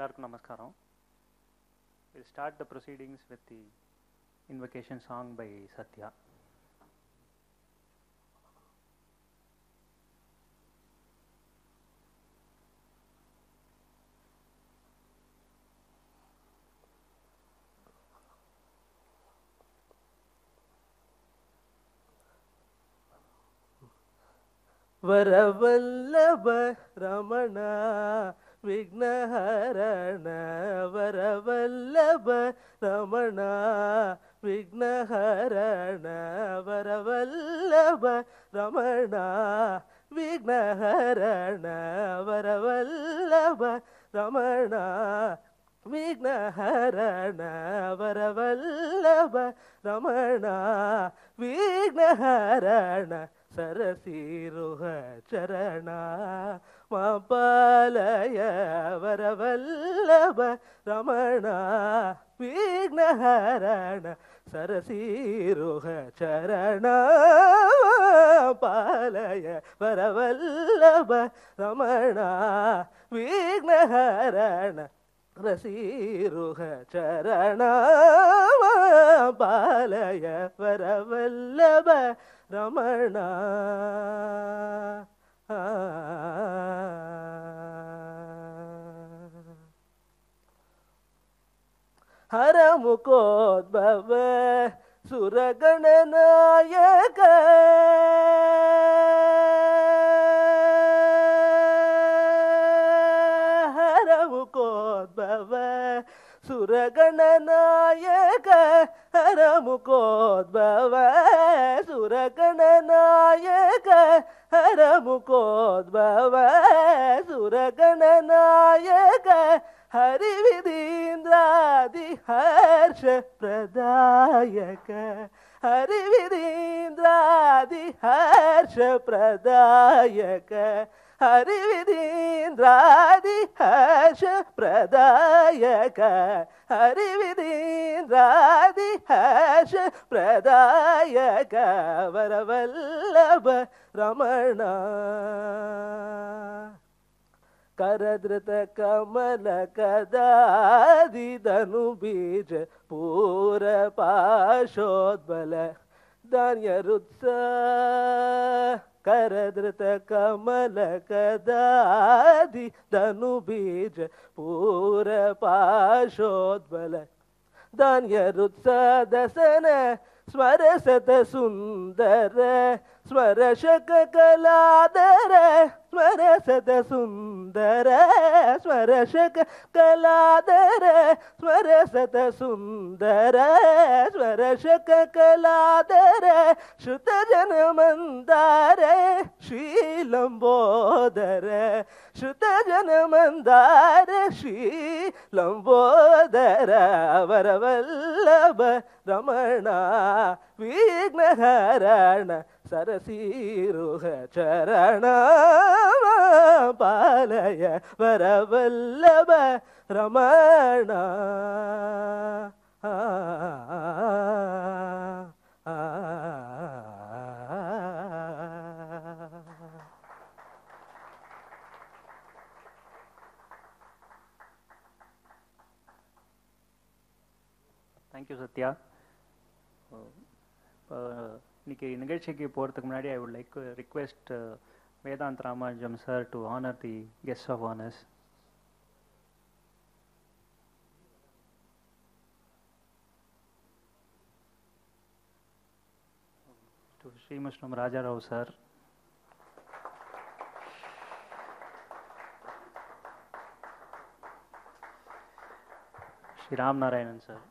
எல்லாருக்கும் நமஸ்காரம் We'll start the proceedings with the invocation song by Satya. ವರವಲ್ಲಭ Ramana ವಿಘ್ನಹರಣ ವರವಲ್ಲಭ Ramana ವಿಘ್ನಹರಣ ವರವಲ್ಲಭ Ramana ವಿಘ್ನಹರಣ ವರವಲ್ಲಭ Ramana ವಿಘ್ನಹರಣ ವರವಲ್ಲಭ Ramana ವಿಘ್ನಹರಣ ಸರಸಿರುಹ ಚರಣ ಮಾಪಾಲಯ ವರವಲ್ಲಭ ರಮಣ ವಿಘ್ನಹರಣ ಸರಸಿರುಹ ಚರಣ ಪಾಲಯ ವರವಲ್ಲಭ ರಮಣ ವಿಘ್ನಹರಣ ರಸೀರುಹ ಚರಣ ಪಾಲಯ ವರವಲ್ಲಭ ರಮಣ ಹರ ಮುಖೋದ್ಭವ ಸುರಗಣನಾಯಕ ಹರ ಮುಖೋದ್ಭವ ಸುರಗಣನಾಯಕ ಹರ ಮುಖೋದ್ಭವ ಸುರಗಣನಾಯಕ ಹರ ಮುಖೋದ್ಭವ ಸುರಗಣನಾಯಕ ಹರಿವಿದೀಂದ್ರಾದಿ ಹರ್ಷ ಪ್ರದಾಯಕ ಹರಿವಿದೀಂದ್ರಾದಿ ಹರ್ಷ ಪ್ರದಾಯಕ ಹರಿವಿದೀಂದ್ರಾದಿ ಹರ್ಷ ಪ್ರದಾಯಕ ಹರಿವಿದೀಂದ್ರಾದಿ ಹರ್ಷ ಪ್ರದಾಯಕ ವರವಲ್ಲಭ ರಮಣ ಕರದೃತ ಕಮಲ ಕದಾದಿದನು ಬೀಜ ಪೂರ ಪಾಶೋದ್ಬಲ ಧಾನ್ಯರುತ್ಸ ಕರದೃತ ಕಮಲ ಕದಾದಿ ಧನು ಬೀಜ ಪೂರ ಪಾಶೋದ್ಬಲ ಧಾನ್ಯರುತ್ಸದಸನ ಸ್ಮರಸತ ಸುಂದರ ಸ್ಮರಶಕ ಕಲಾದರ ಸ್ಮರಸತ ಸುಂದರ ಸ್ಮರಶಕ ಕಲಾದರ ಸ್ಮರಸತ ಸುಂದರ ಸ್ಮರಶಕ ಕಲಾದರ ಶ್ರುತ ಜನ ಮಂದಾರ ಶ್ರೀಲಂಬೋದರ ಶ್ರುತ ಜನ ಮಂದಾರ ಶ್ರೀ ಲಂಬೋದರ ವರವಲ್ಲಭ ರಮಣ ವಿಘ್ನಹರಣ ಸರಸೀರುಹ ಚರಣ ಪಾಲಯ ವರವಲ್ಲಭ ರಮಣ ಆ, ಆ, ಆ. தேங்க்யூ சத்யா இப்போ இன்னைக்கு நிகழ்ச்சிக்கு போகிறதுக்கு முன்னாடி I would like request Vedant Ramanujam sir to honour the guest of honours to Srimushnam Rajarao sir Shri Ram Narayanan sir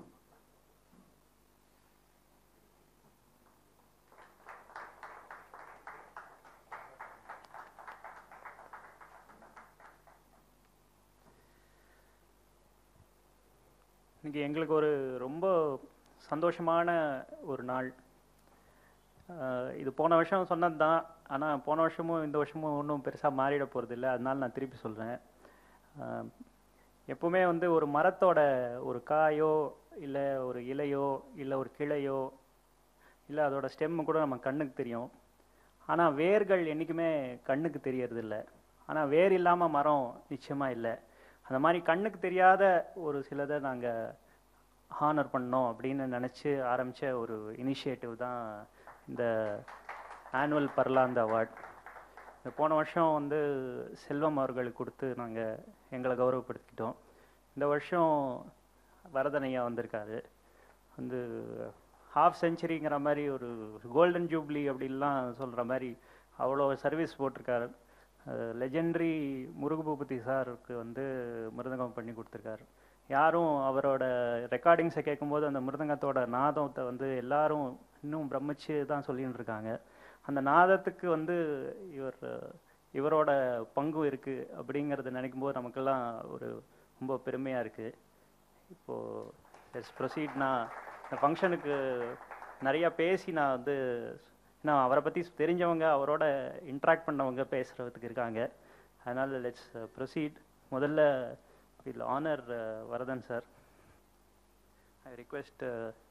இன்னைக்கு எங்களுக்கு ஒரு ரொம்ப சந்தோஷமான ஒரு நாள் அஹ் இது போன வருஷம் சொன்னது தான் ஆனால் போன வருஷமும் இந்த வருஷமும் ஒன்றும் பெருசாக மாறிட போகிறது இல்லை அதனால நான் திருப்பி சொல்கிறேன் எப்பவுமே வந்து ஒரு மரத்தோட ஒரு காயோ இல்லை ஒரு இலையோ இல்லை ஒரு கிளையோ இல்லை அதோட ஸ்டெம்மு கூட நம்ம கண்ணுக்கு தெரியும் ஆனால் வேர்கள் என்றைக்குமே கண்ணுக்கு தெரியறதில்ல ஆனால் வேர் இல்லாமல் மரம் நிச்சயமாக இல்லை அந்த மாதிரி கண்ணுக்கு தெரியாத ஒரு சிலதை நாங்கள் ஹானர் பண்ணோம் அப்படின்னு நினச்சி ஆரம்பித்த ஒரு இனிஷியேட்டிவ் தான் இந்த ஆனுவல் பர்லாந்த அவார்ட் இந்த போன வருஷம் வந்து செல்வம் அவர்களுக்கு கொடுத்து நாங்கள் எங்களை கௌரவப்படுத்திக்கிட்டோம் இந்த வருஷம் வரதனையா வந்திருக்காரு வந்து ஹாஃப் செஞ்சுரிங்கிற மாதிரி ஒரு கோல்டன் ஜூப்ளி அப்படின்லாம் சொல்கிற மாதிரி அவ்வளோ சர்வீஸ் போட்டிருக்காரு லெஜெண்டரி முருகபூபதி சாருக்கு வந்து மிருதங்கம் பண்ணி கொடுத்துருக்காரு யாரும் அவரோட ரெக்கார்டிங்ஸை கேட்கும்போது அந்த மிருதங்கத்தோட நாதத்தை வந்து எல்லாரும் இன்னும் பிரமிச்சு தான் சொல்லின்னு இருக்காங்க அந்த நாதத்துக்கு வந்து இவர் இவரோட பங்கு இருக்குது அப்படிங்கிறத நினைக்கும்போது நமக்கெல்லாம் ஒரு ரொம்ப பெருமையாக இருக்குது இப்போது எஸ் ப்ரொசீட் நான் இந்த ஃபங்க்ஷனுக்கு நிறையா பேசி நான் வந்து நான் அவரை பற்றி தெரிஞ்சவங்க அவரோட இன்ட்ராக்ட் பண்ணவங்க பேசுகிறதுக்கு இருக்காங்க அதனால் லெட்ஸ் ப்ரொசீட் முதல்ல will honour Varadan sir I request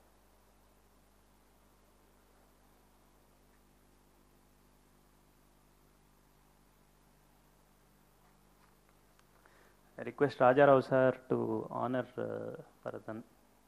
I request Raja Rao sir to honor uh, Bharathan.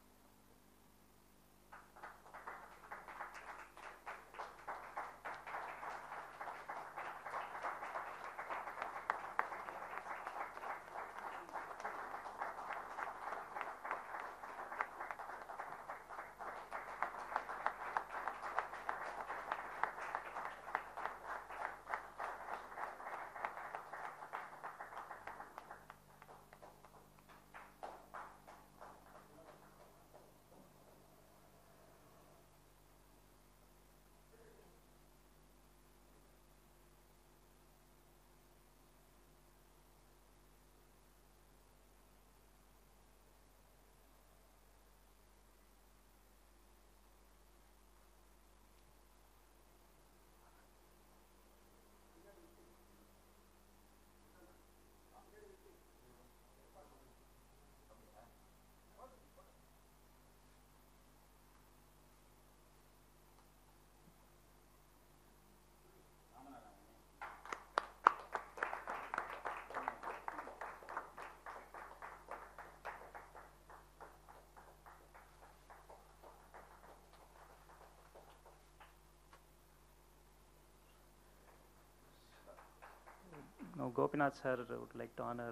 Now Gopinath sir would like to honor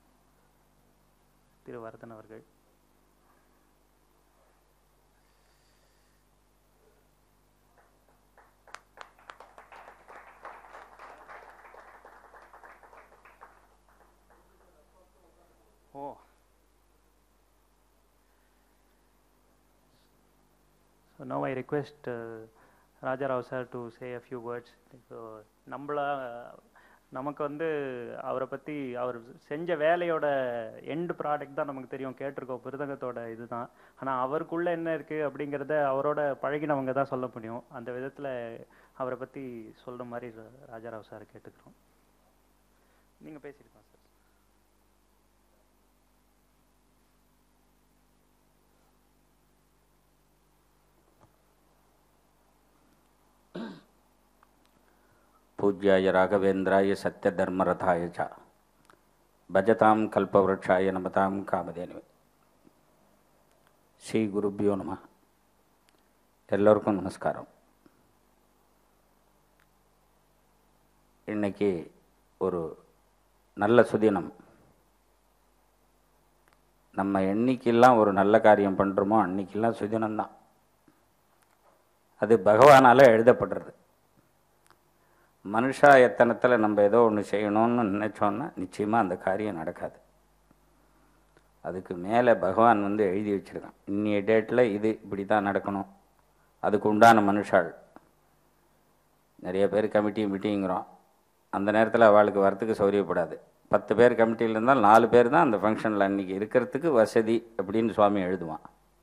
Thiru Varadan அவர்கள் ஓ So now I request uh, Raja Rao sir to say a few words. So, நம்மள நமக்கு வந்து அவரை பற்றி அவர் செஞ்ச வேலையோட end product தான் நமக்கு தெரியும் கேட்டிருக்கோம் மிருதங்கத்தோட இதுதான் ஆனால் அவருக்குள்ள என்ன இருக்குது அப்படிங்கிறத அவரோட பழகினவங்க தான் சொல்ல முடியும் அந்த விதத்தில் அவரை பற்றி சொல்கிற மாதிரி ரா- ராஜாராவ் சார் கேட்டுக்கிறோம் நீங்கள் பேசியிருக்கோம் சார் पूज्याय राघवेन्द्राय सत्यधर्मरथाय च भजतां कल्पवृक्षाय नमतां कामधेनुवे ஸ்ரீ குருப்பியோ நம எல்லோருக்கும் நமஸ்காரம் இன்னைக்கு ஒரு நல்ல சுதினம் நம்ம என்னைக்கெல்லாம் ஒரு நல்ல காரியம் பண்ணுறோமோ அன்னைக்கெல்லாம் சுதினம்தான் அது பகவானால் எழுதப்படுறது மனுஷா எத்தனத்தில் நம்ம ஏதோ ஒன்று செய்யணும்னு நினச்சோன்னா நிச்சயமாக அந்த காரியம் நடக்காது அதுக்கு மேலே பகவான் வந்து எழுதி வச்சிருக்கான் இன்னைய டேட்டில் இது இப்படி தான் நடக்கணும் அதுக்கு உண்டான மனுஷாள் நிறைய பேர் கமிட்டி மீட்டிங்கிறோம் அந்த நேரத்தில் அவளுக்கு வரத்துக்கு சௌரியப்படாது பத்து பேர் கமிட்டியில் இருந்தால் நாலு பேர் தான் அந்த ஃபங்க்ஷனில் அன்றைக்கி இருக்கிறதுக்கு வசதி அப்படின்னு சுவாமி எழுதுவான்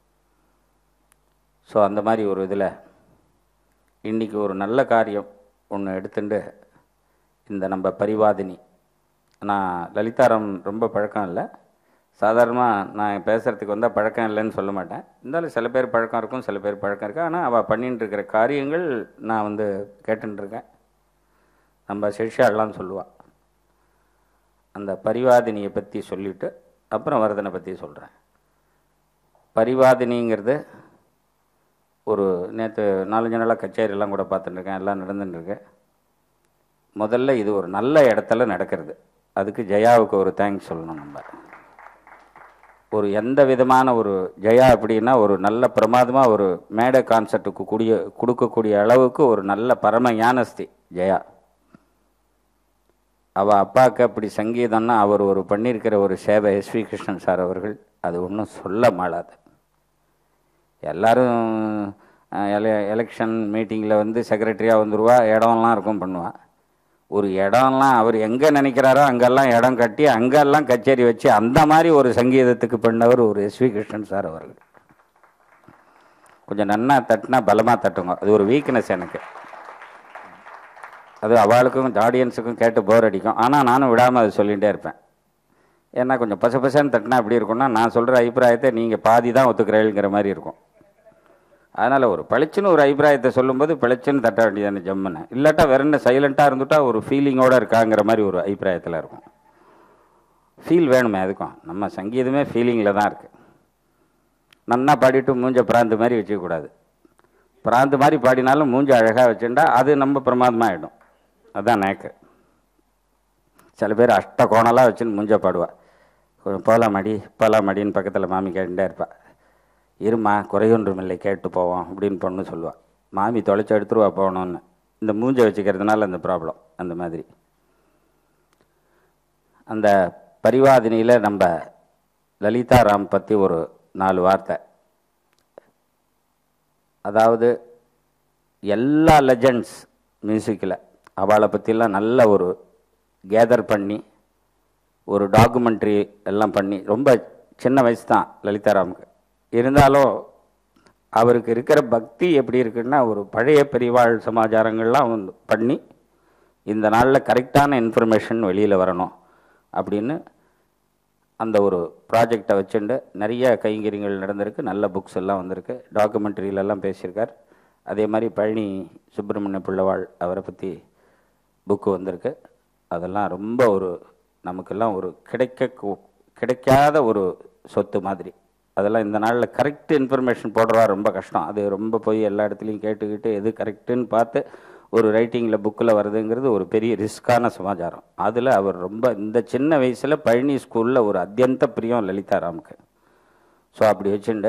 ஸோ அந்த மாதிரி ஒரு இதில் இன்றைக்கி ஒரு நல்ல காரியம் ஒன்று எடுத்துட்டு இந்த நம்ம பரிவாதினி நான் லலிதாரம் ரொம்ப பழக்கம் இல்லை சாதாரணமாக நான் பேசுகிறதுக்கு வந்தால் பழக்கம் இல்லைன்னு சொல்ல மாட்டேன் இருந்தாலும் சில பேர் பழக்கம் இருக்கும் சில பேர் பழக்கம் இருக்கு ஆனால் அவள் பண்ணிட்டு இருக்கிற காரியங்கள் நான் வந்து கேட்டுன்னு இருக்கேன் நம்ம சிஷ்யாலாம் சொல்லுவாள் அந்த பரிவாதினியை பற்றி சொல்லிவிட்டு அப்புறம் வரதனை பற்றி சொல்கிறேன் பரிவாதினிங்கிறது ஒரு நேற்று நாலஞ்சு நாளாக கச்சேரியெல்லாம் கூட பார்த்துட்டு இருக்கேன் எல்லாம் நடந்துட்டு இருக்கு முதல்ல இது ஒரு நல்ல இடத்துல நடக்கிறது அதுக்கு ஜெயாவுக்கு ஒரு தேங்க்ஸ் சொல்லணும் நம்ம ஒரு எந்த விதமான ஒரு ஜெயா அப்படின்னா ஒரு நல்ல பிரமாதமாக ஒரு மேடை கான்சர்ட்டுக்கு கூடிய கொடுக்கக்கூடிய அளவுக்கு ஒரு நல்ல பரம ஞானஸ்தி ஜெயா அவள் அப்பாவுக்கு அப்படி சங்கீதம்னா அவர் ஒரு பண்ணியிருக்கிற ஒரு சேவை எஸ்வி கிருஷ்ணன் சார் அவர்கள் அது ஒன்றும் சொல்ல மாளாது எல்லாரும் அஹ், எல எலெக்ஷன் மீட்டிங்கில் வந்து செக்ரட்டரியாக வந்துருவா இடம்லாம் இருக்கும் பண்ணுவா ஒரு இடம்லாம் அவர் எங்கே நினைக்கிறாரோ அங்கெல்லாம் இடம் கட்டி அங்கெல்லாம் கச்சேரி வச்சு அந்த மாதிரி ஒரு சங்கீதத்துக்கு பண்ணவர் ஒரு எஸ்வி கிருஷ்ணன் சார் அவர்கள் கொஞ்சம் நன்னா தட்டினா பலமாக தட்டுங்க அது ஒரு வீக்னஸ் எனக்கு அது அவளுக்கும் ஆடியன்ஸுக்கும் கேட்டு போர் அடிக்கும் ஆனால் நானும் விடாமல் அது சொல்லிகிட்டே இருப்பேன் ஏன்னா கொஞ்சம் பச பசன்னு தட்டினா எப்படி இருக்கும்னா நான் சொல்கிற அபிப்பிராயத்தை நீங்கள் பாதி தான் ஒத்துக்கிறீங்கிற மாதிரி இருக்கும் அதனால் ஒரு பளிச்சுன்னு ஒரு அபிப்பிராயத்தை சொல்லும்போது பளிச்சுன்னு தட்ட வேண்டியதானே ஜம்முன்னு இல்லாட்டா வேற என்ன சைலண்ட்டாக இருந்துட்டா ஒரு ஃபீலிங்கோடு இருக்காங்கிற மாதிரி ஒரு அபிப்பிராயத்தில் இருக்கும் ஃபீல் வேணுமே அதுக்கும் நம்ம சங்கீதமே ஃபீலிங்கில் தான் இருக்குது நன்னா பாடிட்டு மூஞ்ச பிராந்து மாதிரி வச்சுக்கக்கூடாது பிராந்து மாதிரி பாடினாலும் மூஞ்ச அழகாக வச்சுட்டா அது நம்ம பிரமாதமாக ஆகிடும் அதுதான் நேக்கு சில பேர் அஷ்ட கோணலாக வச்சுன்னு மூஞ்ச பாடுவா கொஞ்சம் போகலாம் மடி போகலாம் மடின்னு பக்கத்தில் மாமி கேட்டுட்டே இருப்பா இருமா குறையொன்றும் இல்லை கேட்டு போவோம் அப்படின்னு பொண்ணு சொல்லுவாள் மாமி தொலைச்சி எடுத்துருவா போகணுன்னு இந்த மூஞ்ச வச்சுக்கிறதுனால அந்த ப்ராப்ளம் அந்த மாதிரி அந்த பரிவாதினியில் நம்ம லலிதா ராம் பற்றி ஒரு நாலு வார்த்தை அதாவது எல்லா லெஜண்ட்ஸ் மியூசிக்கில் அவளை பற்றிலாம் நல்ல ஒரு கேதர் பண்ணி ஒரு டாக்குமெண்ட்ரி எல்லாம் பண்ணி ரொம்ப சின்ன வயசு தான் லலிதாராமுக்கு இருந்தாலும் அவருக்கு இருக்கிற பக்தி எப்படி இருக்குன்னா ஒரு பழைய பெரியவாழ் சமாச்சாரங்கள்லாம் வந்து பண்ணி இந்த நாளில் கரெக்டான இன்ஃபர்மேஷன் வெளியில் வரணும் அப்படின்னு அந்த ஒரு ப்ராஜெக்டை வச்சுண்டு நிறைய கைங்கரியங்கள் நடந்திருக்கு நல்ல புக்ஸ் எல்லாம் வந்திருக்கு டாக்குமெண்ட்ரியிலெல்லாம் பேசியிருக்கார் அதே மாதிரி பழனி சுப்பிரமணிய பிள்ளைவாள் அவரை பற்றி புக்கு வந்திருக்கு அதெல்லாம் ரொம்ப ஒரு நமக்கெல்லாம் ஒரு கிடைக்க கு- கிடைக்காத ஒரு சொத்து மாதிரி அதெல்லாம் இந்த நாளில் கரெக்ட் இன்ஃபர்மேஷன் போடுறதா ரொம்ப கஷ்டம் அது ரொம்ப போய் எல்லா இடத்துலையும் கேட்டுக்கிட்டு எது கரெக்டுன்னு பார்த்து ஒரு ரைட்டிங்கில் புக்கில் வருதுங்கிறது ஒரு பெரிய ரிஸ்க்கான சமாச்சாரம் அதில் அவர் ரொம்ப இந்த சின்ன வயசில் பழனி ஸ்கூலில் ஒரு அத்தியந்த பிரியம் லலிதாராமுக்கு ஸோ அப்படி வச்சுண்டு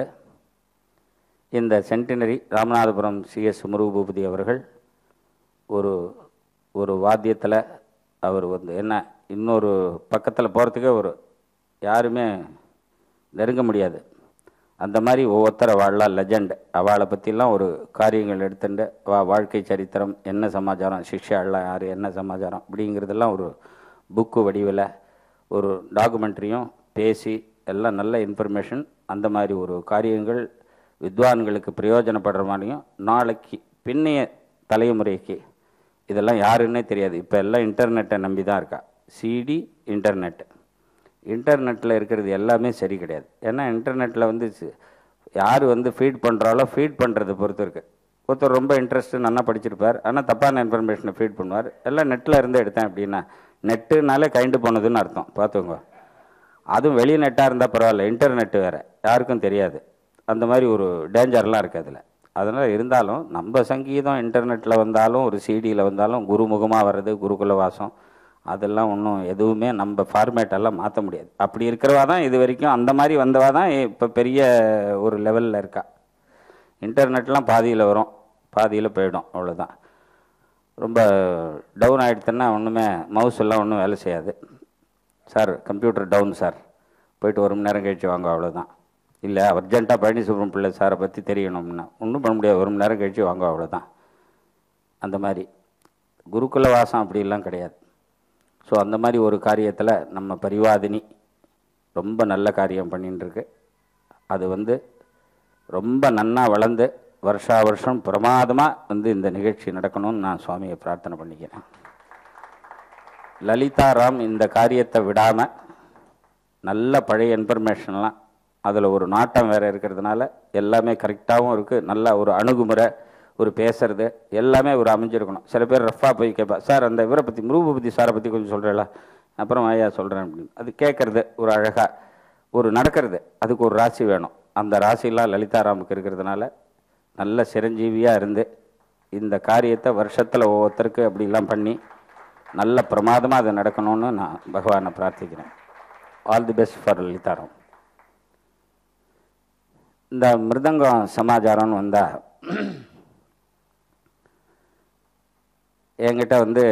இந்த சென்டினரி ராமநாதபுரம் சிஎஸ் முருகபூபதி அவர்கள் ஒரு ஒரு வாத்தியத்தில் அவர் வந்து என்ன இன்னொரு பக்கத்தில் போகிறதுக்கே ஒரு யாருமே நெருங்க முடியாது அந்த மாதிரி ஒவ்வொருத்தரை வாழலாம் லெஜண்ட் அவளை பற்றிலாம் ஒரு காரியங்கள் எடுத்துட்டு வா வாழ்க்கை சரித்திரம் என்ன சமாச்சாரம் சிக்ஷாலாம் யார் என்ன சமாச்சாரம் அப்படிங்கிறதெல்லாம் ஒரு புக்கு வடிவில் ஒரு டாக்குமெண்ட்ரியும் பேசி எல்லாம் நல்ல இன்ஃபர்மேஷன் அந்த மாதிரி ஒரு காரியங்கள் வித்வான்களுக்கு பிரயோஜனப்படுற மாதிரியும் நாளைக்கு பின்னைய தலைமுறைக்கு இதெல்லாம் யாருன்னே தெரியாது இப்போ எல்லாம் இன்டர்நெட்டை நம்பி தான் இருக்கா சிடி இன்டர்நெட் இன்டர்நெட்டில் இருக்கிறது எல்லாமே சரி கிடையாது ஏன்னா இன்டர்நெட்டில் வந்து சி- யார் வந்து ஃபீட் பண்ணுறாலோ ஃபீட் பண்ணுறதை பொறுத்து இருக்குது ஒருத்தர் ரொம்ப இன்ட்ரெஸ்ட்டு நல்லா படிச்சிருப்பார் ஆனால் தப்பான இன்ஃபர்மேஷனை ஃபீட் பண்ணுவார் எல்லாம் நெட்டில் இருந்து எடுத்தேன் அப்படின்னா நெட்டுனாலே கைண்டு போனதுன்னு அர்த்தம் பார்த்துக்கோங்க அதுவும் வெளி நெட்டாக இருந்தால் பரவாயில்ல இன்டர்நெட்டு வேறு யாருக்கும் தெரியாது அந்த மாதிரி ஒரு டேஞ்சர்லாம் இருக்குது அதில் அதனால் இருந்தாலும் நம்ம சங்கீதம் இன்டர்நெட்டில் வந்தாலும் ஒரு சிடியில் வந்தாலும் குருமுகமாக வர்றது குருகுல வாசம் அதெல்லாம் ஒன்றும் எதுவுமே நம்ம ஃபார்மேட் எல்லாம் மாற்ற முடியாது அப்படி இருக்கிறவா தான் இது வரைக்கும் அந்த மாதிரி வந்தவா தான் இப்போ பெரிய ஒரு லெவலில் இருக்கா இன்டர்நெட்லாம் பாதியில் வரும் பாதியில் போயிடும் அவ்வளோதான் ரொம்ப டவுன் ஆகிடுச்சுன்னா ஒன்றுமே மவுஸ் எல்லாம் ஒன்றும் வேலை செய்யாது சார் கம்ப்யூட்டர் டவுன் சார் போயிட்டு ஒரு மணி நேரம் கழிச்சு வாங்க அவ்வளோதான் இல்லை அர்ஜென்ட்டாக பழனி சுப்ரம் பிள்ளை சாரை பற்றி தெரியணும்னா ஒன்றும் பண்ண முடியாது ஒரு மணி நேரம் கழிச்சு வாங்க அவ்வளோதான் அந்த மாதிரி குருகுல வாசம் அப்படிலாம் கிடையாது ஸோ அந்த மாதிரி ஒரு காரியத்தில் நம்ம பரிவாதினி ரொம்ப நல்ல காரியம் பண்ணின்னு இருக்கு அது வந்து ரொம்ப நன்னா வளர்ந்து வருஷா வருஷம் பிரமாதமாக வந்து இந்த நிகழ்ச்சி நடக்கணும்னு நான் சுவாமியை பிரார்த்தனை பண்ணிக்கிறேன் லலிதா ராம் இந்த காரியத்தை விடாமல் நல்ல பழைய இன்ஃபர்மேஷன்லாம் அதில் ஒரு நாட்டம் வேறு இருக்கிறதுனால எல்லாமே கரெக்டாகவும் இருக்குது நல்ல ஒரு அணுகுமுறை ஒரு பேசுறது எல்லாமே ஒரு அமைஞ்சிருக்கணும் சில பேர் ரஃபாக போய் கேட்பா சார் அந்த இவரை பற்றி முருகபதி சாரை பற்றி கொஞ்சம் சொல்கிறேல அப்புறம் ஐயா சொல்கிறேன் அப்படின்னு அது கேட்குறது ஒரு அழகாக ஒரு நடக்கிறது அதுக்கு ஒரு ராசி வேணும் அந்த ராசியெல்லாம் லலிதாராமுக்கு இருக்கிறதுனால நல்ல சிரஞ்சீவியாக இருந்து இந்த காரியத்தை வருஷத்தில் ஒவ்வொருத்தருக்கு அப்படிலாம் பண்ணி நல்ல பிரமாதமாக அது நடக்கணும்னு நான் பகவானை பிரார்த்திக்கிறேன் all the best for Lalitharam இந்த மிருதங்கம் சமாச்சாரம்னு வந்தால் என்கிட்ட வந்து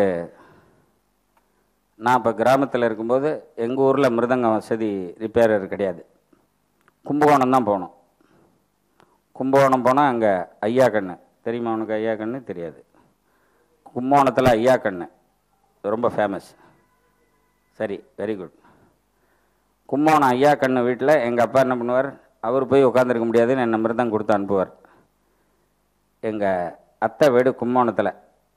நான் இப்போ கிராமத்தில் இருக்கும்போது எங்கள் ஊரில் மிருதங்கம் வசதி ரிப்பேரர் கிடையாது கும்பகோணம் தான் போகணும் கும்பகோணம் போனால் அங்கே ஐயா கண்ணு தெரியுமா உனக்கு ஐயா கண்ணு தெரியாது கும்பகோணத்தில் ஐயா கண்ணு ரொம்ப ஃபேமஸ் சரி வெரி குட் கும்பகோணம் ஐயா கண்ணு வீட்டில் எங்கள் அப்பா என்ன பண்ணுவார் அவர் போய் உட்காந்துருக்க முடியாதுன்னு என்ன மிருதம் கொடுத்து அனுப்புவார் எங்கள் அத்தை வீடு கும்பகோணத்தில்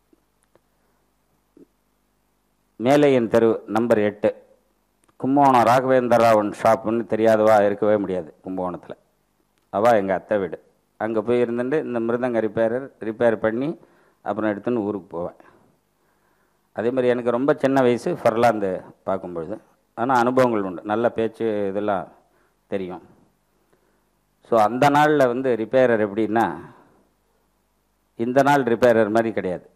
மேலையன் தெரு நம்பர் எட்டு கும்பகோணம் ராகவேந்தர் ராவன் ஷாப்புன்னு தெரியாதவா இருக்கவே முடியாது கும்பகோணத்தில் அவள் எங்கள் அத்தை வீடு அங்கே போய் இருந்துட்டு இந்த மிருதங்க ரிப்பேரர் ரிப்பேர் பண்ணி அப்புறம் எடுத்துன்னு ஊருக்கு போவேன் அதே மாதிரி எனக்கு ரொம்ப சின்ன வயசு ஃபர்லாந்து பார்க்கும்பொழுது ஆனால் அனுபவங்கள் உண்டு நல்ல பேச்சு இதெல்லாம் தெரியும் ஸோ அந்த நாளில் வந்து ரிப்பேரர் எப்படின்னா இந்த நாள் ரிப்பேரர் மாதிரி கிடையாது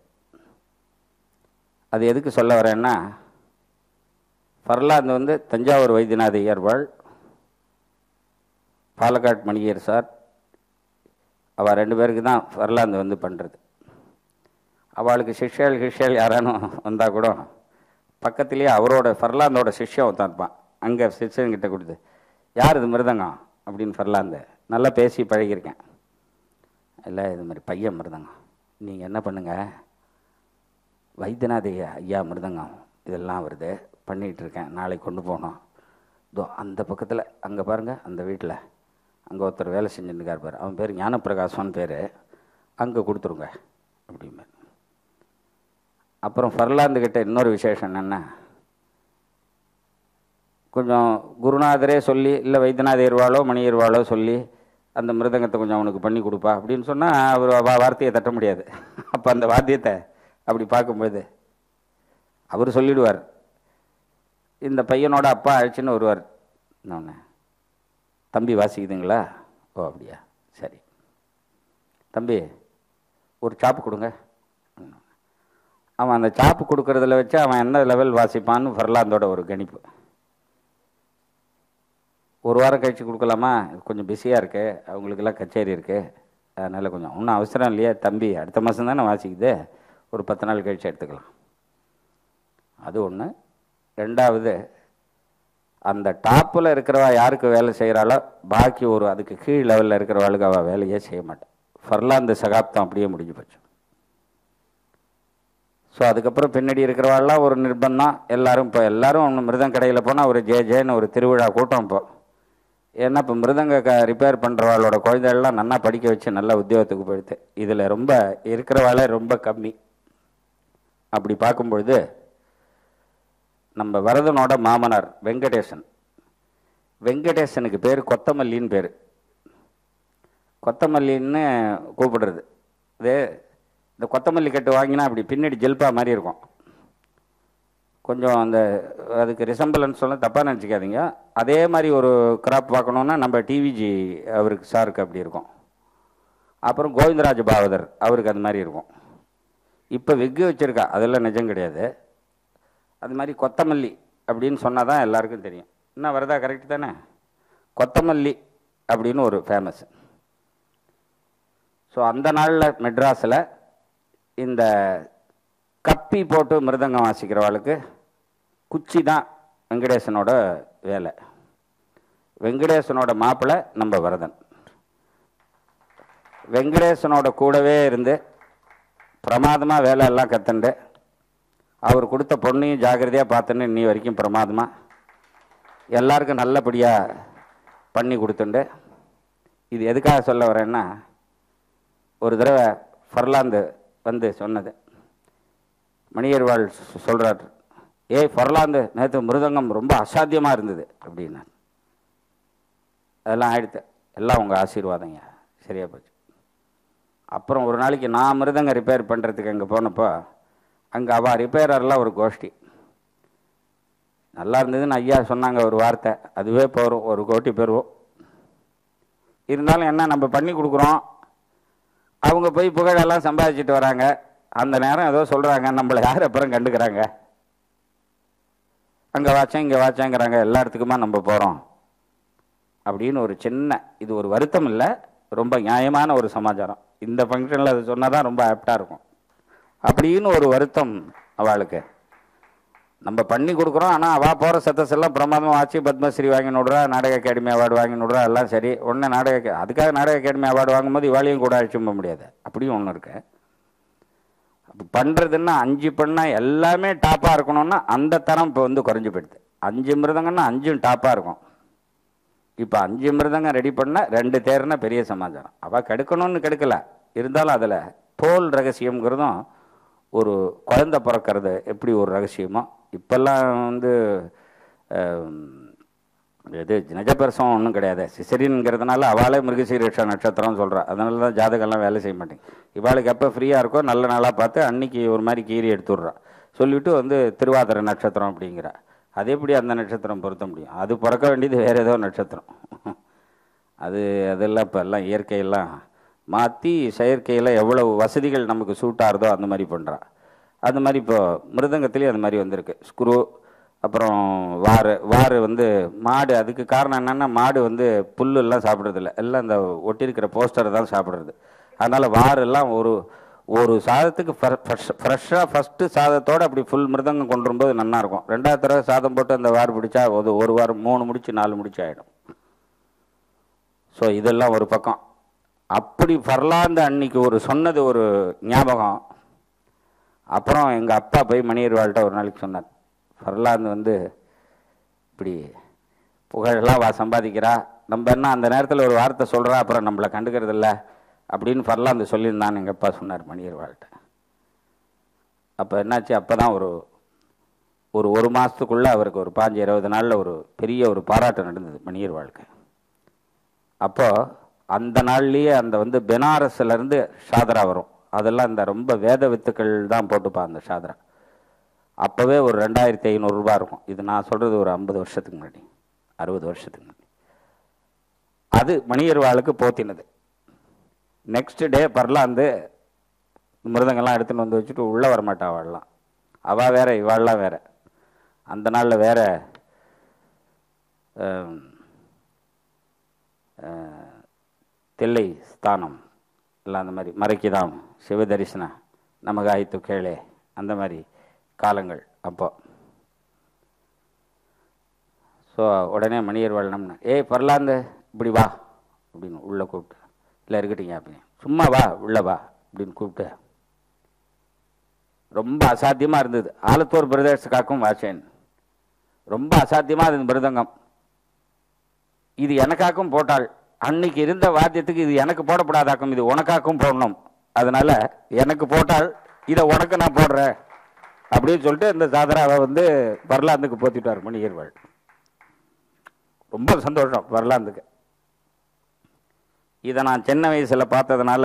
அது எதுக்கு சொல்ல வரேன்னா ஃபர்லாந்து வந்து தஞ்சாவூர் வைத்தியநாத ஐயர்வாள் பாலக்காட் மணியர் சார் அவள் ரெண்டு பேருக்கு தான் ஃபர்லாந்து வந்து பண்ணுறது அவளுக்கு சிஷ்யல் கிஷ்யல் யாரானும் வந்தால் கூட பக்கத்துலேயே அவரோட ஃபர்லாந்தோட சிஷ்யம் உட்காந்துப்பான் அங்கே சிஷ்யன்கிட்ட கொடுத்து யார் இது மிருதங்கம் அப்படின்னு ஃபர்லாந்து நல்லா பேசி பழகியிருக்கேன் இல்லை இது மாதிரி பையன் மிருதங்கம் நீங்கள் என்ன பண்ணுங்கள் வைத்தியநாத ஐயா மிருதங்கம் இதெல்லாம் வருது பண்ணிகிட்டு இருக்கேன் நாளைக்கு கொண்டு போகணும் இதோ அந்த பக்கத்தில் அங்கே பாருங்கள் அந்த வீட்டில் அங்கே ஒருத்தர் வேலை செஞ்சுட்டு இருக்கார் பாரு அவன் பேர் ஞானப்பிரகாசம்னு பேர் அங்கே கொடுத்துருங்க அப்படிம்பார் அப்புறம் ஃபர்லாந்து கிட்ட இன்னொரு விசேஷம் என்னென்னா கொஞ்சம் குருநாதரே சொல்லி இல்லை வைத்தியநாத இருவாளோ மணி இருவாளோ சொல்லி அந்த மிருதங்கத்தை கொஞ்சம் அவனுக்கு பண்ணி கொடுப்பா அப்படின்னு சொன்னால் அவர் வா- வார்த்தையை தட்ட முடியாது அப்போ அந்த வாத்தியத்தை அப்படி பார்க்கும்போது அவர் சொல்லிடுவார் இந்த பையனோட அப்பா அழைச்சின்னு வருவார் நான் தம்பி வாசிக்குதுங்களா ஓ அப்படியா சரி தம்பி ஒரு சாப்பு கொடுங்க அவன் அந்த சாப்பு கொடுக்கறதுல வச்சு அவன் என்ன லெவல் வாசிப்பான்னு ஃபர்லாந்தோட ஒரு கணிப்பு ஒரு வாரம் கழிச்சு கொடுக்கலாமா கொஞ்சம் பிஸியாக இருக்கு அவங்களுக்கெல்லாம் கச்சேரி இருக்கு அதனால் கொஞ்சம் ஒன்றும் அவசரம் இல்லையா தம்பி அடுத்த மாதம் தானே வாசிக்குது ஒரு பத்து நாள் கழிச்சு எடுத்துக்கலாம் அது ஒன்று ரெண்டாவது அந்த டாப்பில் இருக்கிறவா யாருக்கு வேலை செய்கிறாளோ பாக்கி ஒரு அதுக்கு கீழ் லெவலில் இருக்கிறவாளுக்கு அவள் வேலையே செய்ய மாட்டான் ஃபர்லாந்து சகாப்தம் அப்படியே முடிஞ்சு போச்சு ஸோ அதுக்கப்புறம் பின்னாடி இருக்கிறவாள்லாம் ஒரு நிர்பந்தம் எல்லாரும் இப்போ எல்லாரும் ஒன்று மிருதங்க கடையில் போனால் ஒரு ஜே ஜேன்னு ஒரு திருவிழா கூட்டம் இப்போ ஏன்னா இப்போ மிருதங்க க ரிப்பேர் பண்ணுறவாளோட குழந்தைகள்லாம் நல்லா படிக்க வச்சு நல்ல உத்தியோகத்துக்கு போயிடுது இதில் ரொம்ப இருக்கிறவாளே ரொம்ப கம்மி அப்படி பார்க்கும்பொழுது நம்ம வரதனோட மாமனார் வெங்கடேசன் வெங்கடேசனுக்கு பேர் கொத்தமல்லின்னு பேர் கொத்தமல்லின்னு கூப்பிடுறது இது இந்த கொத்தமல்லி கட்டு வாங்கினா அப்படி பின்னாடி ஜெல்பா மாதிரி இருக்கும் கொஞ்சம் அந்த அதுக்கு ரிசம்பலன்ஸ் சொல்ல தப்பாக நினச்சிக்காதீங்க அதே மாதிரி ஒரு கிராப் பார்க்கணுன்னா நம்ம டிவிஜி அவருக்கு சாருக்கு அப்படி இருக்கும் அப்புறம் கோவிந்தராஜ பாவதர் அவருக்கு அது மாதிரி இருக்கும் இப்போ விக்கு வச்சுருக்கா அதெல்லாம் நிஜம் கிடையாது அது மாதிரி கொத்தமல்லி அப்படின்னு சொன்னால் தான் எல்லாருக்கும் தெரியும் என்ன வருதா கரெக்ட் தானே கொத்தமல்லி அப்படின்னு ஒரு ஃபேமஸ் ஸோ அந்த நாளில் மெட்ராஸில் இந்த கப்பி போட்டு மிருதங்கம் வாசிக்கிறவளுக்கு குச்சி தான் வெங்கடேசனோட வேலை வெங்கடேசனோட மாப்பிள்ளை நம்ம வரதன் வெங்கடேசனோட கூடவே இருந்து பிரமாதமாக வேலை எல்லாம் கற்றுண்டு அவர் கொடுத்த பொண்ணையும் ஜாக்கிரதையாக பார்த்துன்னு இன்னி வரைக்கும் பிரமாதமாக எல்லாருக்கும் நல்லபடியாக பண்ணி கொடுத்துண்டு இது எதுக்காக சொல்ல வரேன்னா ஒரு தடவை ஃபர்லாந்து வந்து சொன்னது மணியர்வாள் சொல்கிறார் ஏய் ஃபர்லாந்து நேற்று மிருதங்கம் ரொம்ப அசாத்தியமாக இருந்தது அப்படின்னா அதெல்லாம் ஆயிடுத்து எல்லாம் உங்கள் ஆசீர்வாதங்க சரியா போச்சு அப்புறம் ஒரு நாளைக்கு நான் மிருதங்க ரிப்பேர் பண்ணுறதுக்கு அங்கே போனப்போ அங்கே அவள் ரிப்பேரர்லாம் ஒரு கோஷ்டி நல்லா இருந்ததுன்னு ஐயா சொன்னாங்க ஒரு வார்த்தை அதுவே போகிறோம் ஒரு கோட்டி பெறுவோம் இருந்தாலும் என்ன நம்ம பண்ணி கொடுக்குறோம் அவங்க போய் புகழெல்லாம் சம்பாதிச்சிட்டு வராங்க அந்த நேரம் ஏதோ சொல்கிறாங்க நம்மளை யார் அப்புறம் கண்டுக்கிறாங்க அங்கே வாச்சேன் இங்கே வாச்சேங்கிறாங்க எல்லா இடத்துக்குமா நம்ம போகிறோம் அப்படின்னு ஒரு சின்ன இது ஒரு வருத்தம் இல்லை ரொம்ப நியாயமான ஒரு சமாச்சாரம் இந்த ஃபங்க்ஷனில் அது சொன்னால் தான் ரொம்ப ஆப்டாக இருக்கும் அப்படின்னு ஒரு வருத்தம் அவளுக்கு நம்ம பண்ணி கொடுக்குறோம் ஆனால் அவள் போகிற சத்தஸ் எல்லாம் பிரமாதமாக ஆச்சு பத்மஸ்ரீ வாங்கி விடுறா நாடக அகாடமி அவார்டு வாங்கி விடுறா எல்லாம் சரி ஒன்று நாடக அகா- அதுக்காக நாடக அகாடமி அவார்டு வாங்கும்போது இவாளையும் கூட அழைச்சு போக முடியாது அப்படியும் ஒன்று இருக்கு அப்போ பண்ணுறதுன்னா அஞ்சு பண்ணால் எல்லாமே டாப்பாக இருக்கணும்னா அந்த தரம் இப்போ வந்து குறைஞ்சி போயிடுது அஞ்சு மிருதங்கன்னா அஞ்சும் டாப்பாக இருக்கும் இப்போ அஞ்சு மிருதங்கம் ரெடி பண்ணால் ரெண்டு தேர்னா பெரிய சமாச்சாரம் அவள் கெடுக்கணும்னு கெடுக்கல இருந்தாலும் அதில் தோல் ரகசியம்ங்கிறதும் ஒரு குழந்தை பிறக்கிறது எப்படி ஒரு ரகசியமோ இப்போல்லாம் வந்து ஆம், இது நிஜபரசம் ஒன்றும் கிடையாது சிசரின்ங்கிறதுனால அவளே மிருகசீரிஷ நட்சத்திரம் சொல்கிறா அதனால தான் ஜாதகம்லாம் வேலை செய்ய மாட்டேங்குது இவாளுக்கு எப்போ ஃப்ரீயாக இருக்கோ நல்ல நாளாக பார்த்து அன்னைக்கு ஒரு மாதிரி கீறி எடுத்து விட்றா சொல்லிவிட்டு வந்து திருவாதிரை நட்சத்திரம் அப்படிங்கிறா அது எப்படி அந்த நட்சத்திரம் பொருத்த முடியும் அது பிறக்க வேண்டியது வேறு ஏதோ நட்சத்திரம் அது அதெல்லாம் இப்போ எல்லாம் இயற்கையெல்லாம் மாற்றி செயற்கையில் எவ்வளவு வசதிகள் நமக்கு சூட் ஆகுதோ அந்த மாதிரி பண்ணுறா அந்த மாதிரி இப்போ மிருதங்கத்துலேயும் அந்த மாதிரி வந்திருக்கு ஸ்க்ரூ அப்புறம் வாறு வாறு வந்து மாடு அதுக்கு காரணம் என்னென்னா மாடு வந்து புல்லு எல்லாம் சாப்பிட்றதில்ல எல்லாம் இந்த ஒட்டியிருக்கிற போஸ்டரை தான் சாப்பிட்றது அதனால் வாறு எல்லாம் ஒரு ஒரு சாதத்துக்கு ஃப்ரெஷ்ஷாக ஃபஸ்ட்டு சாதத்தோடு அப்படி ஃபுல் மிருதங்கம் கொண்டு வரும்போது நல்லா இருக்கும் ரெண்டாவது தடவை சாதம் போட்டு அந்த வாறு பிடிச்சா ஒரு ஒரு வாரம் மூணு முடிச்சு நாலு முடிச்சு ஆகிடும் ஸோ இதெல்லாம் ஒரு பக்கம் அப்படி ஃபர்லாந்து அன்னைக்கு ஒரு சொன்னது ஒரு ஞாபகம் அப்புறம் எங்கள் அப்பா போய் மணியர்வாள்கிட்ட ஒரு நாளைக்கு சொன்னார் ஃபர்லாந்து வந்து இப்படி புகழெல்லாம் வா சம்பாதிக்கிறா நம்ம என்ன அந்த நேரத்தில் ஒரு வார்த்தை சொல்கிறா அப்புறம் நம்மளை கண்டுக்கிறது இல்ல அப்படின்னு ஃபர்லாந்து சொல்லியிருந்தான்னு எங்கள் அப்பா சொன்னார் மணியர்வாள்கிட்ட அப்போ என்னாச்சு அப்போ தான் ஒரு ஒரு ஒரு மாதத்துக்குள்ளே அவருக்கு ஒரு பாஞ்சு இருபது நாளில் ஒரு பெரிய ஒரு பாராட்டு நடந்தது மணியர் வாழ்க்கை அப்போ அந்த நாள்லயே அந்த வந்து பெனாரஸ்ல இருந்து ஷாதரா வரும் அதெல்லாம் இந்த ரொம்ப வேத வித்துக்கள் தான் போட்டுப்பா அந்த ஷாதரா அப்போவே ஒரு ரெண்டாயிரத்தி ஐநூறுரூபா இருக்கும் இது நான் சொல்கிறது ஒரு ஐம்பது வருஷத்துக்கு முன்னாடி அறுபது வருஷத்துக்கு முன்னாடி அது மணியர்வாளுக்கு போத்தினது நெக்ஸ்ட் டே பர்லாந்து மிருதங்கள்லாம் எடுத்துன்னு வந்து வச்சுட்டு உள்ளே வரமாட்டா அவள்லாம் அவள் வேற இவாள்லாம் வேற அந்த நாளில் வேற ஆம், ஆ, தில்லை ஸ்தானம் எல்லாம் அந்த மாதிரி மறைக்குதாம் சிவ தரிசன நமகாய்த்து கேளே அந்த மாதிரி காலங்கள் அப்போ ஸோ உடனே மணியர் வள்ளனம்னு ஏய் பரலாந்து இப்படி வா அப்படின்னு உள்ளே கூப்பிட்டு இல்லை இருக்கட்டீங்க அப்படின்னு சும்மா வா உள்ளே வா அப்படின்னு கூப்பிட்டு ரொம்ப அசாத்தியமாக இருந்தது ஆலத்தூர் பிரதேசக்காக்கும் வாச்சேன் ரொம்ப அசாத்தியமாக இருந்தது மிருதங்கம் இது எனக்காக்கும் போட்டாள் அன்னைக்கு இருந்த வாத்தியத்துக்கு இது எனக்கு போடப்படாதாக்கும் இது உனக்காக்கும் போடணும் அதனால எனக்கு போட்டால் இதை உனக்கு நான் போடுறேன் அப்படின்னு சொல்லிட்டு இந்த சாதராவை வந்து வரலாந்துக்கு போத்திட்டார் மணியர்வாள் ரொம்ப சந்தோஷம் வரலாந்துக்கு இதை நான் சின்ன வயசில் பார்த்ததுனால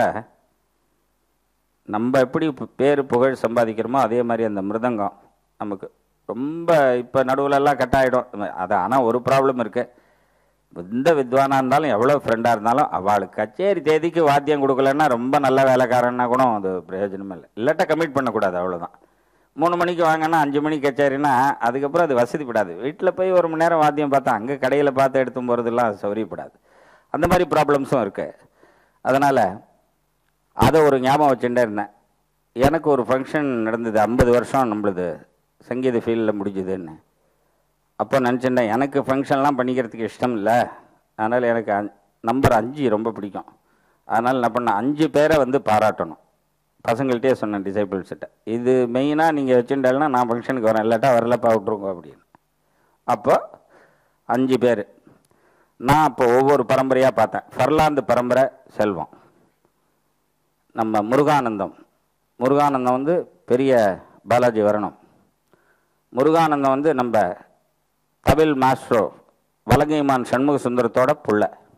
நம்ம எப்படி பு- பேர் புகழ் சம்பாதிக்கிறோமோ அதே மாதிரி அந்த மிருதங்கம் நமக்கு ரொம்ப இப்போ நடுவுலலாம் கட் ஆகிடும் அது ஆனால் ஒரு ப்ராப்ளம் இருக்குது எந்த வித்வானாக இருந்தாலும் எவ்வளோ ஃப்ரெண்டாக இருந்தாலும் அவளுக்கு கச்சேரி தேதிக்கு வாத்தியம் கொடுக்கலன்னா ரொம்ப நல்ல வேலைக்காரன்னா கூட அது பிரயோஜனமே இல்லை இல்லாட்டா கமிட் பண்ணக்கூடாது அவ்வளோதான் மூணு மணிக்கு வாங்கன்னா அஞ்சு மணிக்கு கச்சேரினா அதுக்கப்புறம் அது வசதிப்படாது வீட்டில் போய் ஒரு மணி நேரம் வாத்தியம் பார்த்தா அங்கே கடையில் பார்த்து எடுத்து போகிறதுலாம் சௌரியப்படாது அந்த மாதிரி ப்ராப்ளம்ஸும் இருக்குது அதனால் அதை ஒரு ஞாபகம் வச்சுட்டே இருந்தேன் எனக்கு ஒரு ஃபங்க்ஷன் நடந்தது ஐம்பது வருஷம் நம்மளுது சங்கீத ஃபீல்டில் முடிஞ்சுதுன்னு அப்போ நினச்சிட்டேன் எனக்கு ஃபங்க்ஷன்லாம் பண்ணிக்கிறதுக்கு இஷ்டம் இல்லை அதனால் எனக்கு நம்பர் அஞ்சு ரொம்ப பிடிக்கும் அதனால் என்ன பண்ணேன் அஞ்சு பேரை வந்து பாராட்டணும் பசங்கள்கிட்டே சொன்னேன் டிசைபிள்ஸ்கிட்ட இது மெயினாக நீங்கள் வச்சுட்டாலும்னா நான் ஃபங்க்ஷனுக்கு வரேன் இல்லாட்டா வரலப்பா விட்ருங்க அப்படின்னு அப்போ அஞ்சு பேர் நான் அப்போ ஒவ்வொரு பரம்பரையாக பார்த்தேன் ஃபர்லாந்து பரம்பரை செல்வம் நம்ம முருகானந்தம் முருகானந்தம் வந்து பெரிய பாலாஜி வரணும் முருகானந்தம் வந்து நம்ம தபில் மாஸ்ட்ரோ வலங்கைமான் சண்முக சுந்தரத்தோட புள்ள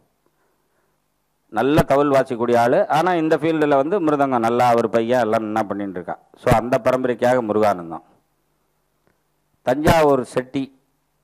நல்ல தவில் வாசிக்கூடிய ஆள் ஆனால் இந்த ஃபீல்டில் வந்து மிருதங்கம் நல்லா அவர் பையன் எல்லாம் என்ன பண்ணிட்டு இருக்கா ஸோ அந்த பரம்பரைக்காக முருகானந்தம் தஞ்சாவூர் செட்டி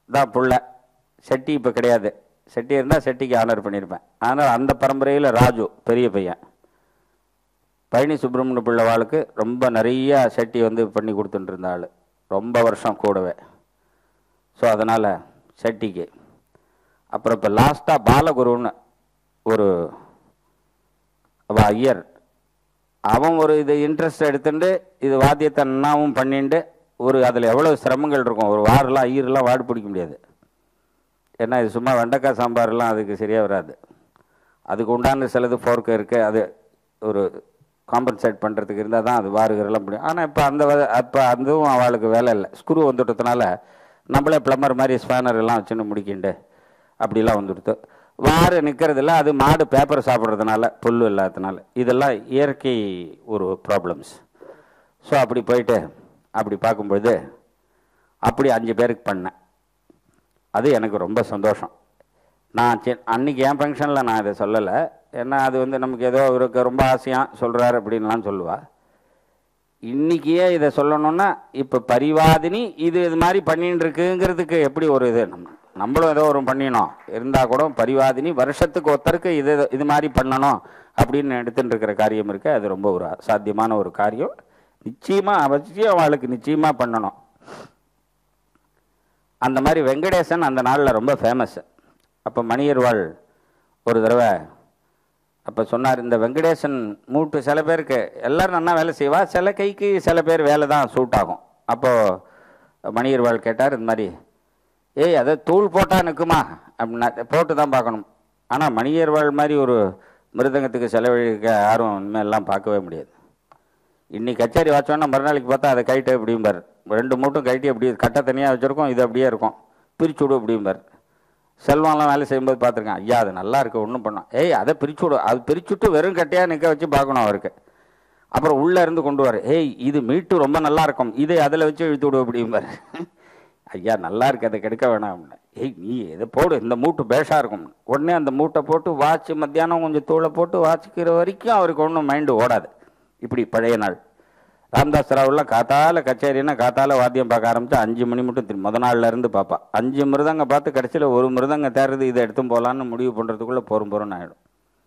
தான் புள்ள செட்டி இப்போ கிடையாது செட்டி இருந்தால் செட்டிக்கு ஆனர் பண்ணியிருப்பேன் ஆனால் அந்த பரம்பரையில் ராஜு பெரிய பையன் பழனி சுப்பிரமணிய பிள்ளைவாளுக்கு ரொம்ப நிறைய செட்டி வந்து பண்ணி கொடுத்துட்டு இருந்த ஆள் ரொம்ப வருஷம் கூடவே ஸோ அதனால் செட்டிக்கு அப்புறம் இப்போ லாஸ்ட்டாக பாலகுருன்னு ஒரு அவ ஐயர் அவன் ஒரு இது இன்ட்ரெஸ்ட் எடுத்துட்டு இது வாத்தியத்தை நன்னாவும் பண்ணிட்டு ஒரு அதில் எவ்வளோ சிரமங்கள் இருக்கும் ஒரு வாரெல்லாம் ஐயர்லாம் வாடு பிடிக்க முடியாது ஏன்னா இது சும்மா வெண்டைக்காய் சாம்பார்லாம் அதுக்கு சரியாக வராது அதுக்கு உண்டான சிலது ஃபோர்க்கு இருக்குது அது ஒரு காம்பன்சேட் பண்ணுறதுக்கு இருந்தால் தான் அது வாருகிறெல்லாம் முடியும் ஆனால் இப்போ அந்த அப்போ அதுவும் அவளுக்கு வேலை இல்லை ஸ்க்ரூ வந்துட்டதுனால நம்மளே ப்ளம்பர் மாதிரி ஸ்பேனர் எல்லாம் வச்சுன்னு முடிக்கிண்டு அப்படிலாம் வந்துடுத்து வாறு நிற்கிறதில்ல அது மாடு பேப்பர் சாப்பிட்றதுனால புல் இல்லாததுனால இதெல்லாம் இயற்கை ஒரு ப்ராப்ளம்ஸ் ஸோ அப்படி போயிட்டு அப்படி பார்க்கும்பொழுது அப்படி அஞ்சு பேருக்கு பண்ணேன் அது எனக்கு ரொம்ப சந்தோஷம் நான் சி அன்னைக்கு என் ஃபங்க்ஷனில் நான் இதை சொல்லலை ஏன்னா அது வந்து நமக்கு ஏதோ இவருக்கு ரொம்ப ஆசையாக சொல்கிறாரு அப்படின்லாம் சொல்லுவா இன்னைக்கே இதை சொல்லணும்னா இப்போ பரிவாதினி இது இது மாதிரி பண்ணின்னு இருக்குங்கிறதுக்கு எப்படி ஒரு இது நம்ம நம்மளும் ஏதோ ஒரு பண்ணினோம் இருந்தால் கூட பரிவாதினி வருஷத்துக்கு ஒருத்தருக்கு இது இது மாதிரி பண்ணணும் அப்படின்னு எடுத்துட்டு இருக்கிற காரியம் இருக்கு அது ரொம்ப ஒரு சாத்தியமான ஒரு காரியம் நிச்சயமாக அவசியம் அவளுக்கு நிச்சயமாக பண்ணணும் அந்த மாதிரி வெங்கடேசன் அந்த நாளில் ரொம்ப ஃபேமஸ் அப்போ மணியர்வாள் ஒரு தடவை அப்போ சொன்னார் இந்த வெங்கடேசன் மூட்டு சில பேருக்கு எல்லாரும் நல்லா வேலை செய்வா சில கைக்கு சில பேர் வேலை தான் சூட் ஆகும் அப்போது மணியர்வாள் கேட்டார் இந்த மாதிரி ஏய் அதை தூள் போட்டால் நிற்குமா அப்படின்னா போட்டு தான் பார்க்கணும் ஆனால் மணியர்வாள் மாதிரி ஒரு மிருதங்கத்துக்கு செலவழிக்க யாரும் இனிமேல்லாம் பார்க்கவே முடியாது இன்னைக்கு கச்சேரி வச்சோன்னா மறுநாளைக்கு பார்த்தா அதை கைட்டு எப்படிம்பார் ரெண்டு மூட்டும் கைட்டி அப்படி கட்டை தனியாக வச்சுருக்கோம் இது அப்படியே இருக்கும் பிரிச்சு விடு அப்படிம்பார் செல்வம்லாம் வேலை செய்யும்போது பார்த்துருக்கேன் ஐயா அது நல்லா இருக்கு ஒன்றும் பண்ணோம் ஏய் அதை பிரிச்சு விடு அது பிரிச்சு விட்டு வெறும் கட்டையாக நிற்க வச்சு பார்க்கணும் அவருக்கு அப்புறம் உள்ளே இருந்து கொண்டு வர ஏய் இது மீட்டு ரொம்ப நல்லா இருக்கும் இதை அதில் வச்சு இழுத்து விடு அப்படிம்பார் ஐயா நல்லா இருக்கு அதை கெடுக்க வேணாம் அப்படின்னா. ஏய் நீ இதை போடு இந்த மூட்டு பேஷாக இருக்கும் உடனே அந்த மூட்டை போட்டு வாட்ச் மத்தியானம் கொஞ்சம் தூளை போட்டு வாட்சிக்கிற வரைக்கும் அவருக்கு ஒன்றும் மைண்டு ஓடாது இப்படி பழைய நாள் ராம்தாஸ் ராவுலாம் காத்தால கச்சேரின்னா காத்தால வாத்தியம் பார்க்க ஆரம்பிச்சா அஞ்சு மணி மட்டும் திரும்பி முத நாள்ல இருந்து பார்ப்பா அஞ்சு மிருதங்க பார்த்து கடைசியில் ஒரு மிருதங்க தேர்றது இதை எடுத்து போகலான்னு முடிவு பண்ணுறதுக்குள்ளே போரும் போகிறோன்னு ஆகிடும்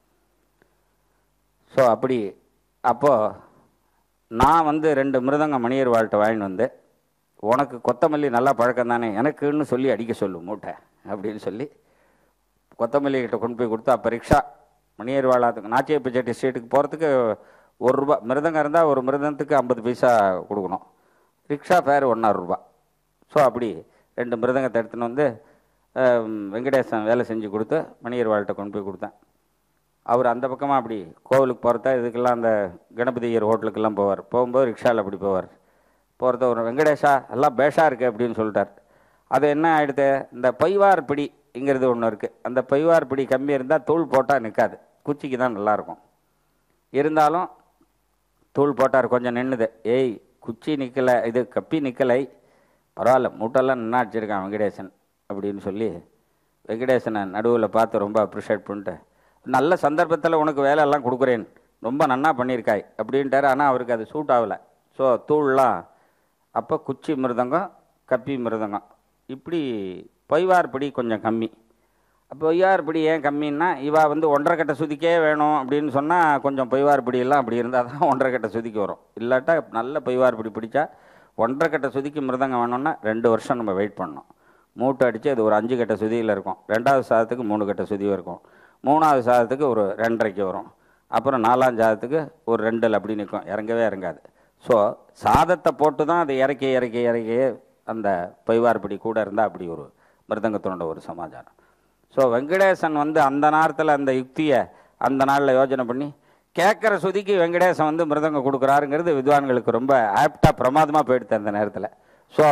ஸோ அப்படி அப்போது நான் வந்து ரெண்டு மிருதங்க மணியர் வாழ்ட்டை வாங்கிட்டு வந்து உனக்கு கொத்தமல்லி நல்லா பழக்கம் தானே எனக்குன்னு சொல்லி அடிக்க சொல்லு மூட்டை அப்படின்னு சொல்லி கொத்தமல்லி கிட்ட கொண்டு போய் கொடுத்து அப்போ ரிக்ஷா மணியர் வாழாத்துக்கு நாச்சியப்பச்சேட்டி ஸ்ட்ரீட்டுக்கு போகிறதுக்கு ஒரு ரூபா மிருதங்கம் இருந்தால் ஒரு மிருதத்துக்கு ஐம்பது பைசா கொடுக்கணும் ரிக்ஷா ஃபேர் ஒன்றரை ரூபா ஸோ அப்படி ரெண்டு மிருதங்கத்தை எடுத்துன்னு வந்து அஹ், வெங்கடேசன் வேலை செஞ்சு கொடுத்து மணியர் வாழ்கிட்ட கொண்டு போய் கொடுத்தேன் அவர் அந்த பக்கமாக அப்படி கோவிலுக்கு போகிறதா இதுக்கெல்லாம் அந்த கணபதி ஐயர் ஹோட்டலுக்கெல்லாம் போவார் போகும்போது ரிக்ஷாவில் அப்படி போவார் போகிறத ஒரு வெங்கடேஷா எல்லாம் பேஷா இருக்கு அப்படின்னு சொல்லிட்டார் அது என்ன ஆயிடுது இந்த பைவார் பிடிங்கிறது ஒன்று இருக்குது அந்த பைவார் பிடி கம்மி இருந்தால் தூள் போட்டால் நிற்காது குச்சிக்கு தான் நல்லாயிருக்கும் இருந்தாலும் தூள் போட்டார் கொஞ்சம் நின்றுது ஏய் குச்சி நிற்கலை இது கப்பி நிற்கலை பரவாயில்ல மூட்டெல்லாம் நின்னா அடிச்சிருக்கான் வெங்கடேசன் அப்படின்னு சொல்லி வெங்கடேசனை நடுவில் பார்த்து ரொம்ப அப்ரிஷியேட் பண்ணிட்டு நல்ல சந்தர்ப்பத்தில் உனக்கு வேலையெல்லாம் கொடுக்குறேன் ரொம்ப நன்னா பண்ணியிருக்காய் அப்படின்ட்டாரு ஆனால் அவருக்கு அது சூட் ஆகலை ஸோ தூள்லாம் அப்போ குச்சி மிருதங்கம் கப்பி மிருதங்கம் இப்படி பொய்வார் பிடி கொஞ்சம் கம்மி அப்போ பொய்வார் பிடி ஏன் கம்மின்னா இவா வந்து ஒன்றரை கட்ட சுதிக்கே வேணும் அப்படின்னு சொன்னால் கொஞ்சம் பொய்வார் பிடியெல்லாம் அப்படி இருந்தால் தான் ஒன்றரை கட்ட சுதிக்கு வரும் இல்லாட்டா நல்ல பொய்வார் பிடி பிடிச்சா ஒன்றரை கட்ட சுதிக்கு மிருதங்கம் வேணும்னா ரெண்டு வருஷம் நம்ம வெயிட் பண்ணணும் மூட்டை அடித்து அது ஒரு அஞ்சு கட்ட சுதியில் இருக்கும் ரெண்டாவது சாதத்துக்கு மூணு கட்ட சுதி இருக்கும் மூணாவது சாதத்துக்கு ஒரு ரெண்டரைக்கு வரும் அப்புறம் நாலாம் சாதத்துக்கு ஒரு ரெண்டில் அப்படி நிற்கும் இறங்கவே இறங்காது ஸோ சாதத்தை போட்டு தான் அது இறக்கி இறக்கி இறக்கி அந்த பொய்வார்படி கூட இருந்தால் அப்படி ஒரு மிருதங்கத்தினோட ஒரு சமாச்சாரம் ஸோ வெங்கடேசன் வந்து அந்த நேரத்தில் அந்த யுக்தியை அந்த நாளில் யோசனை பண்ணி கேட்குற சுதிக்கு வெங்கடேசன் வந்து மிருதங்கம் கொடுக்குறாருங்கிறது வித்வான்களுக்கு ரொம்ப ஆப்டாக பிரமாதமாக போயிடுது அந்த நேரத்தில் ஸோ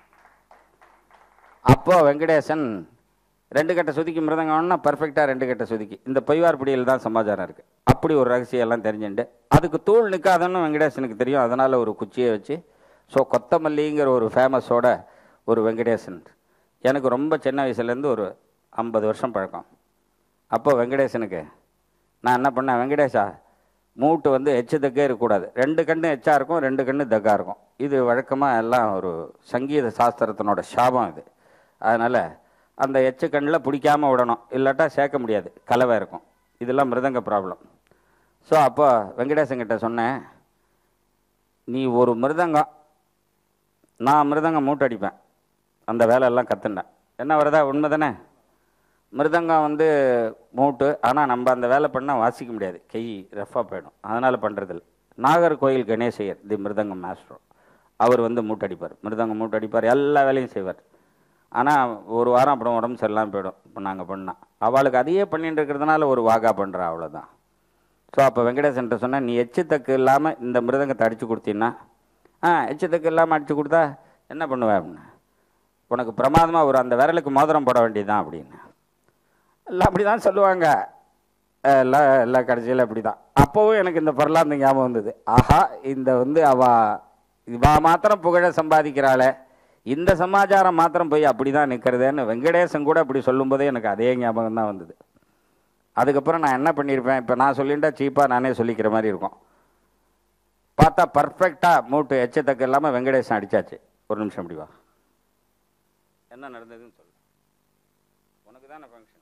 அப்போ வெங்கடேசன் ரெண்டு கட்ட சுதிக்கு மிருதங்கம் வேணும்னா பர்ஃபெக்டாக ரெண்டு கட்ட சுதிக்கு இந்த பொய்வார்படியில் தான் சமாச்சாரம் இருக்குது அப்படி ஒரு ரகசியம் எல்லாம் தெரிஞ்சுட்டு அதுக்கு தூள் நிற்காதுன்னு வெங்கடேசனுக்கு தெரியும் அதனால் ஒரு குச்சியை வச்சு ஸோ கொத்தமல்லிங்கிற ஒரு ஃபேமஸோட ஒரு வெங்கடேசன் எனக்கு ரொம்ப சின்ன வயசுலேருந்து ஒரு ஐம்பது வருஷம் பழக்கம் அப்போ வெங்கடேசனுக்கு நான் என்ன பண்ணேன் வெங்கடேஷா மூட்டு வந்து எச்சு தக்கே இருக்கக்கூடாது ரெண்டு கண்ணு எச்சா இருக்கும் ரெண்டு கண்ணு தக்கா இருக்கும் இது வழக்கமாக எல்லாம் ஒரு சங்கீத சாஸ்திரத்தினோட சாபம் இது அதனால் அந்த எச்சு கண்ணில் பிடிக்காம விடணும் இல்லாட்டா சேர்க்க முடியாது கலவை இருக்கும் இதெல்லாம் மிருதங்க ப்ராப்ளம் ஸோ அப்போ வெங்கடேசன்கிட்ட சொன்னேன் நீ ஒரு மிருதங்கம் நான் மிருதங்கம் மூட்டடிப்பேன் அந்த வேலையெல்லாம் கற்றுனேன் என்ன வருதா உண்மை தானே மிருதங்கம் வந்து மூட்டு ஆனால் நம்ம அந்த வேலை பண்ணால் வாசிக்க முடியாது கை ரஃப்பாக போயிடும் அதனால் பண்ணுறதில்ல நாகர்கோயில் கணேசையர் தி மிருதங்கம் மாஸ்டர் அவர் வந்து மூட்டடிப்பார் மிருதங்கம் மூட்டடிப்பார் எல்லா வேலையும் செய்வார் ஆனால் ஒரு வாரம் அப்புறம் உடம்பு சரியில்லாமல் போயிடும் இப்போ நாங்கள் பண்ணால் அவளுக்கு அதையே பண்ணிட்டு இருக்கிறதுனால ஒரு வாகா பண்ணுறா அவ்வளோதான் ஸோ அப்போ வெங்கடேசன்ட்ட சொன்னேன் நீ எச்சு தக்கு இல்லாமல் இந்த மிருதங்கத்தை அடித்து கொடுத்தீங்கன்னா ஆ எச்சு தக்கு இல்லாமல் அடித்து கொடுத்தா என்ன பண்ணுவேன் அப்படின்னு உனக்கு பிரமாதமாக ஒரு அந்த விரலுக்கு மோதிரம் போட வேண்டியதுதான் அப்படின்னு எல்லாம் அப்படி தான் சொல்லுவாங்க எல்லாம் எல்லாம் கடைசியில் அப்படி தான் அப்போவும் எனக்கு இந்த பரலாந்த ஞாபகம் வந்தது ஆஹா இந்த வந்து அவ இவா மாத்திரம் புகழ சம்பாதிக்கிறாளே இந்த சமாச்சாரம் மாத்திரம் போய் அப்படி தான் நிற்கிறதேன்னு வெங்கடேசன் கூட அப்படி சொல்லும்போதே எனக்கு அதே ஞாபகம் தான் வந்தது அதுக்கப்புறம் நான் என்ன பண்ணியிருப்பேன் இப்போ நான் சொல்லிட்டா சீப்பாக நானே சொல்லிக்கிற மாதிரி இருக்கும் பார்த்தா பர்ஃபெக்டாக மூட்டு எச்சத்தக்கு இல்லாமல் வெங்கடேசன் அடிச்சாச்சு ஒரு நிமிஷம் இப்படி வா என்ன நடந்ததுன்னு சொல்லு உனக்கு தானே ஃபங்க்ஷன்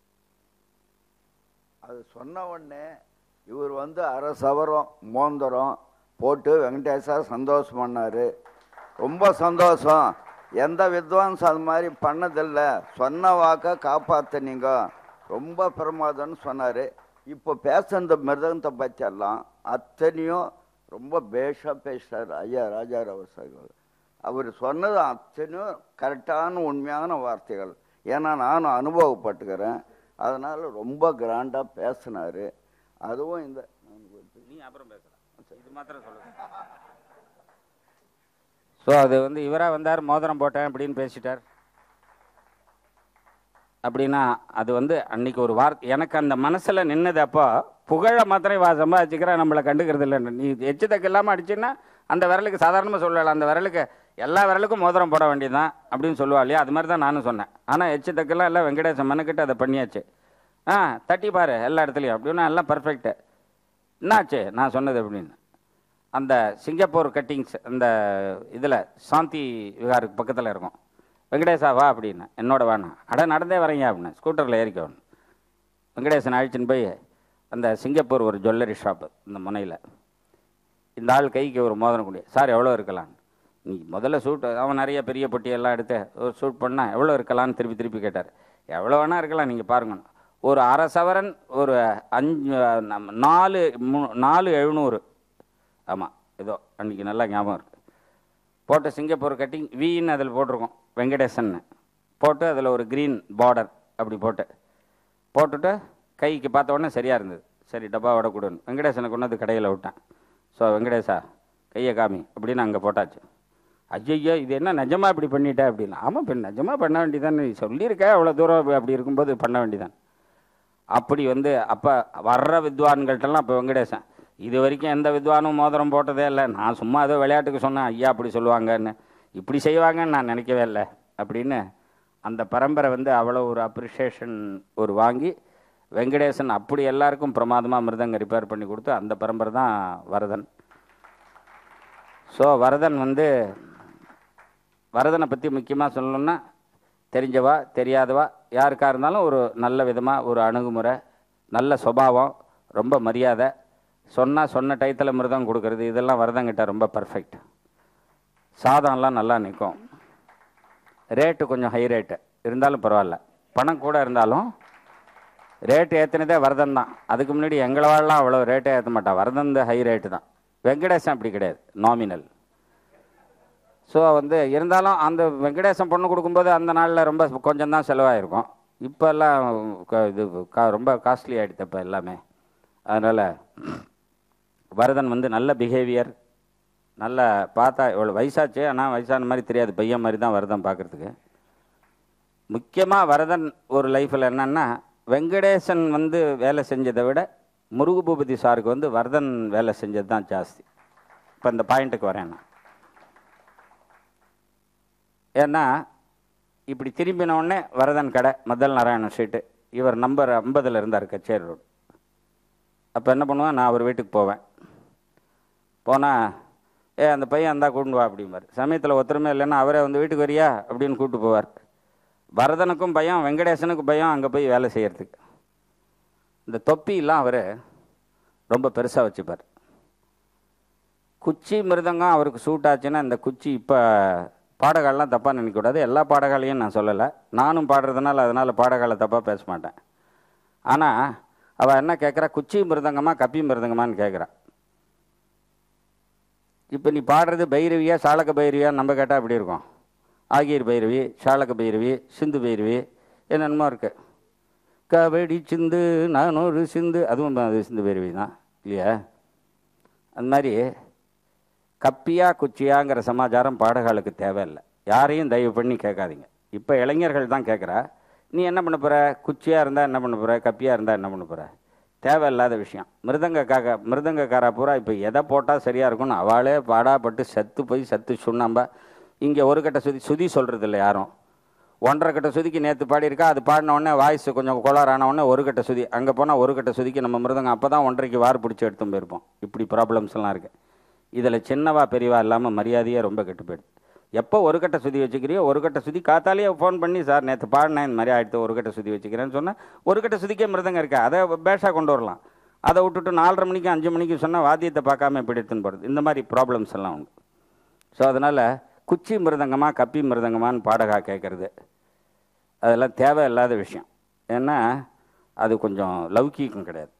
அது சொன்ன உடனே இவர் வந்து அரை சவரம் மோந்தரம் போட்டு வெங்கடேஷா சந்தோஷம் பண்ணார் ரொம்ப சந்தோஷம் எந்த வித்வான்ஸ் அது மாதிரி பண்ணதில்லை சொன்ன வாக்கை காப்பாற்றுனீங்க ரொம்ப பிரமாதம்னு சொன்னார் இப்போ பேச இந்த மிருதங்கத்தை பற்றி எல்லாம் அத்தனையும் ரொம்ப பேஷாக பேசுகிறார் ஐயா ராஜாராவ சாகர் அவர் சொன்னது அத்தனையும் கரெக்டான உண்மையான வார்த்தைகள் ஏன்னா நானும் அனுபவப்பட்டுக்கிறேன் அதனால் ரொம்ப கிராண்டாக பேசினார் அதுவும் இந்த நீ அப்புறம் பேசலாம் இது மாத்திரம் சொல்லுங்க ஸோ அது வந்து இவராக வந்தார் மோதிரம் போட்டேன் அப்படின்னு பேசிட்டார் அப்படின்னா அது வந்து அன்னைக்கு ஒரு வார்த்தை எனக்கு அந்த மனசில் நின்னது அப்போ புகழை மாத்திரம் வா சம்பாதிச்சுக்கிறா நம்மளை கண்டுக்கிறது இல்லை நீ எச்சத்தக்கு இல்லாமல் அடிச்சுன்னா அந்த விரலுக்கு சாதாரணமாக சொல்லலாம் அந்த விரலுக்கு எல்லா விரலுக்கும் மோதிரம் போட வேண்டியதுதான் அப்படின்னு சொல்லுவா இல்லையா அது மாதிரி தான் நானும் சொன்னேன் ஆனால் எச்சத்தக்கெல்லாம் எல்லாம் வெங்கடேசன் மனுக்கிட்ட அதை பண்ணியாச்சு ஆ தட்டி பாரு எல்லா இடத்துலையும் அப்படின்னா எல்லாம் பர்ஃபெக்ட்டு என்னாச்சு நான் சொன்னது அப்படின்னு அந்த சிங்கப்பூர் கட்டிங்ஸ் அந்த இதில் சாந்தி விகாருக்கு பக்கத்தில் இருக்கும் வெங்கடேசா வா அப்படின்னு என்னோட வாண்ணா அட நடந்தே வரீங்க அப்படின்னு ஸ்கூட்டரில் ஏறிக்கணும் வெங்கடேசன் அழிச்சின்னு போய் அந்த சிங்கப்பூர் ஒரு ஜுவல்லரி ஷாப்பு இந்த முனையில் இந்த ஆள் கைக்கு ஒரு மோதிரம் கொடு சார் எவ்வளோ இருக்கலாம் நீ முதல்ல சூட் அவன் நிறைய பெரிய பொட்டியெல்லாம் எடுத்து ஒரு ஷூட் பண்ணால் எவ்வளோ இருக்கலாம்னு திருப்பி திருப்பி கேட்டார் எவ்வளோ வேணா இருக்கலாம் நீங்கள் பாருங்க ஒரு அரை சவரன் ஒரு அஞ்சு நம்ம நாலு மூ- நாலு எழுநூறு ஆமாம் ஏதோ அன்றைக்கி நல்லா ஞாபகம் இருக்கு போட்டு சிங்கப்பூர் கட்டிங் வின்னு அதில் போட்டிருக்கோம் வெங்கடேசன் போட்டு அதில் ஒரு க்ரீன் பார்டர் அப்படி போட்டு போட்டுட்டு கைக்கு பார்த்த உடனே சரியாக இருந்தது சரி டப்பாவோட கொடுன்னு வெங்கடேசனை கொண்டு வந்து கடையில் விட்டேன் ஸோ வெங்கடேசா கையை காமி அப்படின்னு அங்கே போட்டாச்சு ஐயோ இது என்ன நிஜமா இப்படி பண்ணிட்ட அப்படின்னு ஆமாம் இப்போ நிஜமா பண்ண வேண்டியதானே நீ சொல்லியிருக்க அவ்வளோ தூரம் அப்படி- அப்படி இருக்கும்போது பண்ண வேண்டியதான் அப்படி வந்து அப்போ வர்ற வித்வான்கள்ட்டெல்லாம் இப்போ வெங்கடேசன் இது வரைக்கும் எந்த வித்வானும் மோதிரம் போட்டதே இல்லை நான் சும்மா ஏதோ விளையாட்டுக்கு சொன்னேன் ஐயா அப்படி சொல்லுவாங்கன்னு இப்படி செய்வாங்கன்னு நான் நினைக்கவே இல்லை அப்படின்னு அந்த பரம்பரை வந்து அவ்வளோ ஒரு அப்ரிஷியேஷன் ஒரு வாங்கி வெங்கடேசன் அப்படி எல்லாருக்கும் பிரமாதமாக மிருதங்க ரிப்பேர் பண்ணி கொடுத்து அந்த பரம்பரை தான் வரதன் ஸோ வரதன் வந்து வரதனை பற்றி முக்கியமாக சொல்லணும்னா தெரிஞ்சவா தெரியாதவா யாருக்கா இருந்தாலும் ஒரு நல்ல விதமாக ஒரு அணுகுமுறை நல்ல சுபாவம் ரொம்ப மரியாதை சொன்னால் சொன்ன டயத்தில் மிருதம் கொடுக்கறது இதெல்லாம் வரதங்கிட்ட ரொம்ப பர்ஃபெக்ட் சாதம்லாம் நல்லா நிற்கும் ரேட்டு கொஞ்சம் ஹை ரேட்டு இருந்தாலும் பரவாயில்ல பணம் கூட இருந்தாலும் ரேட்டு ஏற்றினதே வரதன் தான் அதுக்கு முன்னாடி எங்களவாழலாம் அவ்வளோ ரேட்டே ஏற்ற மாட்டான் வரதன் ஹை ரேட்டு தான் வெங்கடேசன் அப்படி கிடையாது நாமினல் ஸோ வந்து இருந்தாலும் அந்த வெங்கடேசன் பொண்ணு கொடுக்கும்போது அந்த நாளில் ரொம்ப கொஞ்சம் தான் செலவாயிருக்கும் இப்போல்லாம் க- இது கா ரொம்ப காஸ்ட்லி ஆகிடுது இப்போ எல்லாமே அதனால் வரதன் வந்து நல்ல பிஹேவியர் நல்ல பார்த்தா இவ்வளோ வயசாச்சு ஆனால் வயசான மாதிரி தெரியாது பையன் மாதிரி தான் வரதன் பார்க்குறதுக்கு முக்கியமாக வரதன் ஒரு லைஃப்பில் என்னன்னா வெங்கடேசன் வந்து வேலை செஞ்சதை விட முருகு பூபதி சாருக்கு வந்து வரதன் வேலை செஞ்சது தான் ஜாஸ்தி இப்போ இந்த பாயிண்ட்டுக்கு வரேன் நான் ஏன்னா இப்படி திரும்பின உடனே வரதன் கடை மதல் நாராயணன் ஸ்ட்ரீட்டு இவர் நம்பர் ஐம்பதில் இருந்தார் கச்சேரி ரோடு அப்போ என்ன பண்ணுவேன் நான் அவர் வீட்டுக்கு போவேன் போனால் ஏ அந்த பையன் இருந்தால் கூட்டு வா அப்படிம்பார் சமயத்தில் ஒருத்தருமே இல்லைன்னா அவரே வந்து வீட்டுக்கு வரியா அப்படின்னு கூப்பிட்டு போவார் பரதனுக்கும் பயம் வெங்கடேசனுக்கும் பயம் அங்கே போய் வேலை செய்யறதுக்கு இந்த தொப்பிலாம் அவர் ரொம்ப பெருசாக வச்சுப்பார் குச்சி மிருதங்கம் அவருக்கு சூட் ஆச்சுன்னா இந்த குச்சி இப்போ பாடகாலெலாம் தப்பாக நினைக்கக்கூடாது எல்லா பாடகாலையும் நான் சொல்லலை நானும் பாடுறதுனால அதனால் பாடகாலை தப்பாக பேச மாட்டேன் ஆனால் அவள் என்ன கேட்குறா குச்சி மிருதங்கமா கப்பி மிருதங்கமான்னு கேட்குறா இப்போ நீ பாடுறது பைரவியா சாலக பைரவியா நம்ம கேட்டால் எப்படி இருக்கும் ஆகியர் பைரவி சாலக பைரவி சிந்து பைரவி என்னென்னமோ இருக்கு கபடி சிந்து நான் ஒரு சிந்து அதுவும் அது சிந்து பைரவி தான் இல்லையா அந்த மாதிரி கப்பியா குச்சியாங்கிற சமாச்சாரம் பாடகாலுக்கு தேவையில்லை யாரையும் தயவு பண்ணி கேட்காதீங்க இப்போ இளைஞர்கள் தான் கேட்குறா நீ என்ன பண்ண போகிற குச்சியாக இருந்தால் என்ன பண்ண போகிற கப்பியாக இருந்தால் என்ன பண்ண போகிற தேவையில்லாத விஷயம் மிருதங்கக்காக மிருதங்கக்காரா பூரா இப்போ எதை போட்டால் சரியாக இருக்கும்னு அவளே பாடாப்பட்டு செத்து போய் செத்து சுண்ணாம்பா இங்கே ஒரு கட்ட சுதி சுதி சொல்கிறது இல்லை யாரும் ஒன்றரை கட்ட சுதிக்கு நேற்று பாடியிருக்கா அது பாடின உடனே வாய்ஸ் கொஞ்சம் கோளாறான உடனே ஒரு கட்ட சுதி அங்கே போனால் ஒரு கட்ட சுதிக்கு நம்ம மிருதங்க அப்போ தான் ஒன்றரைக்கு வார் பிடிச்சி எடுத்து போயிருப்போம் இப்படி ப்ராப்ளம்ஸ் எல்லாம் இருக்குது இதில் சின்னவா பெரியவா இல்லாமல் மரியாதையே ரொம்ப கெட்டு போயிடுது எப்போ ஒரு கட்ட சுதி வச்சுக்கிறியோ ஒரு கட்ட சுதி காத்தாலேயே ஃபோன் பண்ணி சார் நேற்று பாடினேன் இந்த மாதிரி ஆயிடுத்து ஒரு கட்ட சுதி வச்சுக்கிறேன்னு சொன்னால் ஒரு கட்ட சுதிக்கே மிருதங்க இருக்கா அதை பேஷாக கொண்டு வரலாம் அதை விட்டுட்டு நாலரை மணிக்கு அஞ்சு மணிக்கு சொன்னால் வாத்தியத்தை பார்க்காம எப்படி எடுத்துன்னு போகிறது இந்த மாதிரி ப்ராப்ளம்ஸ் எல்லாம் உண்டு ஸோ அதனால் குச்சி மிருதங்கமா கப்பி மிருதங்கமான்னு பாடகா கேட்குறது அதெல்லாம் தேவையில்லாத விஷயம் ஏன்னா அது கொஞ்சம் லௌகீகம் கிடையாது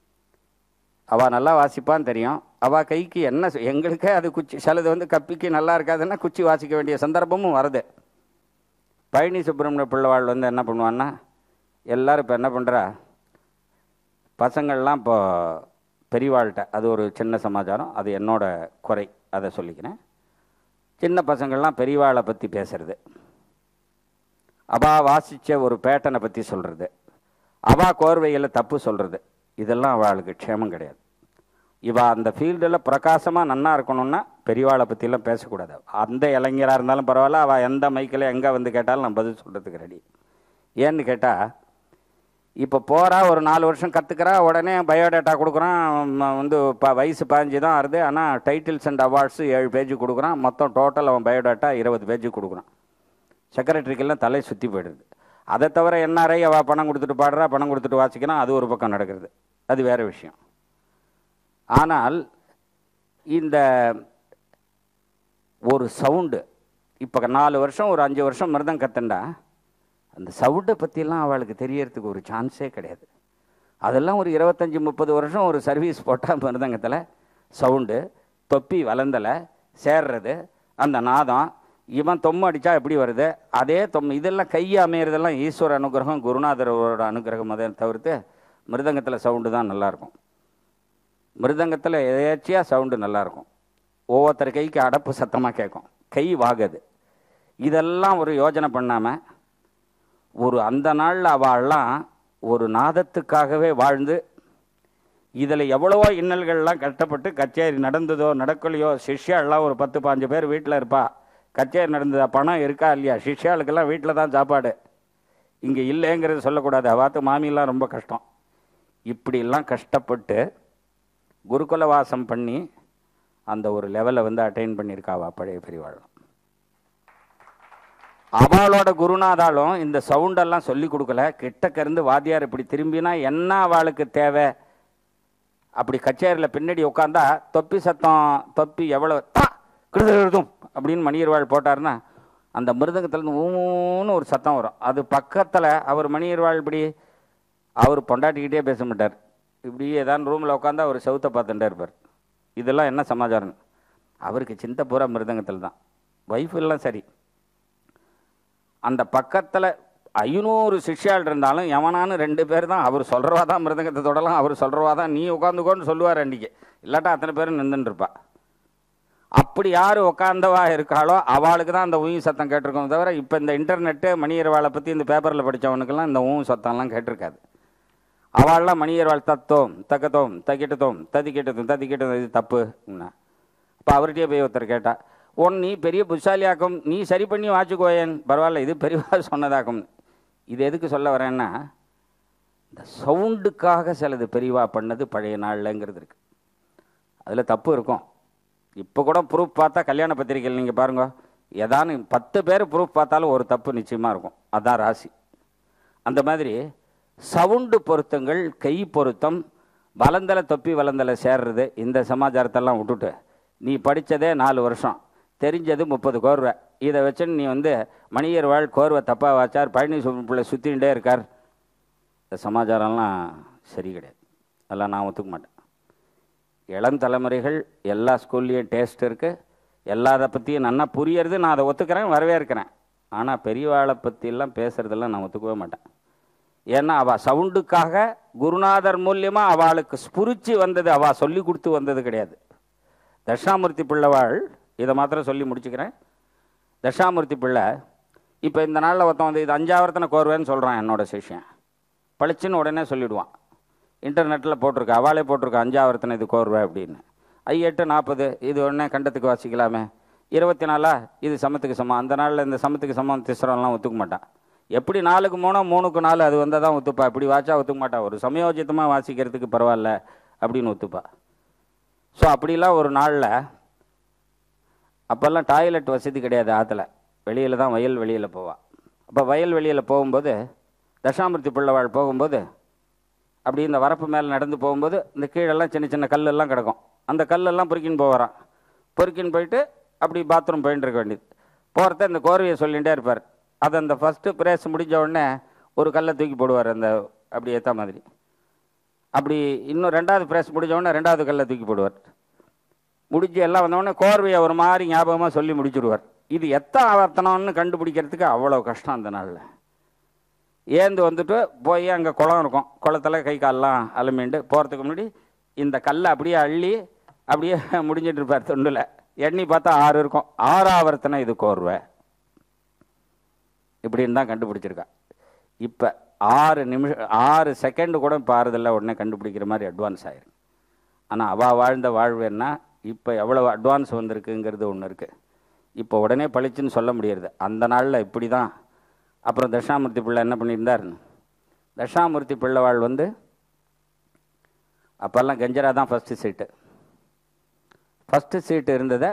அவள் நல்லா வாசிப்பான்னு தெரியும் அவள் கைக்கு என்ன செ- எங்களுக்கே அது குச்சி சிலது வந்து கப்பிக்கு நல்லா இருக்காதுன்னா குச்சி வாசிக்க வேண்டிய சந்தர்ப்பமும் வருது பழனி சுப்பிரமணிய பிள்ளைவாள் வந்து என்ன பண்ணுவான்னா எல்லாரும் இப்போ என்ன பண்ணுறா பசங்கள்லாம் இப்போ பெரியவாள்கிட்ட அது ஒரு சின்ன சமாச்சாரம் அது என்னோட குறை அதை சொல்லிக்கிறேன் சின்ன பசங்கள்லாம் பெரியவாளை பற்றி பேசுறது அவா வாசித்த ஒரு பேட்டனை பற்றி சொல்கிறது அவா கோர்வையில் தப்பு சொல்கிறது இதெல்லாம் அவளுக்கு க்ஷேமம் கிடையாது இவ அந்த ஃபீல்டில் பிரகாசமாக நன்னா இருக்கணும்னா பெரியவாளை பற்றிலாம் பேசக்கூடாது அந்த இளைஞராக இருந்தாலும் பரவாயில்ல அவள் எந்த மைக்கில் எங்கே வந்து கேட்டாலும் நான் பதில் சொல்கிறதுக்கு ரெடி ஏன்னு கேட்டால் இப்போ போகிறா ஒரு நாலு வருஷம் கற்றுக்கிறா உடனே பயோடேட்டா கொடுக்குறான் ம- வந்து ப வயசு பதினஞ்சு தான் ஆறுது ஆனால் டைட்டில்ஸ் அண்ட் அவார்ட்ஸ் ஏழு பேஜ் கொடுக்குறான் மொத்தம் டோட்டல் அவன் பயோடேட்டா இருபது பேஜ் கொடுக்குறான் செக்ரட்டரிக்கெல்லாம் தலை சுற்றி போயிடுது அதை தவிர என்ஆர்ஐ அவள் பணம் கொடுத்துட்டு பாடுறா பணம் கொடுத்துட்டு வாசிக்கிறான் அது ஒரு பக்கம் நடக்கிறது அது வேறு விஷயம் ஆனால் இந்த ஒரு சவுண்டு இப்போ நாலு வருஷம் ஒரு அஞ்சு வருஷம் மிருதம் கத்துண்டா அந்த சவுண்டை பற்றிலாம் அவளுக்கு தெரியறதுக்கு ஒரு சான்ஸே கிடையாது அதெல்லாம் ஒரு இருபத்தஞ்சி முப்பது வருஷம் ஒரு சர்வீஸ் போட்டால் மிருதங்கத்தில் சவுண்டு தொப்பி வளர்ந்தலை சேர்றது அந்த நாதம் இவன் தொம்ம அடித்தா எப்படி வருது அதே தொம் இதெல்லாம் கையை அமையிறதெல்லாம் ஈஸ்வர அனுகிரகம் குருநாதரோட அனுகிரகம் அதை தவிர்த்து மிருதங்கத்தில் சவுண்டு தான் நல்லாயிருக்கும் மிருதங்கத்தில் எதேச்சியாக சவுண்டு நல்லாயிருக்கும் ஒவ்வொருத்தர் கைக்கு அடப்பு சத்தமாக கேட்கும் கை வாகுது இதெல்லாம் ஒரு யோஜனை பண்ணாமல் ஒரு அந்த நாளில் அவள்லாம் ஒரு நாதத்துக்காகவே வாழ்ந்து இதில் எவ்வளவோ இன்னல்கள்லாம் கஷ்டப்பட்டு கச்சேரி நடந்ததோ நடக்கலையோ சிஷ்யாலாம் ஒரு பத்து பாஞ்சு பேர் வீட்டில் இருப்பா கச்சேரி நடந்ததா பணம் இருக்கா இல்லையா சிஷ்யாளுக்கெல்லாம் வீட்டில் தான் சாப்பாடு இங்கே இல்லைங்கிறது சொல்லக்கூடாது அவாத்து மாமியெல்லாம் ரொம்ப கஷ்டம் இப்படிலாம் கஷ்டப்பட்டு குருகுல வாசம் பண்ணி அந்த ஒரு லெவலை வந்து அட்டைன் பண்ணியிருக்காவா பழைய பெரியவாள் அவளோட குருநாதாலும் இந்த சவுண்டெல்லாம் சொல்லி கொடுக்கல கிட்டக்க இருந்து வாத்தியார் இப்படி திரும்பினா என்ன அவளுக்கு தேவை அப்படி கச்சேரியில் பின்னாடி உட்காந்தா தொப்பி சத்தம் தொப்பி எவ்வளோ கிருதும் அப்படின்னு மணியர்வாள் போட்டாருன்னா அந்த மிருதங்கத்துலேருந்து ஊன்னு ஒரு சத்தம் வரும் அது பக்கத்தில் அவர் மணியர்வாள் இப்படி அவர் பொண்டாட்டிக்கிட்டே பேச மாட்டார் இப்படி ஏதாவது ரூமில் உட்காந்தா அவர் செவுத்தை பார்த்துட்டே இருப்பார் இதெல்லாம் என்ன சமாச்சாரம் அவருக்கு சிந்தை பூரா மிருதங்கத்தில் தான் ஒய்ஃப் எல்லாம் சரி அந்த பக்கத்தில் ஐநூறு சிஷ்யாள் இருந்தாலும் எவனானு ரெண்டு பேர் தான் அவர் சொல்கிறவா தான் மிருதங்கத்தை தொடலாம் அவர் சொல்கிறவா தான் நீ உட்காந்துக்கோன்னு சொல்லுவார் அன்றைக்கி இல்லாட்டா அத்தனை பேரும் நின்றுட்டு இருப்பா அப்படி யார் உட்காந்தவா இருக்காளோ அவளுக்கு தான் அந்த ஊயும் சத்தம் கேட்டிருக்கோம் தவிர இப்போ இந்த இன்டர்நெட்டு மணியர்வாளை பற்றி இந்த பேப்பரில் படித்தவனுக்கெல்லாம் இந்த ஊயும் சத்தம்லாம் கேட்டிருக்காது அவள்லாம் மணியர்வாள் தத்தோம் தக்கத்தோம் தக்கிட்டத்தோம் ததிக்கிட்டதும் ததிக்கிட்டதும் இது தப்பு இப்போ அவர்கிட்டயே போய் ஒருத்தர் கேட்டா உன் நீ பெரிய புத்தாலியாக்கும் நீ சரி பண்ணி வாச்சுக்கோயேன் பரவாயில்ல இது பெரியவா சொன்னதாக்கும் இது எதுக்கு சொல்ல வரேன்னா இந்த சவுண்டுக்காக சிலது பெரியவா பண்ணது பழைய நாள்லங்கிறது இருக்கு அதில் தப்பு இருக்கும் இப்போ கூட ப்ரூஃப் பார்த்தா கல்யாண பத்திரிக்கையில் நீங்கள் பாருங்க ஏதானு பத்து பேர் ப்ரூஃப் பார்த்தாலும் ஒரு தப்பு நிச்சயமாக இருக்கும் அதான் ராசி அந்த மாதிரி சவுண்டு பொருத்தங்கள் கை பொருத்தம் வளந்தலை தொப்பி வளந்தலை சேர்றது இந்த சமாச்சாரத்தெல்லாம் விட்டுட்டு நீ படித்ததே நாலு வருஷம் தெரிஞ்சது முப்பது கோர்வை இதை வச்சுன்னு நீ வந்து மணியர் வாழ் கோர்வை தப்பாக வாச்சார் பழனிசாமி பிள்ளை சுற்றிகிட்டே இருக்கார் இந்த சமாச்சாரம்லாம் சரி கிடையாது அதெல்லாம் நான் ஒத்துக்க மாட்டேன் இளம் தலைமுறைகள் எல்லா ஸ்கூல்லேயும் டேஸ்ட் இருக்குது எல்லாரை பற்றியும் நன்னா புரியறது நான் அதை ஒத்துக்கிறேன் வரவேற்கிறேன் ஆனால் பெரியவாளை பற்றியெல்லாம் பேசுகிறதெல்லாம் நான் ஒத்துக்கவே மாட்டேன் ஏன்னா அவள் சவுண்டுக்காக குருநாதர் மூலியமாக அவளுக்கு ஸ்புரிச்சு வந்தது அவள் சொல்லி கொடுத்து வந்தது கிடையாது தட்சாமூர்த்தி பிள்ளைவாள் இதை மாத்திரம் சொல்லி முடிச்சுக்கிறேன் தட்சாமூர்த்தி பிள்ளை இப்போ இந்த நாளில் ஒருத்தன் வந்து இது அஞ்சாவரத்தனை கோர்வேன்னு சொல்கிறான் என்னோட சிஷ்யன் பளிச்சுன்னு உடனே சொல்லிடுவான் இன்டர்நெட்டில் போட்டிருக்கா அவளே போட்டிருக்கா அஞ்சாவரத்தனை இது கோர்வை அப்படின்னு ஐ எட்டு நாற்பது இது உடனே கண்டத்துக்கு வாசிக்கலாமே இருபத்தி நாலா இது சமத்துக்கு சமம் அந்த நாளில் இந்த சமத்துக்கு சமம் திசுரம்லாம் ஒத்துக்க மாட்டான் எப்படி நாலுக்கு மூணோ மூணுக்கு நாலு அது வந்தால் தான் ஒத்துப்பா இப்படி வாச்சா ஒத்துக்க மாட்டா ஒரு சமயோஜிதமாக வாசிக்கிறதுக்கு பரவாயில்ல அப்படின்னு ஒத்துப்பா ஸோ அப்படிலாம் ஒரு நாளில் அப்போல்லாம் டாய்லெட் வசதி கிடையாது ஆற்றுல வெளியில் தான் வயல் வெளியில் போவா அப்போ வயல் வெளியில் போகும்போது தசாமூர்த்தி பிள்ளைவாள் போகும்போது அப்படி இந்த வரப்பு மேலே நடந்து போகும்போது இந்த கீழெல்லாம் சின்ன சின்ன கல்லெல்லாம் கிடக்கும் அந்த கல்லெல்லாம் பொறுக்கின்னு போவாராம் பொறுக்கின்னு போயிட்டு அப்படி பாத்ரூம் போயிட்டு இருக்க வேண்டியது போகிறத இந்த கோர்வையை சொல்லிகிட்டே இருப்பார் அது அந்த ஃபஸ்ட்டு பிரேஸ் முடிஞ்ச உடனே ஒரு கல்லை தூக்கி போடுவார் அந்த அப்படி ஏற்ற மாதிரி அப்படி இன்னும் ரெண்டாவது பிரேஸ் முடிஞ்ச உடனே ரெண்டாவது கல்லை தூக்கி போடுவார் முடிஞ்சு எல்லாம் வந்தோடனே கோர்வையை ஒரு மாதிரி ஞாபகமாக சொல்லி முடிச்சுடுவார் இது எத்த ஆவர்த்தனம்னு கண்டுபிடிக்கிறதுக்கு அவ்வளோ கஷ்டம் அந்த நாளில் ஏந்து வந்துட்டு போய் அங்கே குளம் இருக்கும் குளத்தில் கை காலெலாம் அலுமிண்டு போகிறதுக்கு முன்னாடி இந்த கல்லை அப்படியே அள்ளி அப்படியே முடிஞ்சிட்டு இருப்பார் தொண்டில் எண்ணி பார்த்தா ஆறு இருக்கும் ஆறாவர்த்தனை இது கோர்வை இப்படின்னு தான் கண்டுபிடிச்சிருக்கா இப்போ ஆறு நிமிஷம் ஆறு செகண்டு கூட இப்போ ஆறுதலில் உடனே கண்டுபிடிக்கிற மாதிரி அட்வான்ஸ் ஆயிருக்கு ஆனால் அவள் வாழ்ந்த வாழ்வுன்னா இப்போ எவ்வளோ அட்வான்ஸ் வந்திருக்குங்கிறது ஒன்று இருக்குது இப்போ உடனே பளிச்சுன்னு சொல்ல முடியாது அந்த நாளில் இப்படி தான் அப்புறம் தட்சாமூர்த்தி பிள்ளை என்ன பண்ணியிருந்தார் தட்சாமூர்த்தி பிள்ளைவாள் வந்து அப்போல்லாம் கஞ்சரா தான் ஃபஸ்ட்டு சீட்டு ஃபஸ்ட்டு சீட்டு இருந்ததை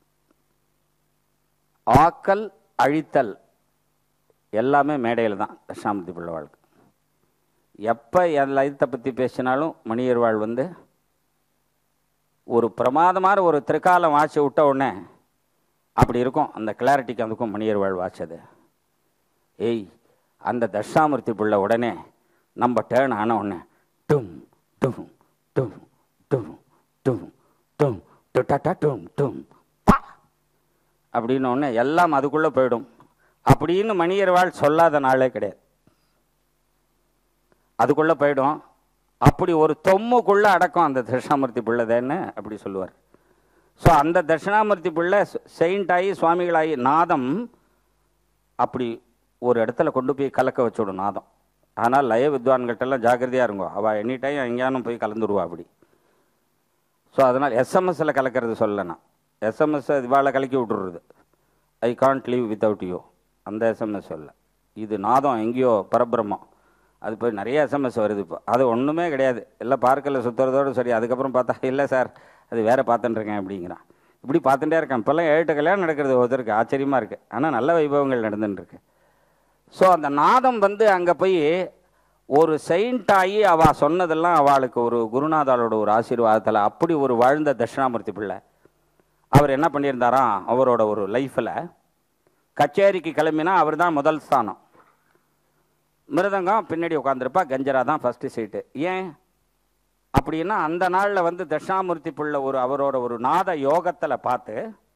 ஆக்கல் அழித்தல் எல்லாமே மேடையில் தான் தட்சாமூர்த்தி பிள்ளைவாளுக்கு எப்போ லலிதத்தை பற்றி பேசினாலும் மணியர்வாள் வந்து ஒரு பிரமாதமான ஒரு திரிகாலம் வாட்சி விட்ட உடனே அப்படி இருக்கும் அந்த கிளாரிட்டிக்கு அதுக்கும் மணியர்வாள் வாட்சது ஏய் அந்த தட்சாமூர்த்தி பிள்ளை உடனே நம்ம டேர்ன் ஆன உடனே டும் டும் டும் டும் டும் டும் டுட்டா டும் டும் பா அப்படின்னு உடனே எல்லாம் அதுக்குள்ளே போயிடும் அப்படின்னு மணியர்வாள் சொல்லாத நாளே கிடையாது அதுக்குள்ளே போயிடும் அப்படி ஒரு தொம்முக்குள்ளே அடக்கம் அந்த தட்சிணாமூர்த்தி பிள்ளைதேன்னு அப்படி சொல்லுவார் ஸோ அந்த தட்சிணாமூர்த்தி பிள்ளை செயின்ட் ஆகி சுவாமிகளாகி நாதம் அப்படி ஒரு இடத்துல கொண்டு போய் கலக்க வச்சுவிடும் நாதம் ஆனால் லய வித்வான்கிட்டலாம் ஜாக்கிரதையாக இருங்கோ அவள் எனி டைம் எங்கேயானும் போய் கலந்துருவா அப்படி ஸோ அதனால் எஸ்எம்எஸ்ஸில் கலக்கிறது சொல்ல நான் எஸ்எம்எஸ் இவாளை கலக்கி விட்டுறது I can't leave without you அந்த எஸ்எம்எஸ் சொல்ல இது நாதம் எங்கேயோ பரபிரம்மம் அது போய் நிறைய எஸ்எம்எஸ் வருது இப்போ அது ஒன்றுமே கிடையாது எல்லாம் பார்க்கல சுற்றுறதோடு சரி அதுக்கப்புறம் பார்த்தா இல்லை சார் அது வேற பார்த்துட்டுருக்கேன் அப்படிங்கிறான் இப்படி பார்த்துட்டே இருக்கேன் இப்போல்லாம் ஏழு கல்யாணம் நடக்கிறது ஒருத்தருக்கு ஆச்சரியமாக இருக்குது ஆனால் நல்ல வைபவங்கள் நடந்துட்டுருக்கு ஸோ அந்த நாதம் வந்து அங்கே போய் ஒரு செயின்ட் ஆகி அவள் சொன்னதெல்லாம் அவளுக்கு ஒரு குருநாதாளோட ஒரு ஆசீர்வாதத்தில் அப்படி ஒரு வாழ்ந்த தட்சிணாமூர்த்தி பிள்ளை அவர் என்ன பண்ணியிருந்தாராம் அவரோட ஒரு லைஃப்பில் கச்சேரிக்கு கிளம்பினா அவர் தான் முதல் ஸ்தானம் மிருதங்கம் பின்னாடி உட்காந்துருப்பா கஞ்சரா தான் ஃபஸ்ட்டு சீட்டு ஏன் அப்படின்னா அந்த நாளில் வந்து தட்சாமூர்த்தி பிள்ளை ஒரு அவரோட ஒரு நாத யோகத்தில் பார்த்து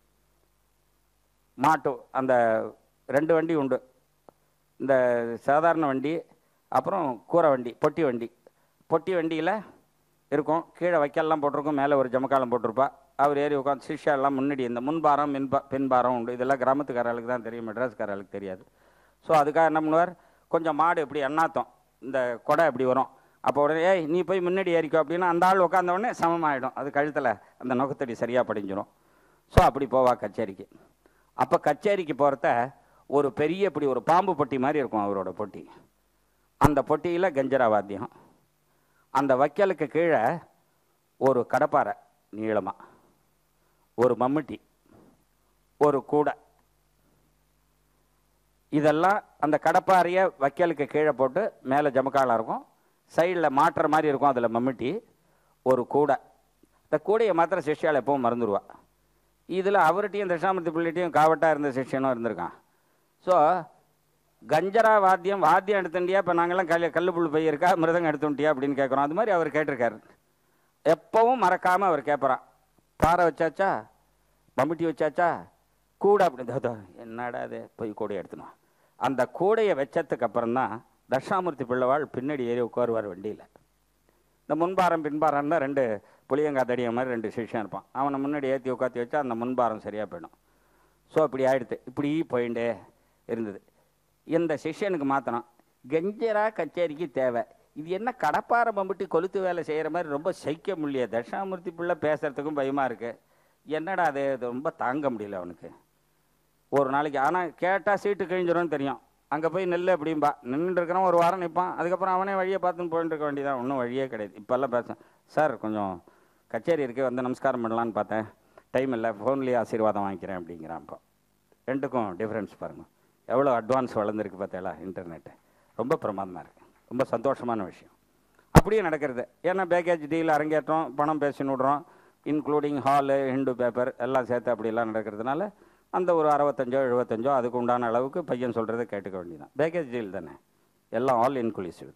மாட்டு அந்த ரெண்டு வண்டி உண்டு இந்த சாதாரண வண்டி அப்புறம் கூரை வண்டி பொட்டி வண்டி பொட்டி வண்டியில் இருக்கும் கீழே வைக்கல்லாம் போட்டிருக்கும் மேலே ஒரு ஜமக்காலம் போட்டிருப்பா அவர் ஏறி உட்காந்து சிஷ்யா எல்லாம் முன்னாடி இந்த முன்பாரம் மின்பா பின்பாரம் உண்டு இதெல்லாம் கிராமத்துக்காரர்களுக்கு தான் தெரியும் மெட்ராஸ்காரர்களுக்கு தெரியாது ஸோ அதுக்காக என்ன பண்ணுவார் கொஞ்சம் மாடு இப்படி எண்ணாத்தம் இந்த கொடை இப்படி வரும் அப்போ உடனே ஏய் நீ போய் முன்னாடி ஏறிக்கோ அப்படின்னா அந்த ஆள் உட்காந்த உடனே சமமாயிடும் அது கழுத்தில் அந்த நுகத்தடி சரியாக படிஞ்சிரும் ஸோ அப்படி போவா கச்சேரிக்கு அப்போ கச்சேரிக்கு போகிறத ஒரு பெரிய இப்படி ஒரு பாம்பு பொட்டி மாதிரி இருக்கும் அவரோட பொட்டி அந்த பொட்டியில் கஞ்சரா வாத்தியம் அந்த வைக்கலுக்கு கீழே ஒரு கடப்பாரை நீளமாக ஒரு மம்முட்டி ஒரு கூடை இதெல்லாம் அந்த கடப்பாறையை வைக்கலுக்கு கீழே போட்டு மேலே ஜமக்காலம் இருக்கும் சைடில் மாட்டுற மாதிரி இருக்கும் அதில் மம்முட்டி ஒரு கூடை இந்த கூடையை மாத்திரம் சிஷ்யால் எப்பவும் மறந்துடுவா இதில் அவர்கிட்டையும் தட்சாமூர்த்தி பிள்ளைகிட்டையும் காவட்டாக இருந்த சிஷ்யனும் இருந்திருக்கான் ஸோ கஞ்சரா வாத்தியம் வாத்தியம் எடுத்துட்டியா இப்போ நாங்கள்லாம் கல் கல் புல் பை இருக்கா மிருதங்கம் எடுத்துட்டியா அப்படின்னு கேட்குறோம் அது மாதிரி அவர் கேட்டிருக்காரு எப்பவும் மறக்காமல் அவர் கேட்பறான் பாறை வச்சாச்சா மம்முட்டி வச்சாச்சா கூடை அப்படி இதோ, இதோ, என்னடா அது போய் கூடையை எடுத்துனோம் அந்த கூடையை வச்சதுக்கு அப்புறம் தான் தட்சாமூர்த்தி பிள்ளைவாள் பின்னாடி ஏறி உட்காருவார் வண்டியில் இந்த முன்பாரம் பின்பாரம் தான் ரெண்டு புளியங்காத்தடிய மாதிரி ரெண்டு சிஷ்யம் இருப்பான் அவனை முன்னாடி ஏற்றி உட்காத்தி வச்சா அந்த முன்பாரம் சரியாக போயிடும் ஸோ அப்படி ஆயிடுத்து இப்படி போயிட்டே இருந்தது இந்த சிஷ்யனுக்கு மாற்றணும் கெஞ்சரா கச்சேரிக்கு தேவை இது என்ன கடப்பார மம்பிட்டு கொளுத்து வேலை செய்கிற மாதிரி ரொம்ப சைக்க முடியல தட்சாமூர்த்தி பிள்ளை பேசுறதுக்கும் பயமாக இருக்கு என்னடா அது இது ரொம்ப தாங்க முடியல அவனுக்கு ஒரு நாளைக்கு ஆனால் கேட்டால் சீட்டு கிழிஞ்சிரும்னு தெரியும் அங்கே போய் நெல் அப்படிம்பா நின்றுட்டு இருக்கிறவன் ஒரு வாரம் நிற்பான் அதுக்கப்புறம் அவனே வழியை பார்த்துன்னு போயிட்டு இருக்க வேண்டியதான் ஒன்றும் வழியே கிடையாது இப்போல்லாம் பேச சார் கொஞ்சம் கச்சேரி இருக்கு வந்து நமஸ்காரம் பண்ணலான்னு பார்த்தேன் டைம் இல்லை ஃபோன்லேயே ஆசீர்வாதம் வாங்கிக்கிறேன் அப்படிங்கிறான் இப்போ ரெண்டுக்கும் டிஃப்ரென்ஸ் பாருங்கள் எவ்வளோ அட்வான்ஸ் வளர்ந்துருக்கு பார்த்தீங்களா இன்டர்நெட்டு ரொம்ப பிரமாதமாக இருக்கு ரொம்ப சந்தோஷமான விஷயம் அப்படியே நடக்கிறது ஏன்னா பேக்கேஜ் டீல் அரங்கேற்றம் பணம் பேசி விடுறோம் இன்க்ளூடிங் ஹாலு ஹிண்டு பேப்பர் எல்லாம் சேர்த்து அப்படிலாம் நடக்கிறதுனால அந்த ஒரு அறுபத்தஞ்சோ எழுபத்தஞ்சோ அதுக்கு உண்டான அளவுக்கு பையன் சொல்கிறத கேட்டுக்க வேண்டியதான் பேக்கேஜ் டீல் தானே எல்லாம் ஆல் இன்க்ளூசிவ்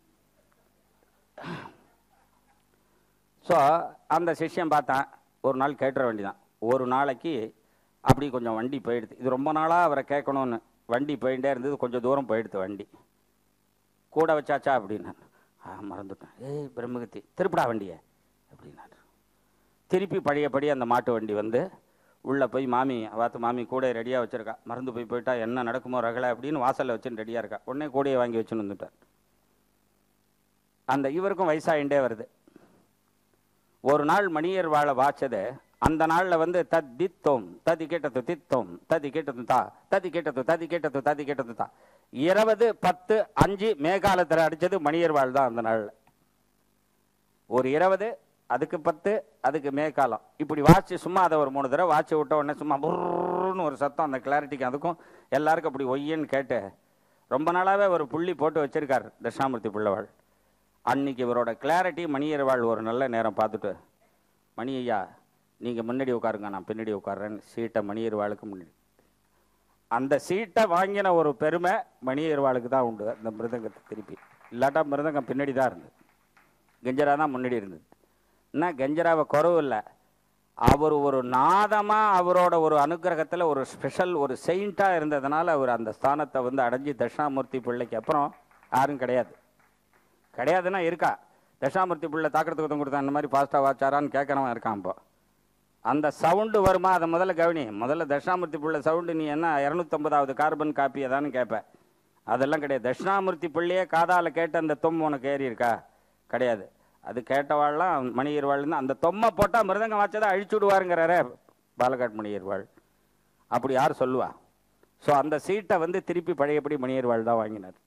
ஸோ அந்த சிஷ்யம் பார்த்தான் ஒரு நாள் கேட்டுற வேண்டியதான் ஒரு நாளைக்கு அப்படி கொஞ்சம் வண்டி போயிடுது இது ரொம்ப நாளாக அவரை கேட்கணும்னு வண்டி போயிட்டே இருந்தது கொஞ்சம் தூரம் போயிடுது வண்டி கூட வச்சாச்சா அப்படின்னு ஆ மறந்துட்டேன் ஏய் பிரம்மகத்தி திருப்பிடா வண்டியை அப்படின்னாரு திருப்பி பழையபடி அந்த மாட்டு வண்டி வந்து உள்ளே போய் மாமி பார்த்து மாமி கூட ரெடியாக வச்சிருக்கா மறந்து போய் போயிட்டா என்ன நடக்குமோ ரகலை அப்படின்னு வாசலில் வச்சுன்னு ரெடியாக இருக்கா உடனே கூடையை வாங்கி வச்சுன்னு வந்துட்டார் அந்த இவருக்கும் வயசாயிண்டே வருது ஒரு நாள் மணியர் வாழ வாச்சது அந்த நாளில் வந்து தத் தித்தோம் ததி கேட்டது தித்தோம் ததி கேட்டது தா ததி கேட்டது ததி கேட்டது ததி கேட்டது தா இருபது பத்து அஞ்சு மேகாலத்தில் அடிச்சது மணியர் வாழ் தான் அந்த நாளில் ஒரு இருபது அதுக்கு பத்து அதுக்கு மேற்காலம் இப்படி வாட்ச் சும்மா அதை ஒரு மூணு தடவை வாட்ச் விட்ட உடனே சும்மா புர்ன்னு ஒரு சத்தம் அந்த கிளாரிட்டிக்கு அதுக்கும் எல்லாருக்கும் அப்படி ஒய்யன்னு கேட்டு ரொம்ப நாளாவே ஒரு புள்ளி போட்டு வச்சிருக்கார் தட்சாமூர்த்தி பிள்ளைவாள் அன்னைக்கு இவரோட கிளாரிட்டி மணியர்வாள் ஒரு நல்ல நேரம் பார்த்துட்டு மணி ஐயா நீங்கள் முன்னாடி உட்காருங்க நான் பின்னாடி உட்கார்றேன்னு சீட்டை மணியர்வாளுக்கு முன்னாடி அந்த சீட்டை வாங்கின ஒரு பெருமை மணியர்வாளுக்கு தான் உண்டு அந்த மிருதங்கத்தை திருப்பி இல்லாட்டா மிருதங்கம் பின்னாடி தான் இருந்தது கெஞ்சரா தான் முன்னாடி இருந்தது என்ன கெஞ்சராவை குறவு இல்லை அவர் ஒரு நாதமாக அவரோட ஒரு அனுக்கிரகத்தில் ஒரு ஸ்பெஷல் ஒரு செயிண்ட்டாக இருந்ததுனால அவர் அந்த ஸ்தானத்தை வந்து அடைஞ்சு தட்சிணாமூர்த்தி பிள்ளைக்கு அப்புறம் யாரும் கிடையாது கிடையாதுன்னா இருக்கா தட்சாமூர்த்தி பிள்ளை தாக்கறதுக்கு ஒருத்தன் கொடுத்தா அந்த மாதிரி ஃபாஸ்ட்டாக வாச்சாரான்னு கேட்குறவன் இருக்கான் இப்போ அந்த சவுண்டு வருமா அதை முதல்ல கவனி முதல்ல தட்சிணாமூர்த்தி பிள்ளை சவுண்டு நீ என்ன இரநூத்தம்பதாவது கார்பன் காப்பி தானே கேட்ப அதெல்லாம் கிடையாது தட்சிணாமூர்த்தி பிள்ளையே காதால கேட்ட அந்த தொம் உனக்கு ஏறி இருக்கா கிடையாது அது கேட்டவாள்லாம் மணியர்வாள்னு அந்த தொம்மை போட்டால் மிருதங்க வாச்சதை அழிச்சு விடுவாருங்கிறாரே பாலகாட் மணியர்வாள் அப்படி யார் சொல்லுவா ஸோ அந்த சீட்டை வந்து திருப்பி பழையபடி மணியர்வாள் தான் வாங்கினார்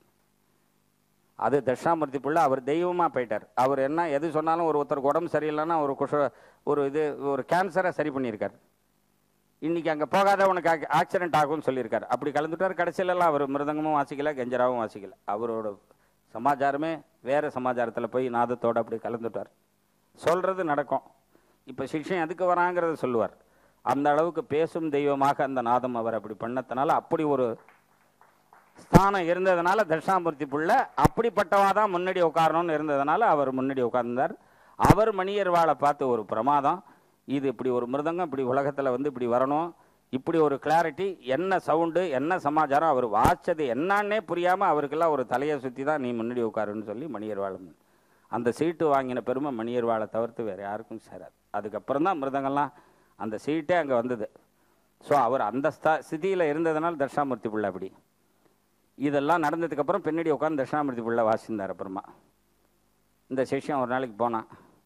அது தட்சிணாமூர்த்தி பிள்ளை அவர் தெய்வமாக போயிட்டார் அவர் என்ன எது சொன்னாலும் ஒரு ஒருத்தருக்கு உடம்பு சரியில்லைன்னா ஒரு குஷ ஒரு இது ஒரு கேன்சரை சரி பண்ணியிருக்கார் இன்னைக்கு அங்கே போகாத உனக்கு ஆக்சிடென்ட் ஆகும்னு சொல்லியிருக்காரு அப்படி கலந்துட்டார் கடைசியிலலாம் அவர் மிருதங்கமும் வாசிக்கல கெஞ்சராவும் வாசிக்கல அவரோட சமாச்சாரமே வேறு சமாச்சாரத்தில் போய் நாதத்தோடு அப்படி கலந்துட்டார் சொல்கிறது நடக்கும் இப்போ சிஷ்யன் எதுக்கு வராங்கிறத சொல்லுவார் அந்த அளவுக்கு பேசும் தெய்வமாக அந்த நாதம் அவர் அப்படி பண்ணதுனால அப்படி ஒரு ஸ்தானம் இருந்ததுனால தட்சிணாமூர்த்தி புள்ள அப்படிப்பட்டவா தான் முன்னாடி உட்காரணும்னு இருந்ததுனால அவர் முன்னாடி உட்கார்ந்தார் அவர் மணியர்வாளை பார்த்து ஒரு பிரமாதம் இது இப்படி ஒரு மிருதங்கம் இப்படி உலகத்தில் வந்து இப்படி வரணும் இப்படி ஒரு கிளாரிட்டி என்ன சவுண்டு என்ன சமாச்சாரம் அவர் வாச்சது என்னன்னே புரியாமல் அவருக்கெல்லாம் ஒரு தலையை சுற்றி தான் நீ முன்னாடி உட்காருன்னு சொல்லி மணியர்வாளம் அந்த சீட்டு வாங்கின பெருமை மணியர்வாளை தவிர்த்து வேறு யாருக்கும் சேராது அதுக்கப்புறம் தான் மிருதங்கள்லாம் அந்த சீட்டே அங்கே வந்தது ஸோ அவர் அந்த ஸ்தா ஸ்திதியில் இருந்ததுனால தட்சிணாமூர்த்தி பிள்ளை அப்படி இதெல்லாம் நடந்ததுக்கப்புறம் பின்னாடி உட்காந்து தட்சிணாமூர்த்தி பிள்ளை வாசிந்தார் அப்புறமா இந்த சிஷ்யம் ஒரு நாளைக்கு போனான்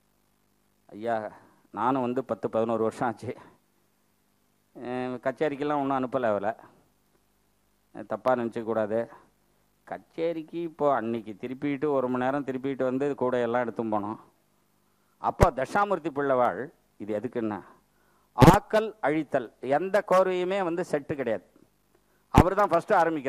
ஐயா நானும் வந்து பத்து பதினோரு வருஷம் ஆச்சு அஹ் கச்சேரிக்கெல்லாம் ஒன்றும் அனுப்பலை அவளை தப்பாக நினச்சிக்கூடாது கச்சேரிக்கு இப்போ அன்னைக்கு திருப்பிட்டு ஒரு மணி நேரம் திருப்பிட்டு வந்து கூட எல்லாம் எடுத்தும் போனோம் அப்போ தட்சாமூர்த்தி பிள்ளைவாள் இது எதுக்குன்னா ஆக்கல் அழித்தல் எந்த கோர்வையுமே வந்து செட்டு கிடையாது அவர் தான் ஃபஸ்ட்டு ஆரம்பிக்கிறார்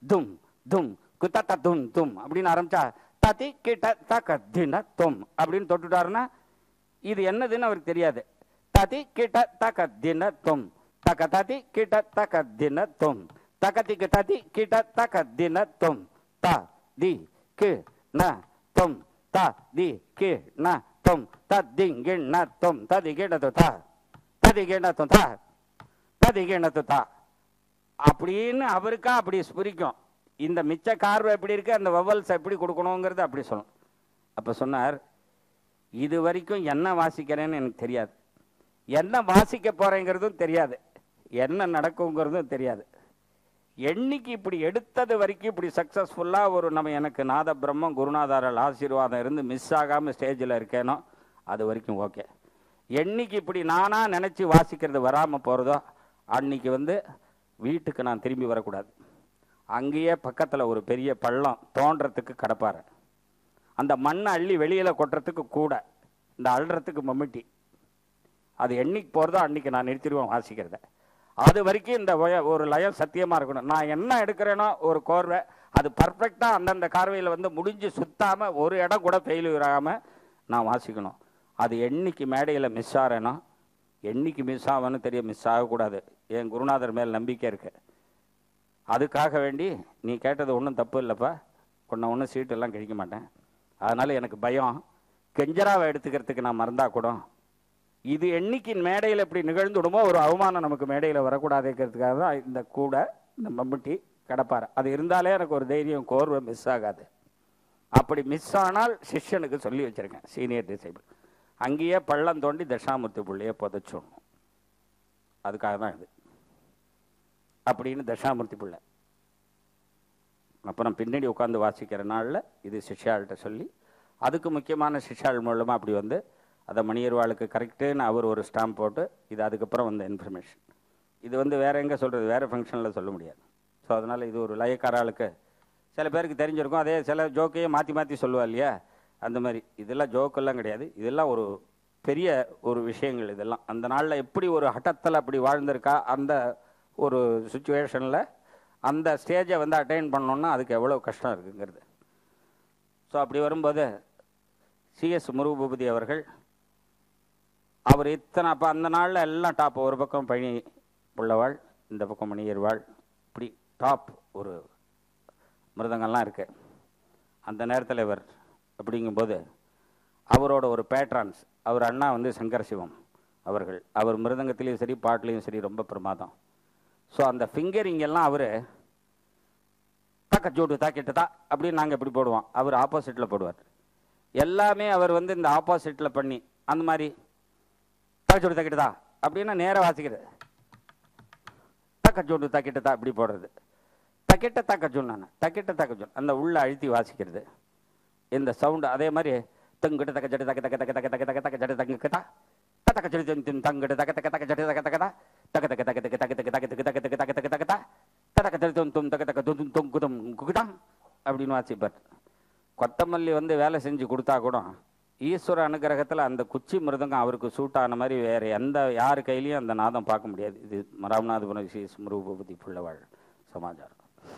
தும் தும் குத்தத்த தும் தும் அப்படின்னு ஆரம்பிச்சா ததி கிட்ட தக்க தின தும் அப்படின்னு தொட்டுட்டாருன்னா இது என்னதுன்னு அவருக்கு தெரியாது ததி கிட்ட தக்க தின தும் தக்க ததி கிட்ட தக்க தின தும் தக்கதி ததி கிட்ட தக்க தின தும் த தி கி ந தும் த தி கி ந தும் ததி கிண்ண தும் ததி கிண்ண த ததி கிண்ண தும் த ததி கிண்ண த அப்படின்னு அவருக்கா அப்படி ஸ்புரிக்கும் இந்த மிச்ச கார்வை எப்படி இருக்கு அந்த வவல்ஸ் எப்படி கொடுக்கணுங்கிறது அப்படி சொல்லணும் அப்போ சொன்னார் இது வரைக்கும் என்ன வாசிக்கிறேன்னு எனக்கு தெரியாது என்ன வாசிக்க போறேங்கிறதும் தெரியாது என்ன நடக்குங்கிறதும் தெரியாது என்னைக்கு இப்படி எடுத்தது வரைக்கும் இப்படி சக்ஸஸ்ஃபுல்லாக ஒரு நம்ம எனக்கு நாத பிரம்மம் குருநாதாரல் ஆசீர்வாதம் இருந்து மிஸ் ஆகாமல் ஸ்டேஜில் இருக்கேனோ அது வரைக்கும் ஓகே என்னைக்கு இப்படி நானாக நினச்சி வாசிக்கிறது வராமல் போகிறதோ அன்னைக்கு வந்து வீட்டுக்கு நான் திரும்பி வரக்கூடாது அங்கேயே பக்கத்தில் ஒரு பெரிய பள்ளம் தோன்றதுக்கு கடப்பாரு அந்த மண்ணை அள்ளி வெளியில் கொட்டுறதுக்கு கூட இந்த அள்ளுறதுக்கு மம்மிட்டி அது என்னைக்கு போகிறதோ அன்னைக்கு நான் நிறுத்திடுவேன் வாசிக்கிறத அது வரைக்கும் இந்த ஒய- ஒரு லயம் சத்தியமாக இருக்கணும் நான் என்ன எடுக்கிறேனோ ஒரு கோர்வை அது பர்ஃபெக்டாக அந்தந்த கார்வையில் வந்து முடிஞ்சு சுத்தாமல் ஒரு இடம் கூட ஃபெயிலியர் ஆகாமல் நான் வாசிக்கணும் அது என்னைக்கு மேடையில் மிஸ் ஆகிறேனோ என்னைக்கு மிஸ் ஆகும்னு தெரிய மிஸ் ஆகக்கூடாது என் குருநாதர் மேல் நம்பிக்கை இருக்கு அதுக்காக வேண்டி நீ கேட்டது ஒன்றும் தப்பு இல்லைப்பா உன்னை ஒன்றும் சீட்டெல்லாம் கிழிக்க மாட்டேன் அதனால் எனக்கு பயம் கெஞ்சராவை எடுத்துக்கிறதுக்கு நான் மறந்தா கூட இது என்னைக்கு மேடையில் இப்படி நிகழ்ந்துடுமோ ஒரு அவமானம் நமக்கு மேடையில் வரக்கூடாதுங்கிறதுக்காக தான் இந்த கூட இந்த மம்முட்டி கிடப்பார் அது இருந்தாலே எனக்கு ஒரு தைரியம் கோர்வை மிஸ் ஆகாது அப்படி மிஸ் ஆனால் சிஷ்யனுக்கு சொல்லி வச்சிருக்கேன் சீனியர் டிசைபிள் அங்கேயே பள்ளம் தோண்டி தட்சாமூர்த்தி பிள்ளைய புதைச்சிடணும் அதுக்காக தான் இது அப்படின்னு தட்சாமூர்த்தி பிள்ளை அப்புறம் பின்னாடி உட்காந்து வாசிக்கிற நாளில் இது சிஷ்யாள்கிட்ட சொல்லி அதுக்கு முக்கியமான சிஷ்யாள் மூலமாக அப்படி வந்து அதை மணியர்வாளுக்கு கரெக்டுன்னு அவர் ஒரு ஸ்டாம்ப் போட்டு இது அதுக்கப்புறம் வந்த இன்ஃபர்மேஷன் இது வந்து வேற எங்கே சொல்கிறது வேறு ஃபங்க்ஷனில் சொல்ல முடியாது ஸோ அதனால் இது ஒரு லயக்காராளுக்கு சில பேருக்கு தெரிஞ்சிருக்கும் அதே சில ஜோக்கையே மாற்றி மாற்றி சொல்லுவா இல்லையா அந்த மாதிரி இதெல்லாம் ஜோக்கெல்லாம் கிடையாது இதெல்லாம் ஒரு பெரிய ஒரு விஷயங்கள் இதெல்லாம் அந்த நாளில் எப்படி ஒரு ஹட்டத்தில் அப்படி வாழ்ந்திருக்கா அந்த ஒரு சுச்சுவேஷனில் அந்த ஸ்டேஜை வந்து அட்டைன் பண்ணோன்னா அதுக்கு எவ்வளோ கஷ்டம் இருக்குங்கிறது ஸோ அப்படி வரும்போது சிஎஸ் முருகபூபதி அவர்கள் அவர் இத்தனை அப்போ அந்த நாளில் எல்லாம் டாப் ஒரு பக்கம் பழனி புள்ளவாள் இந்த பக்கம் மணியர்வாள் இப்படி டாப் ஒரு மிருதங்கள்லாம் இருக்கு அந்த நேரத்தில் இவர் அப்படிங்கும்போது அவரோட ஒரு பேட்ரான்ஸ் அவர் அண்ணா வந்து சங்கர சிவம் அவர்கள் அவர் மிருதங்கத்திலையும் சரி பாட்டுலேயும் சரி ரொம்ப பிரமாதம் ஸோ அந்த ஃபிங்கரிங் எல்லாம் அவர் தக்கச்சூடு தாக்கிட்டு தா அப்படின்னு நாங்கள் இப்படி போடுவோம் அவர் ஆப்போசிட்டில் போடுவார் எல்லாமே அவர் வந்து இந்த ஆப்போசிட்டில் பண்ணி அந்த மாதிரி தக்கச்சூடு தாக்கிட்டு தா அப்படின்னா நேராக வாசிக்கிறது தக்கச்சூடு தாக்கிட்டு தா இப்படி போடுறது தக்கிட்ட தக்கச்சூன் நான் தக்கிட்ட தக்கச்சூன் அந்த உள்ள அழுத்தி வாசிக்கிறது இந்த சவுண்டு அதே மாதிரி தங்கிட்ட தக்க ஜட்டு தக்க தக்க தக்க தக்க தக்க தக்க தக்க ஜட்டு தங்கிட்டா தக்க ஜட்டு தங்க தங்கிட்டு தக்க தக்க தக்க ஜட்டு தக்க தக்கதா தக்க தக்க தக்க தக்க தக்க தக்க தக்க தக்க தக்க தக்க தக்க தக்க தக்கதா தக்க தக்க தும் தும் தக்க தக்க தும் தும் குதம் குகுதா அப்படின்னு வாசிப்பார் கொத்தமல்லி வந்து வேலை செஞ்சு கொடுத்தா கூட ஈஸ்வர அனுகிரகத்தில் அந்த குச்சி மிருதங்கம் அவருக்கு சூட் ஆன மாதிரி வேற எந்த யார் கையிலையும் அந்த நாதம் பார்க்க முடியாது இது ராமநாதபுரம் ஸ்ரீ ஸ்மரூபதி புள்ளவாள் சமாச்சாரம்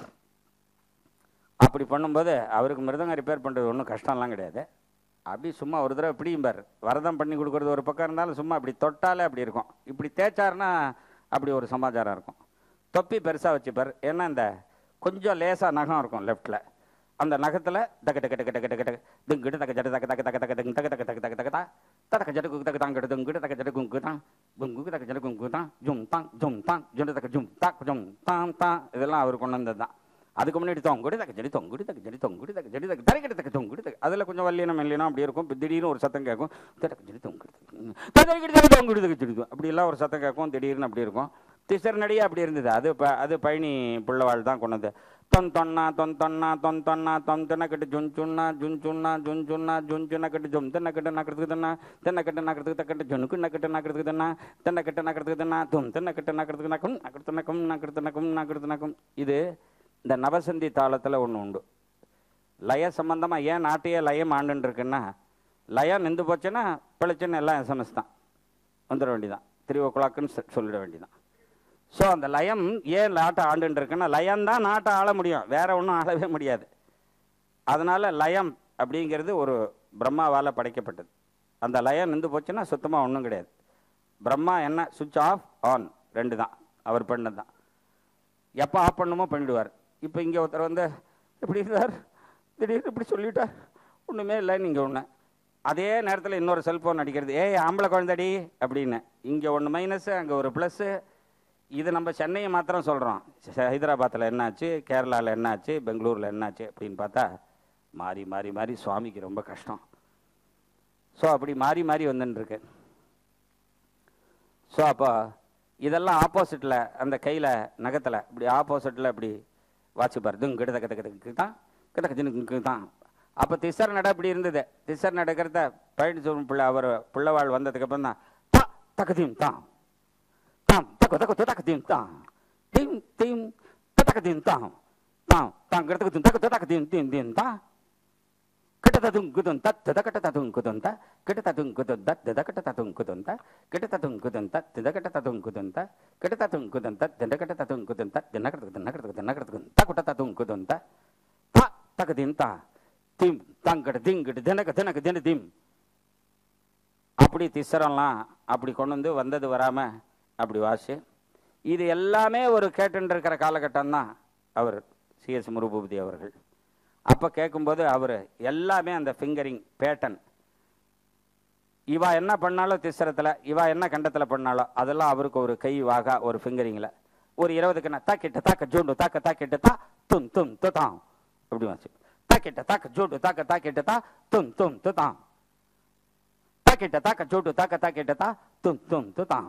அப்படி பண்ணும்போது அவருக்கு மிருதங்கம் ரிப்பேர் பண்ணுறது ஒன்றும் கஷ்டம்லாம் கிடையாது அப்படி சும்மா ஒரு தடவை பிடியும்பார் வரதம் பண்ணி கொடுக்குறது ஒரு பக்கம் இருந்தாலும் சும்மா அப்படி தொட்டாலே அப்படி இருக்கும் இப்படி தேய்ச்சாருன்னா அப்படி ஒரு சமாச்சாரம் இருக்கும் தொப்பி பெருசாக வச்சுப்பார் ஏன்னா இந்த கொஞ்சம் லேசாக நகம் இருக்கும் லெஃப்டில் அந்த நகத்தில் தக்க டக்கு டக்கு டக்கு டக்கு டக்கு திங்கிட்டு தக்க ஜட்டு தக்க தக்க தக்க தக்க தக்கு தக்க தக்க தக்க தக்க தக்க தா தக்க ஜட்டு குக்கு தக்க தாங்க திங்கிட்டு தக்க ஜட்டு குங்கு தான் குங்கு தக்க ஜட்டு குங்கு தான் ஜும் தாங் ஜும் தாங் ஜுண்டு தக்க ஜும் தாக் ஜும் தாம் தான் இதெல்லாம் அவர் கொண்டு வந்தது தான் அதுக்கு முன்னாடி தொங்குடி தக்க ஜடி தொங்குடி தக்க ஜடி தொங்குடி தக்க ஜடி தக்க தரைக்கிட்ட தக்க தொங்குடி தக்க அதில் கொஞ்சம் வல்லினம் மெல்லினம் அப்படி இருக்கும் இப்ப திடீர்னு ஒரு சத்தம் கேட்கும் தக்க ஜடி தொங்குடி தரைக்கிட்ட தக்க தொங்குடி தக்க ஜடி அப்படி எல்லாம் ஒரு சத்தம் கேட்கும் திடீர்னு அப்படி இருக்கும் திசர் நடிகை அப்படி இருந்தது அது ப அது பழனி புள்ளவாள் தான் கொண்டது தொன் தொன்னா தொன் தொன்னா தொன் தொன்னா தொன் தென்னக்கட்டு ஜுன் சுன்னா ஜுன் சுன்னா ஜுன் சுன்னா ஜுன் சுன்னக்கட்டு ஜும் தென்னக்கட்டு நக்கிறதுக்கு தன்னா தென்னக்கட்டு நக்கிறதுக்கு தக்கட்டு ஜுனுக்கு நக்கட்டு நக்கிறதுக்கு தன்னா தென்னக்கட்டு நக்கிறதுக்கு தன்னா தும் தென்னக்கட்டு நக்கிறதுக்கு நக்கும் நக்கடுத்து நக்கும் நக்கடுத்து நக்கும் நக்கடுத்து நக்கும் இது இந்த நவசந்தி தாளத்தில் ஒன்று உண்டு லய சம்பந்தமாக ஏன் நாட்டையே லயம் ஆண்டுன்னு இருக்குன்னா லயம் நின்று போச்சுன்னா பிழைச்சுன்னு எல்லாம் எஸ்எம்எஸ் தான் வந்துட வேண்டியதான் த்ரீ ஓ கிளாக்குன்னு சொல்லிட வேண்டியதான் ஸோ அந்த லயம் ஏன் நாட்டை ஆண்டுன்னு இருக்குன்னா லயம் தான் நாட்டை ஆள முடியும் வேற ஒன்றும் ஆளவே முடியாது அதனால லயம் அப்படிங்கிறது ஒரு பிரம்மாவால் படைக்கப்பட்டது அந்த லயம் நின்று போச்சுன்னா சுத்தமாக ஒன்றும் கிடையாது பிரம்மா என்ன சுவிட்ச் ஆஃப் ஆன் ரெண்டு தான் அவர் பண்ணது தான் எப்போ ஆஃப் பண்ணுமோ பண்ணிடுவார் இப்போ இங்கே ஒருத்தர் வந்து இப்படி இருந்தார் திடீர்னு இப்படி சொல்லிட்டார் ஒன்றுமே இல்லை நீங்கள் ஒன்று அதே நேரத்தில் இன்னொரு செல்ஃபோன் அடிக்கிறது ஏய் ஆம்பளை குழந்தடி அப்படின்னு இங்கே ஒன்று மைனஸு அங்கே ஒரு ப்ளஸ்ஸு இது நம்ம சென்னையை மாத்திரம் சொல்கிறோம் ஹைதராபாத்தில் என்னாச்சு கேரளாவில் என்னாச்சு பெங்களூரில் என்னாச்சு அப்படின்னு பார்த்தா மாறி மாறி மாறி சுவாமிக்கு ரொம்ப கஷ்டம் ஸோ அப்படி மாறி மாறி வந்துட்டுருக்கு ஸோ அப்போ இதெல்லாம் ஆப்போசிட்டில் அந்த கையில் நகத்தில் இப்படி ஆப்போசிட்டில் இப்படி வாட்சிப்பார் தும் கிட்ட கத்த கத்த தான் கிட்ட கத்தினுக்கு தான் அப்போ திசர் நட இப்படி இருந்தது திசர் நடக்கிறத பழனிசுவரன் பிள்ளை அவர் பிள்ளைவாள் வந்ததுக்கு அப்புறம் தான் தா தக்கத்தையும் தான் தாம் தக்க தக்க தக்கத்தையும் தான் தீம் தீம் தக்கத்தையும் தான் தாம் தான் கிட்ட தக்க தக்கத்தையும் தீம் தீம் தான் கிட்டத்ததும் குதும் தத் திதகட்டதும் குதும் த கிட்டத்ததும் குதும் தத் திதகட்டதும் குதும் த கிட்டத்ததும் குதும் தத் திதகட்டதும் குதும் த கிட்டத்ததும் குதும் தத் திதகட்டதும் குதும் த தினகட்டதுக்கு தினகட்டதுக்கு தினகட்டதுக்கு தகுட்டதும் குதும் த த தகதின் தா திம் தங்கட திங்கட தினக தினக தின திம் அப்படி திசரம்லாம் அப்படி கொண்டு வந்து வந்தது வராம அப்படி வாசி இது எல்லாமே ஒரு கேட்டுன்னு இருக்கிற காலகட்டம் தான் அவர் சிஎஸ் முருபூபதி அவர்கள் அப்போ கேட்கும்போது அவர் எல்லாமே அந்த ஃபிங்கரிங் பேட்டன் இவா என்ன பண்ணாலும் திசரத்தில் இவா என்ன கண்டத்தில் பண்ணாலும் அதெல்லாம் அவருக்கு ஒரு கை வாகா ஒரு ஃபிங்கரிங்கில் ஒரு இருபதுக்கு நான் தாக்கிட்ட தாக்க ஜோண்டு தாக்க தாக்கிட்ட தா தும் தும் து தாம் அப்படி வாசி தாக்கிட்ட தாக்க ஜோண்டு தாக்க தாக்கிட்ட தா தும் தும் து தாம் தாக்கிட்ட தாக்க ஜோண்டு தாக்க தாக்கிட்ட தா தும் தும் து தாம்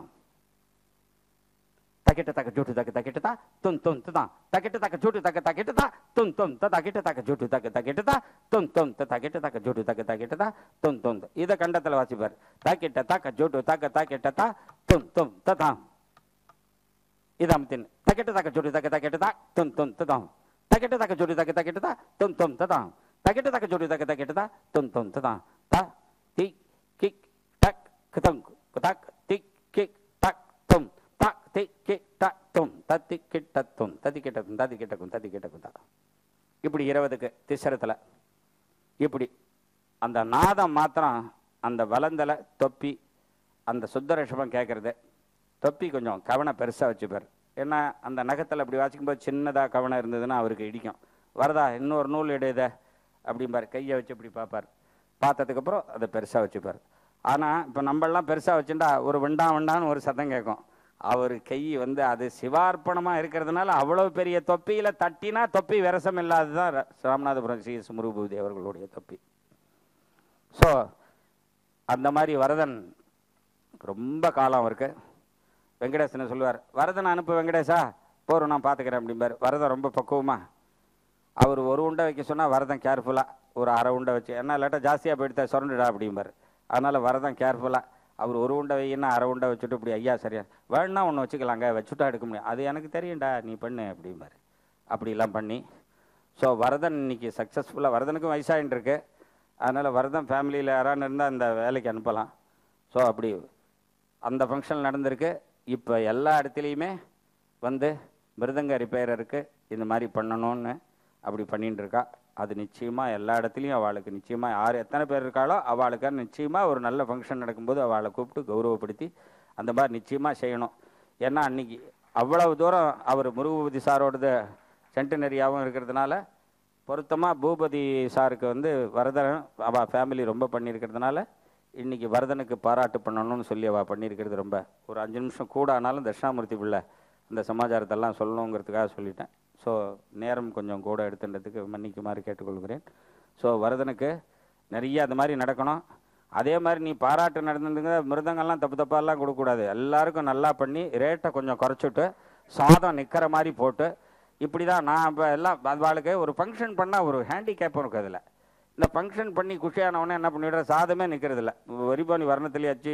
taket tak jotu tak taket ta tun tun ta taket tak jotu tak taket ta tun tun ta taket tak jotu tak taket ta tun tun ta taket tak jotu tak taket ta tun tun இத கண்டத்துல வாசிப்பார் taket tak jotu tak taket ta tun tun ta ta இதம் தின் taket tak jotu tak taket ta tun tun ta ta taket tak jotu tak taket ta tun tun ta ta taket tak jotu tak taket ta tun tun ta ta ta ti kik tak ketang tak tik kik tak tum tak tik kik tak tum தத்தி கிட்ட தும் தத்தி கிட்ட தும் தத்தி கிட்ட கும் தத்தி கிட்ட குந்தா இப்படி இருபதுக்கு திசரத்தில் இப்படி அந்த நாதம் மாத்திரம் அந்த வலந்தலை தொப்பி அந்த சுத்த ரிஷபம் கேட்கறது தொப்பி கொஞ்சம் கவனம் பெருசாக வச்சுப்பார் ஏன்னா அந்த நகத்தில் அப்படி வாசிக்கும்போது சின்னதாக கவனம் இருந்ததுன்னா அவருக்கு இடிக்கும் வரதா இன்னொரு நூல் இடையத அப்படிம்பார் கையை வச்சு இப்படி பார்ப்பார் பார்த்ததுக்கப்புறம் அதை பெருசாக வச்சுப்பார் ஆனால் இப்போ நம்மளாம் பெருசாக வச்சுட்டா ஒரு வெண்டா வெண்டான்னு ஒரு சத்தம் கேட்கும் அவர் கை வந்து அது சிவார்ப்பணமாக இருக்கிறதுனால அவ்வளோ பெரிய தொப்பியில் தட்டினா தொப்பி விரசம் இல்லாததுதான் ர- ராமநாதபுரம் ஸ்ரீ சுமருபூதி அவர்களுடைய தொப்பி ஸோ அந்த மாதிரி வரதன் ரொம்ப காலம் இருக்கு வெங்கடேசன் சொல்லுவார் வரதன் அனுப்பு வெங்கடேஷா போறோம் நான் பார்த்துக்கிறேன் அப்படிம்பார் வரதன் ரொம்ப பக்குவமா அவர் ஒரு உண்டை வைக்க சொன்னால் வரதன் கேர்ஃபுல்லாக ஒரு அரை உண்டை வச்சு என்ன இல்லாட்டா ஜாஸ்தியாக போயிடுத்தா சுரண்டுடா அப்படிம்பார் அதனால் வரதன் கேர்ஃபுல்லாக அவர் ஒரு உண்டை வையின்னா அரை உண்டை வச்சுட்டு இப்படி ஐயா சரியா வேணும்னா ஒன்று வச்சுக்கலாங்க வச்சுட்டா எடுக்க முடியும் அது எனக்கு தெரியும்டா நீ பண்ணு அப்படிம்பாரு அப்படிலாம் பண்ணி ஸோ வரதன் இன்னைக்கு சக்ஸஸ்ஃபுல்லாக வரதனுக்கும் வயசாகிட்டு இருக்கு அதனால் வரதன் ஃபேமிலியில் யாரான்னு இருந்தால் அந்த வேலைக்கு அனுப்பலாம் ஸோ அப்படி அந்த ஃபங்க்ஷன் நடந்திருக்கு இப்போ எல்லா இடத்துலையுமே வந்து மிருதங்க ரிப்பேரருக்கு இந்த மாதிரி பண்ணணும்னு அப்படி பண்ணிட்டு இருக்கா அது நிச்சயமாக எல்லா இடத்துலையும் அவளுக்கு நிச்சயமாக யார் எத்தனை பேர் இருக்காளோ அவளுக்கு நிச்சயமாக ஒரு நல்ல ஃபங்க்ஷன் நடக்கும்போது அவளை கூப்பிட்டு கௌரவப்படுத்தி அந்த மாதிரி நிச்சயமாக செய்யணும் ஏன்னா அன்னைக்கு அவ்வளவு தூரம் அவர் முருகபதி சாரோடது சென்டினரியாகவும் இருக்கிறதுனால பொருத்தமாக பூபதி சாருக்கு வந்து வரதன் அவள் ஃபேமிலி ரொம்ப பண்ணியிருக்கிறதுனால இன்னைக்கு வரதனுக்கு பாராட்டு பண்ணணும்னு சொல்லி அவள் பண்ணியிருக்கிறது ரொம்ப ஒரு அஞ்சு நிமிஷம் கூட ஆனாலும் தட்சிணாமூர்த்தி பிள்ளை இந்த சமாச்சாரத்தெல்லாம் சொல்லணுங்கிறதுக்காக சொல்லிட்டேன் ஸோ நேரம் கொஞ்சம் கூட எடுத்துன்றதுக்கு மன்னிக்குமாறு கேட்டுக்கொள்கிறேன் ஸோ வரதனுக்கு நிறைய அது மாதிரி நடக்கணும் அதே மாதிரி நீ பாராட்டு நடந்ததுங்க மிருதங்கள்லாம் தப்பு தப்பாலாம் கொடுக்கக்கூடாது எல்லாருக்கும் நல்லா பண்ணி ரேட்டை கொஞ்சம் குறைச்சிட்டு சாதம் நிற்கிற மாதிரி போட்டு இப்படி தான் நான் இப்போ எல்லாம் வாழ்க்கை ஒரு ஃபங்க்ஷன் பண்ணால் ஒரு ஹேண்டிகேப்பும் இருக்குது அதில் இந்த ஃபங்க்ஷன் பண்ணி குஷியானவொடனே என்ன பண்ணிவிடுற சாதமே நிற்கிறது இல்லை வரிபாணி வர்ணத்திலே அச்சு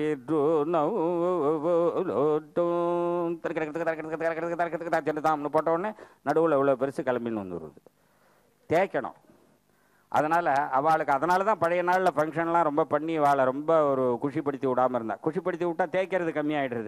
தாம்னு போட்ட உடனே நடுவில் இவ்வளோ பெருசு கிளம்பின்னு வந்துடுது தேய்க்கணும் அதனால் அவளுக்கு அதனால தான் பழைய நாளில் ஃபங்க்ஷன்லாம் ரொம்ப பண்ணி அவளை ரொம்ப ஒரு குஷிப்படுத்தி விடாமல் இருந்தா குஷிப்படுத்தி விட்டா தேய்க்கிறது கம்மியாயிடுறது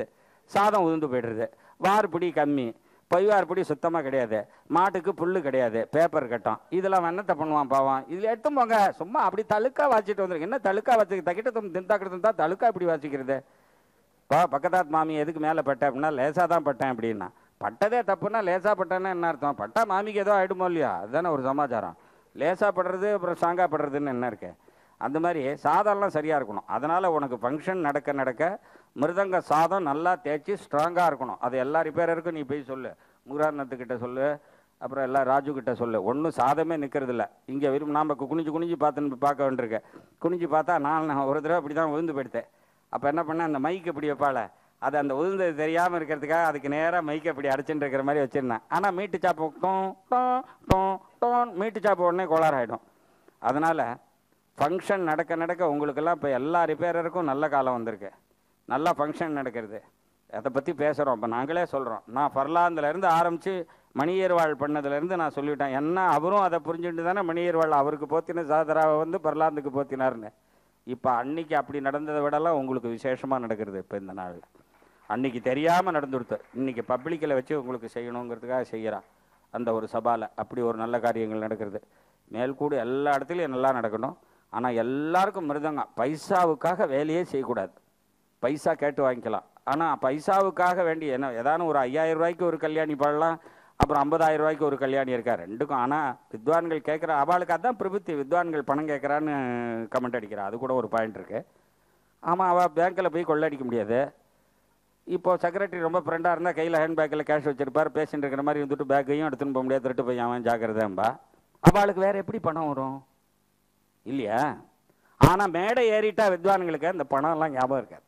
சாதம் உதிர்ந்து போயிடுறது வார்பிடி கம்மி பொய்வார்படி சுத்தமாக கிடையாது மாட்டுக்கு புல்லு கிடையாது பேப்பர் கட்டம் இதெல்லாம் என்னத்தை பண்ணுவான் பாவான் இதில் எடுத்து போங்க சும்மா அப்படி தழுக்கா வாச்சிட்டு வந்துருக்கு என்ன தழுக்கா வச்சு தக்கிட்ட தின்தாக்கிட்டு இருந்தா தழுக்கா இப்படி வாசிக்கிறது பா பக்கத்தாத் மாமி எதுக்கு மேலே பட்ட அப்படின்னா லேசாக தான் பட்டேன் அப்படின்னா பட்டதே தப்புன்னா லேசாக பட்டேன்னா என்ன அர்த்தம் பட்டா மாமிக்கு ஏதோ ஆயிடுமோ இல்லையா அதுதானே ஒரு சமாச்சாரம் லேசாக படுறது அப்புறம் ஸ்ட்ராங்காக படுறதுன்னு என்ன இருக்கு அந்த மாதிரி சாதம்லாம் சரியாக இருக்கணும் அதனால் உனக்கு ஃபங்க்ஷன் நடக்க நடக்க மிருதங்க சாதம் நல்லா தேய்ச்சி ஸ்ட்ராங்காக இருக்கணும் அது எல்லா ரிப்பேரருக்கும் நீ போய் சொல்லு முருகானத்துக்கிட்ட சொல்லு அப்புறம் எல்லாம் ராஜு கிட்ட சொல்லு ஒன்றும் சாதமே நிற்கிறதில்ல இங்கே விரும்ப நாம் குனிஞ்சு குனிஞ்சு பார்த்துன்னு பார்க்க வேண்டியிருக்கேன் குனிஞ்சு பார்த்தா நான் நான் ஒரு தடவை அப்படி தான் விழுந்து போயிடுத்தேன் அப்போ என்ன பண்ணேன் அந்த மைக் இப்படி வைப்பாள அது அந்த உளுந்தது தெரியாமல் இருக்கிறதுக்காக அதுக்கு நேராக மைக்கை இப்படி அடிச்சுட்டு இருக்கிற மாதிரி வச்சிருந்தேன் ஆனால் மீட்டு சாப்பு டோன் டோன் டோன் டோன் மீட்டு சாப்பு உடனே கோளாறாயிடும் அதனால் ஃபங்க்ஷன் நடக்க நடக்க உங்களுக்கெல்லாம் இப்போ எல்லா ரிப்பேரருக்கும் நல்ல காலம் வந்திருக்கு நல்லா ஃபங்க்ஷன் நடக்கிறது அதை பற்றி பேசுகிறோம் இப்போ நாங்களே சொல்கிறோம் நான் ஃபர்லாந்துலேருந்து ஆரம்பித்து மணியர்வாள் பண்ணதுலேருந்து நான் சொல்லிவிட்டேன் என்ன அவரும் அதை புரிஞ்சுட்டு தானே மணியர்வாள் அவருக்கு போத்தின சாதராவை வந்து பர்லாந்துக்கு போத்தினார்னு இப்போ அன்னைக்கு அப்படி நடந்ததை விடலாம் உங்களுக்கு விசேஷமாக நடக்கிறது இப்போ இந்த நாளில் அன்னைக்கு தெரியாமல் நடந்துடுத்து இன்னைக்கு பப்ளிக்கில் வச்சு உங்களுக்கு செய்யணுங்கிறதுக்காக செய்கிறான் அந்த ஒரு சபாவில் அப்படி ஒரு நல்ல காரியங்கள் நடக்கிறது மேல்கூடு எல்லா இடத்துலையும் நல்லா நடக்கணும் ஆனால் எல்லாருக்கும் மிருதங்கம் பைசாவுக்காக வேலையே செய்யக்கூடாது பைசா கேட்டு வாங்கிக்கலாம் ஆனால் பைசாவுக்காக வேண்டி என்ன ஏதானும் ஒரு ஐயாயிரம் ரூபாய்க்கு ஒரு கல்யாணி பாடலாம் அப்புறம் ஐம்பதாயிரம் ரூபாய்க்கு ஒரு கல்யாணி இருக்கா ரெண்டுக்கும் ஆனால் வித்வான்கள் கேட்குற அவளுக்கு அதான் பிரபுத்தி வித்வான்கள் பணம் கேட்குறான்னு கமெண்ட் அடிக்கிறா அது கூட ஒரு பாயிண்ட் இருக்கு ஆமாம் அவள் பேங்க்கில் போய் கொள்ளடிக்க முடியாது இப்போ செக்ரட்டரி ரொம்ப ஃப்ரெண்டாக இருந்தால் கையில் ஹேண்ட் பேக்கில் கேஷ் வச்சிருப்பார் பேசிட்டு இருக்கிற மாதிரி இருந்துட்டு பேக்கையும் எடுத்துன்னு போக முடியாது திருட்டு போய் அவன் ஜாக்கிரதைம்பா அவளுக்கு வேற எப்படி பணம் வரும் இல்லையா ஆனால் மேடை ஏறிட்டா வித்வான்களுக்கு அந்த பணம்லாம் ஞாபகம் இருக்காது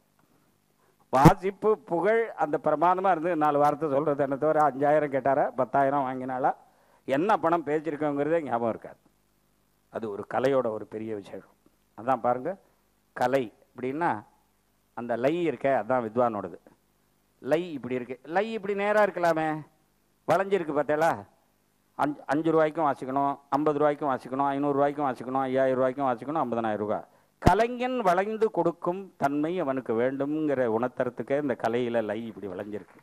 வாசிப்பு புகழ் அந்த பிரமாதமாக இருந்து நாலு வார்த்தை சொல்கிறது என்ன தவிர அஞ்சாயிரம் கேட்டாரா பத்தாயிரம் வாங்கினாலா என்ன பணம் பேசியிருக்கோங்கிறதே ஞாபகம் இருக்காது அது ஒரு கலையோட ஒரு பெரிய விஷயம் அதான் பாருங்க கலை அப்படின்னா அந்த லை இருக்க அதான் வித்வானோடது லை இப்படி இருக்கு லை இப்படி நேராக இருக்கலாமே வளைஞ்சிருக்கு பார்த்தேலா அஞ்சு அஞ்சு ரூபாய்க்கும் வாசிக்கணும் ஐம்பது ரூபாய்க்கும் வாசிக்கணும் ஐநூறுரூவாய்க்கும் வாசிக்கணும் ஐயாயிரம் ரூபாய்க்கும் வாசிக்கணும் ஐம்பதனாயிரம் ரூபாய் கலைஞன் வளைந்து கொடுக்கும் தன்மை அவனுக்கு வேண்டும்ங்கிற உணர்த்துறதுக்கே இந்த கலையில் லை இப்படி வளைஞ்சிருக்கு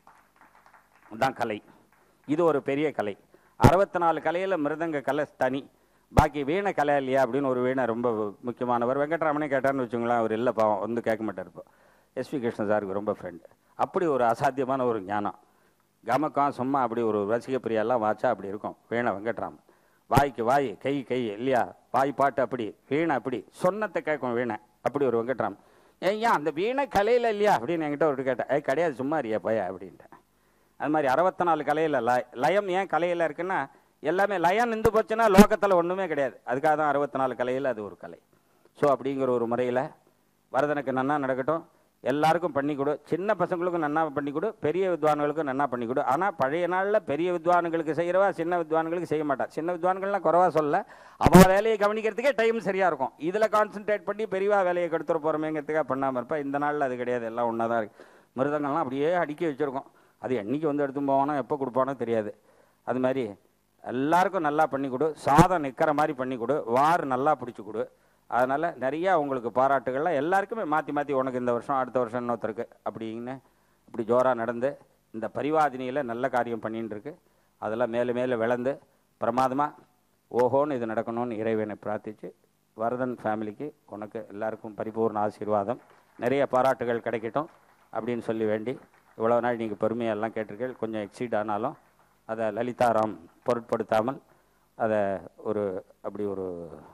தான் கலை இது ஒரு பெரிய கலை அறுபத்தி நாலு கலையில் மிருதங்க கலை தனி பாக்கி வீணை கலை இல்லையா அப்படின்னு ஒரு வீணை ரொம்ப முக்கியமானவர் வெங்கட்ராமனே கேட்டார்னு வச்சுங்களேன் அவர் இல்லை பாவம் வந்து கேட்க மாட்டார் இப்போ எஸ்வி கிருஷ்ணன் சாருக்கு ரொம்ப ஃப்ரெண்டு அப்படி ஒரு அசாத்தியமான ஒரு ஞானம் கமக்கம் சும்மா அப்படி ஒரு ரசிக பிரியாலாம் வாச்சா அப்படி இருக்கும் வீணை வெங்கட்ராமன் வாய்க்கு வாய் கை கை இல்லையா வாய் பாட்டு அப்படி வீணை அப்படி சொன்னத்தை கேட்கும் வீணை அப்படி ஒரு வெங்கட்ராமன் ஏய்யா அந்த வீணை கலையில் இல்லையா அப்படின்னு என்கிட்ட ஒரு கேட்டேன் ஏய் கிடையாது சும்மா இருக்கியா பையா அப்படின்ட்டேன் அது மாதிரி அறுபத்தி நாலு கலையில் ல லயம் ஏன் கலையில் இருக்குன்னா எல்லாமே லயம் நின்று போச்சுன்னா லோகத்தில் ஒன்றுமே கிடையாது அதுக்காக தான் அறுபத்தி நாலு கலையில் அது ஒரு கலை ஸோ அப்படிங்கிற ஒரு முறையில் வரதனுக்கு நன்னா நடக்கட்டும் எல்லாருக்கும் பண்ணி கொடு சின்ன பசங்களுக்கும் நன்னா பண்ணி கொடு பெரிய வித்வான்களுக்கும் நன்னா பண்ணி கொடு ஆனால் பழைய நாளில் பெரிய வித்வான்களுக்கு செய்கிறவா சின்ன வித்வான்களுக்கு செய்ய மாட்டா சின்ன வித்வான்கள்லாம் குறவா சொல்ல அவள் வேலையை கவனிக்கிறதுக்கே டைம் சரியாக இருக்கும் இதில் கான்சென்ட்ரேட் பண்ணி பெரியவா வேலையை கெடுத்துட போகிறோமேங்கிறதுக்காக பண்ணாமல் இருப்பா இந்த நாளில் அது கிடையாது எல்லாம் ஒன்றா தான் இருக்குது மிருதங்கள்லாம் அப்படியே அடுக்கி வச்சுருக்கோம் அது என்னைக்கு வந்து எடுத்து போவானோ எப்போ கொடுப்பானோ தெரியாது அது மாதிரி எல்லாருக்கும் நல்லா பண்ணி கொடு சாதம் நிற்கிற மாதிரி பண்ணி கொடு வார் நல்லா பிடிச்சி கொடு அதனால் நிறையா உங்களுக்கு பாராட்டுகள்லாம் எல்லாருக்குமே மாற்றி மாற்றி உனக்கு இந்த வருஷம் அடுத்த வருஷம் இன்னொருத்தருக்கு அப்படின்னு இப்படி ஜோராக நடந்து இந்த பரிவாதினியில் நல்ல காரியம் பண்ணின்னு இருக்கு அதெல்லாம் மேலே மேலே விளந்து பிரமாதமாக ஓஹோன்னு இது நடக்கணும்னு இறைவனை பிரார்த்தித்து வரதன் ஃபேமிலிக்கு உனக்கு எல்லாருக்கும் பரிபூர்ண ஆசீர்வாதம் நிறைய பாராட்டுகள் கிடைக்கட்டும் அப்படின்னு சொல்லி வேண்டி இவ்வளோ நாள் நீங்கள் பெருமையெல்லாம் கேட்டிருக்கீர்கள் கொஞ்சம் எக்ஸீட் ஆனாலும் அதை லலிதாராம் பொருட்படுத்தாமல் அதை ஒரு அப்படி ஒரு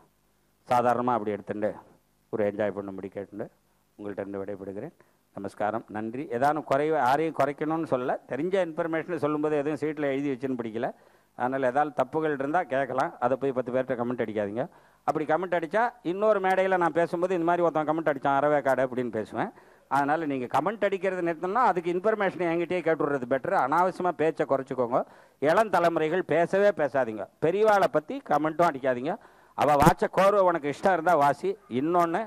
சாதாரணமாக அப்படி எடுத்துட்டு ஒரு என்ஜாய் பண்ணும்படி கேட்டுண்டு உங்கள்கிட்ட இருந்து விடைபெறுகிறேன் நமஸ்காரம் நன்றி ஏதானும் குறைவ யாரையும் குறைக்கணும்னு சொல்ல தெரிஞ்ச இன்ஃபர்மேஷனை சொல்லும்போது எதுவும் சீட்டில் எழுதி வச்சுன்னு பிடிக்கல அதனால் ஏதாவது தப்புகள் இருந்தால் கேட்கலாம் அதை போய் பத்து பேர்கிட்ட கமெண்ட் அடிக்காதீங்க அப்படி கமெண்ட் அடித்தா இன்னொரு மேடையில் நான் பேசும்போது இந்த மாதிரி ஒருத்தன் கமெண்ட் அடித்தான் அறவே காடு அப்படின்னு பேசுவேன் அதனால் நீங்கள் கமெண்ட் அடிக்கிறது நிறுத்தணும்னா அதுக்கு இன்ஃபர்மேஷனை என்கிட்டயே கேட்டுடுறது பெட்டர் அனாவசியமாக பேச்சை குறைச்சிக்கோங்க இளம் தலைமுறைகள் பேசவே பேசாதீங்க பெரியவாளை பற்றி கமெண்ட்டும் அடிக்காதீங்க அவள் வாச்ச கோர்வை உனக்கு இஷ்டம் இருந்தால் வாசி இன்னொன்று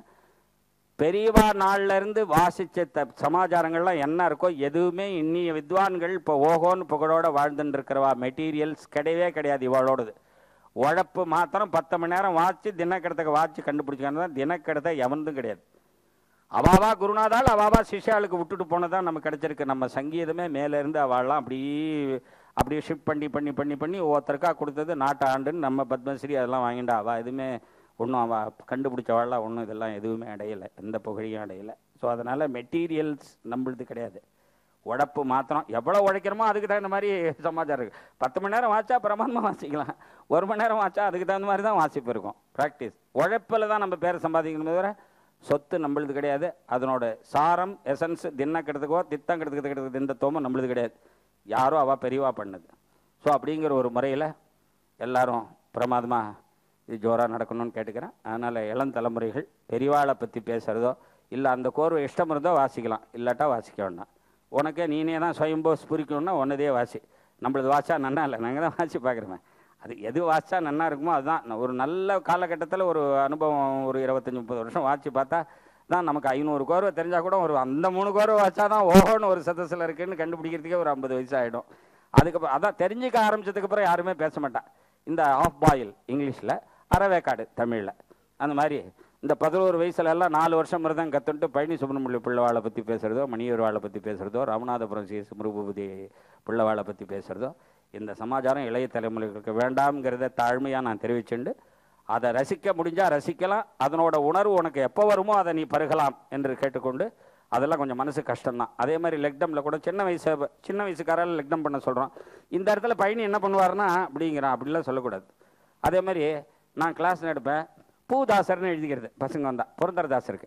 பெரியவா நாள்ல இருந்து வாசிச்ச த சமாச்சாரங்கள்லாம் என்ன இருக்கோ எதுவுமே இன்னிய வித்வான்கள் இப்போ ஓஹோன்னு புகழோட வாழ்ந்துட்டு இருக்கிறவா மெட்டீரியல்ஸ் கிடையவே கிடையாது இவளோடது உழப்பு மாத்திரம் பத்து மணி நேரம் வாச்சு தினக்கடத்துக்கு வாச்சு கண்டுபிடிச்சாங்க தான் தினக்கடத்தை எவனதும் கிடையாது அவாவா குருநாதால் அவாவா சிஷ்யாளுக்கு விட்டுட்டு போனதான் நமக்கு கிடைச்சிருக்கு நம்ம சங்கீதமே மேலேருந்து அவள்லாம் அப்படியே அப்படியே ஷிஃப்ட் பண்ணி பண்ணி பண்ணி பண்ணி ஒவ்வொருத்தருக்கா கொடுத்தது நாட்டு ஆண்டுன்னு நம்ம பத்மஸ்ரீ அதெல்லாம் வாங்கிட்டா அவள் எதுவுமே ஒன்றும் அவள் கண்டுபிடிச்சவாள்லாம் ஒன்றும் இதெல்லாம் எதுவுமே அடையலை எந்த புகழையும் அடையலை ஸோ அதனால் மெட்டீரியல்ஸ் நம்மளுது கிடையாது உழைப்பு மாத்திரம் எவ்வளோ உழைக்கிறோமோ அதுக்கு தகுந்த மாதிரி சமாச்சாரம் இருக்குது பத்து மணி நேரம் வாச்சா பிரமாதமாக வாசிக்கலாம் ஒரு மணி நேரம் வாச்சா அதுக்கு தகுந்த மாதிரி தான் வாசிப்பு இருக்கும் ப்ராக்டிஸ் உழைப்பில் தான் நம்ம பேரை சம்பாதிக்கணும் தவிர சொத்து நம்மளுது கிடையாது அதனோட சாரம் எசன்ஸ் தின்னக்கிறதுக்கோ தித்தம் கிடத்துக்கிறதுக்கு இந்த தோமம் நம்மளுது கிடையாது யாரோ அவள் பெரியவா பண்ணது ஸோ அப்படிங்கிற ஒரு முறையில் எல்லாரும் பிரமாதமாக இது ஜோராக நடக்கணும்னு கேட்டுக்கிறேன் அதனால் இளம் தலைமுறைகள் பெரியவாளை பற்றி பேசுகிறதோ இல்லை அந்த கோர்வை இஷ்டம் இருந்தோ வாசிக்கலாம் இல்லாட்டா வாசிக்க வேண்டாம் உனக்கே நீனே தான் சுயம்போ ஸ்புரிக்கணும்னா ஒன்னதே வாசி நம்மளது வாசா நன்னா இல்லை நாங்கள் தான் வாசி பார்க்குறோமே அது எது வாசிச்சா நன்னா இருக்குமோ அதுதான் நான் ஒரு நல்ல காலகட்டத்தில் ஒரு அனுபவம் ஒரு இருபத்தஞ்சி முப்பது வருஷம் வாசி பார்த்தா தான் நமக்கு ஐநூறு கோர்வை தெரிஞ்சால் கூட ஒரு அந்த மூணு கோர்வை வாச்சா தான் ஓஹோன்னு ஒரு சதஸில் இருக்குன்னு கண்டுபிடிக்கிறதுக்கே ஒரு ஐம்பது வயசு ஆகிடும் அதுக்கப்புறம் அதான் தெரிஞ்சுக்க ஆரம்பிச்சதுக்கப்புறம் யாருமே பேச மாட்டான் இந்த ஆஃப் பாயில் இங்கிலீஷில் அறவேக்காடு தமிழில் அந்த மாதிரி இந்த பதினோரு வயசுல எல்லாம் நாலு வருஷம் தான் கற்றுட்டு பழனி சுப்பிரமணிய பிள்ளைவாளை பற்றி பேசுகிறதோ மணியர்வாளை பற்றி பேசுகிறதோ ராமநாதபுரம் சி சுமருபூபதி பிள்ளைவாளை பற்றி பேசுகிறதோ இந்த சமாச்சாரம் இளைய தலைமுறைகளுக்கு வேண்டாம்ங்கிறத தாழ்மையாக நான் தெரிவிச்சுண்டு அதை ரசிக்க முடிஞ்சால் ரசிக்கலாம் அதனோட உணர்வு உனக்கு எப்போ வருமோ அதை நீ பருகலாம் என்று கேட்டுக்கொண்டு அதெல்லாம் கொஞ்சம் மனசு கஷ்டம்தான் அதே மாதிரி லெக்டமில் கூட சின்ன வயசு சின்ன வயசுக்காரால் லெக்டம் பண்ண சொல்கிறோம் இந்த இடத்துல பையன் என்ன பண்ணுவாருன்னா அப்படிங்கிறான் அப்படிலாம் சொல்லக்கூடாது அதே மாதிரி நான் கிளாஸ் எடுப்பேன் பூதாசர்னு எழுதிக்கிறது பசங்க வந்தா புரந்தரதாசருக்கு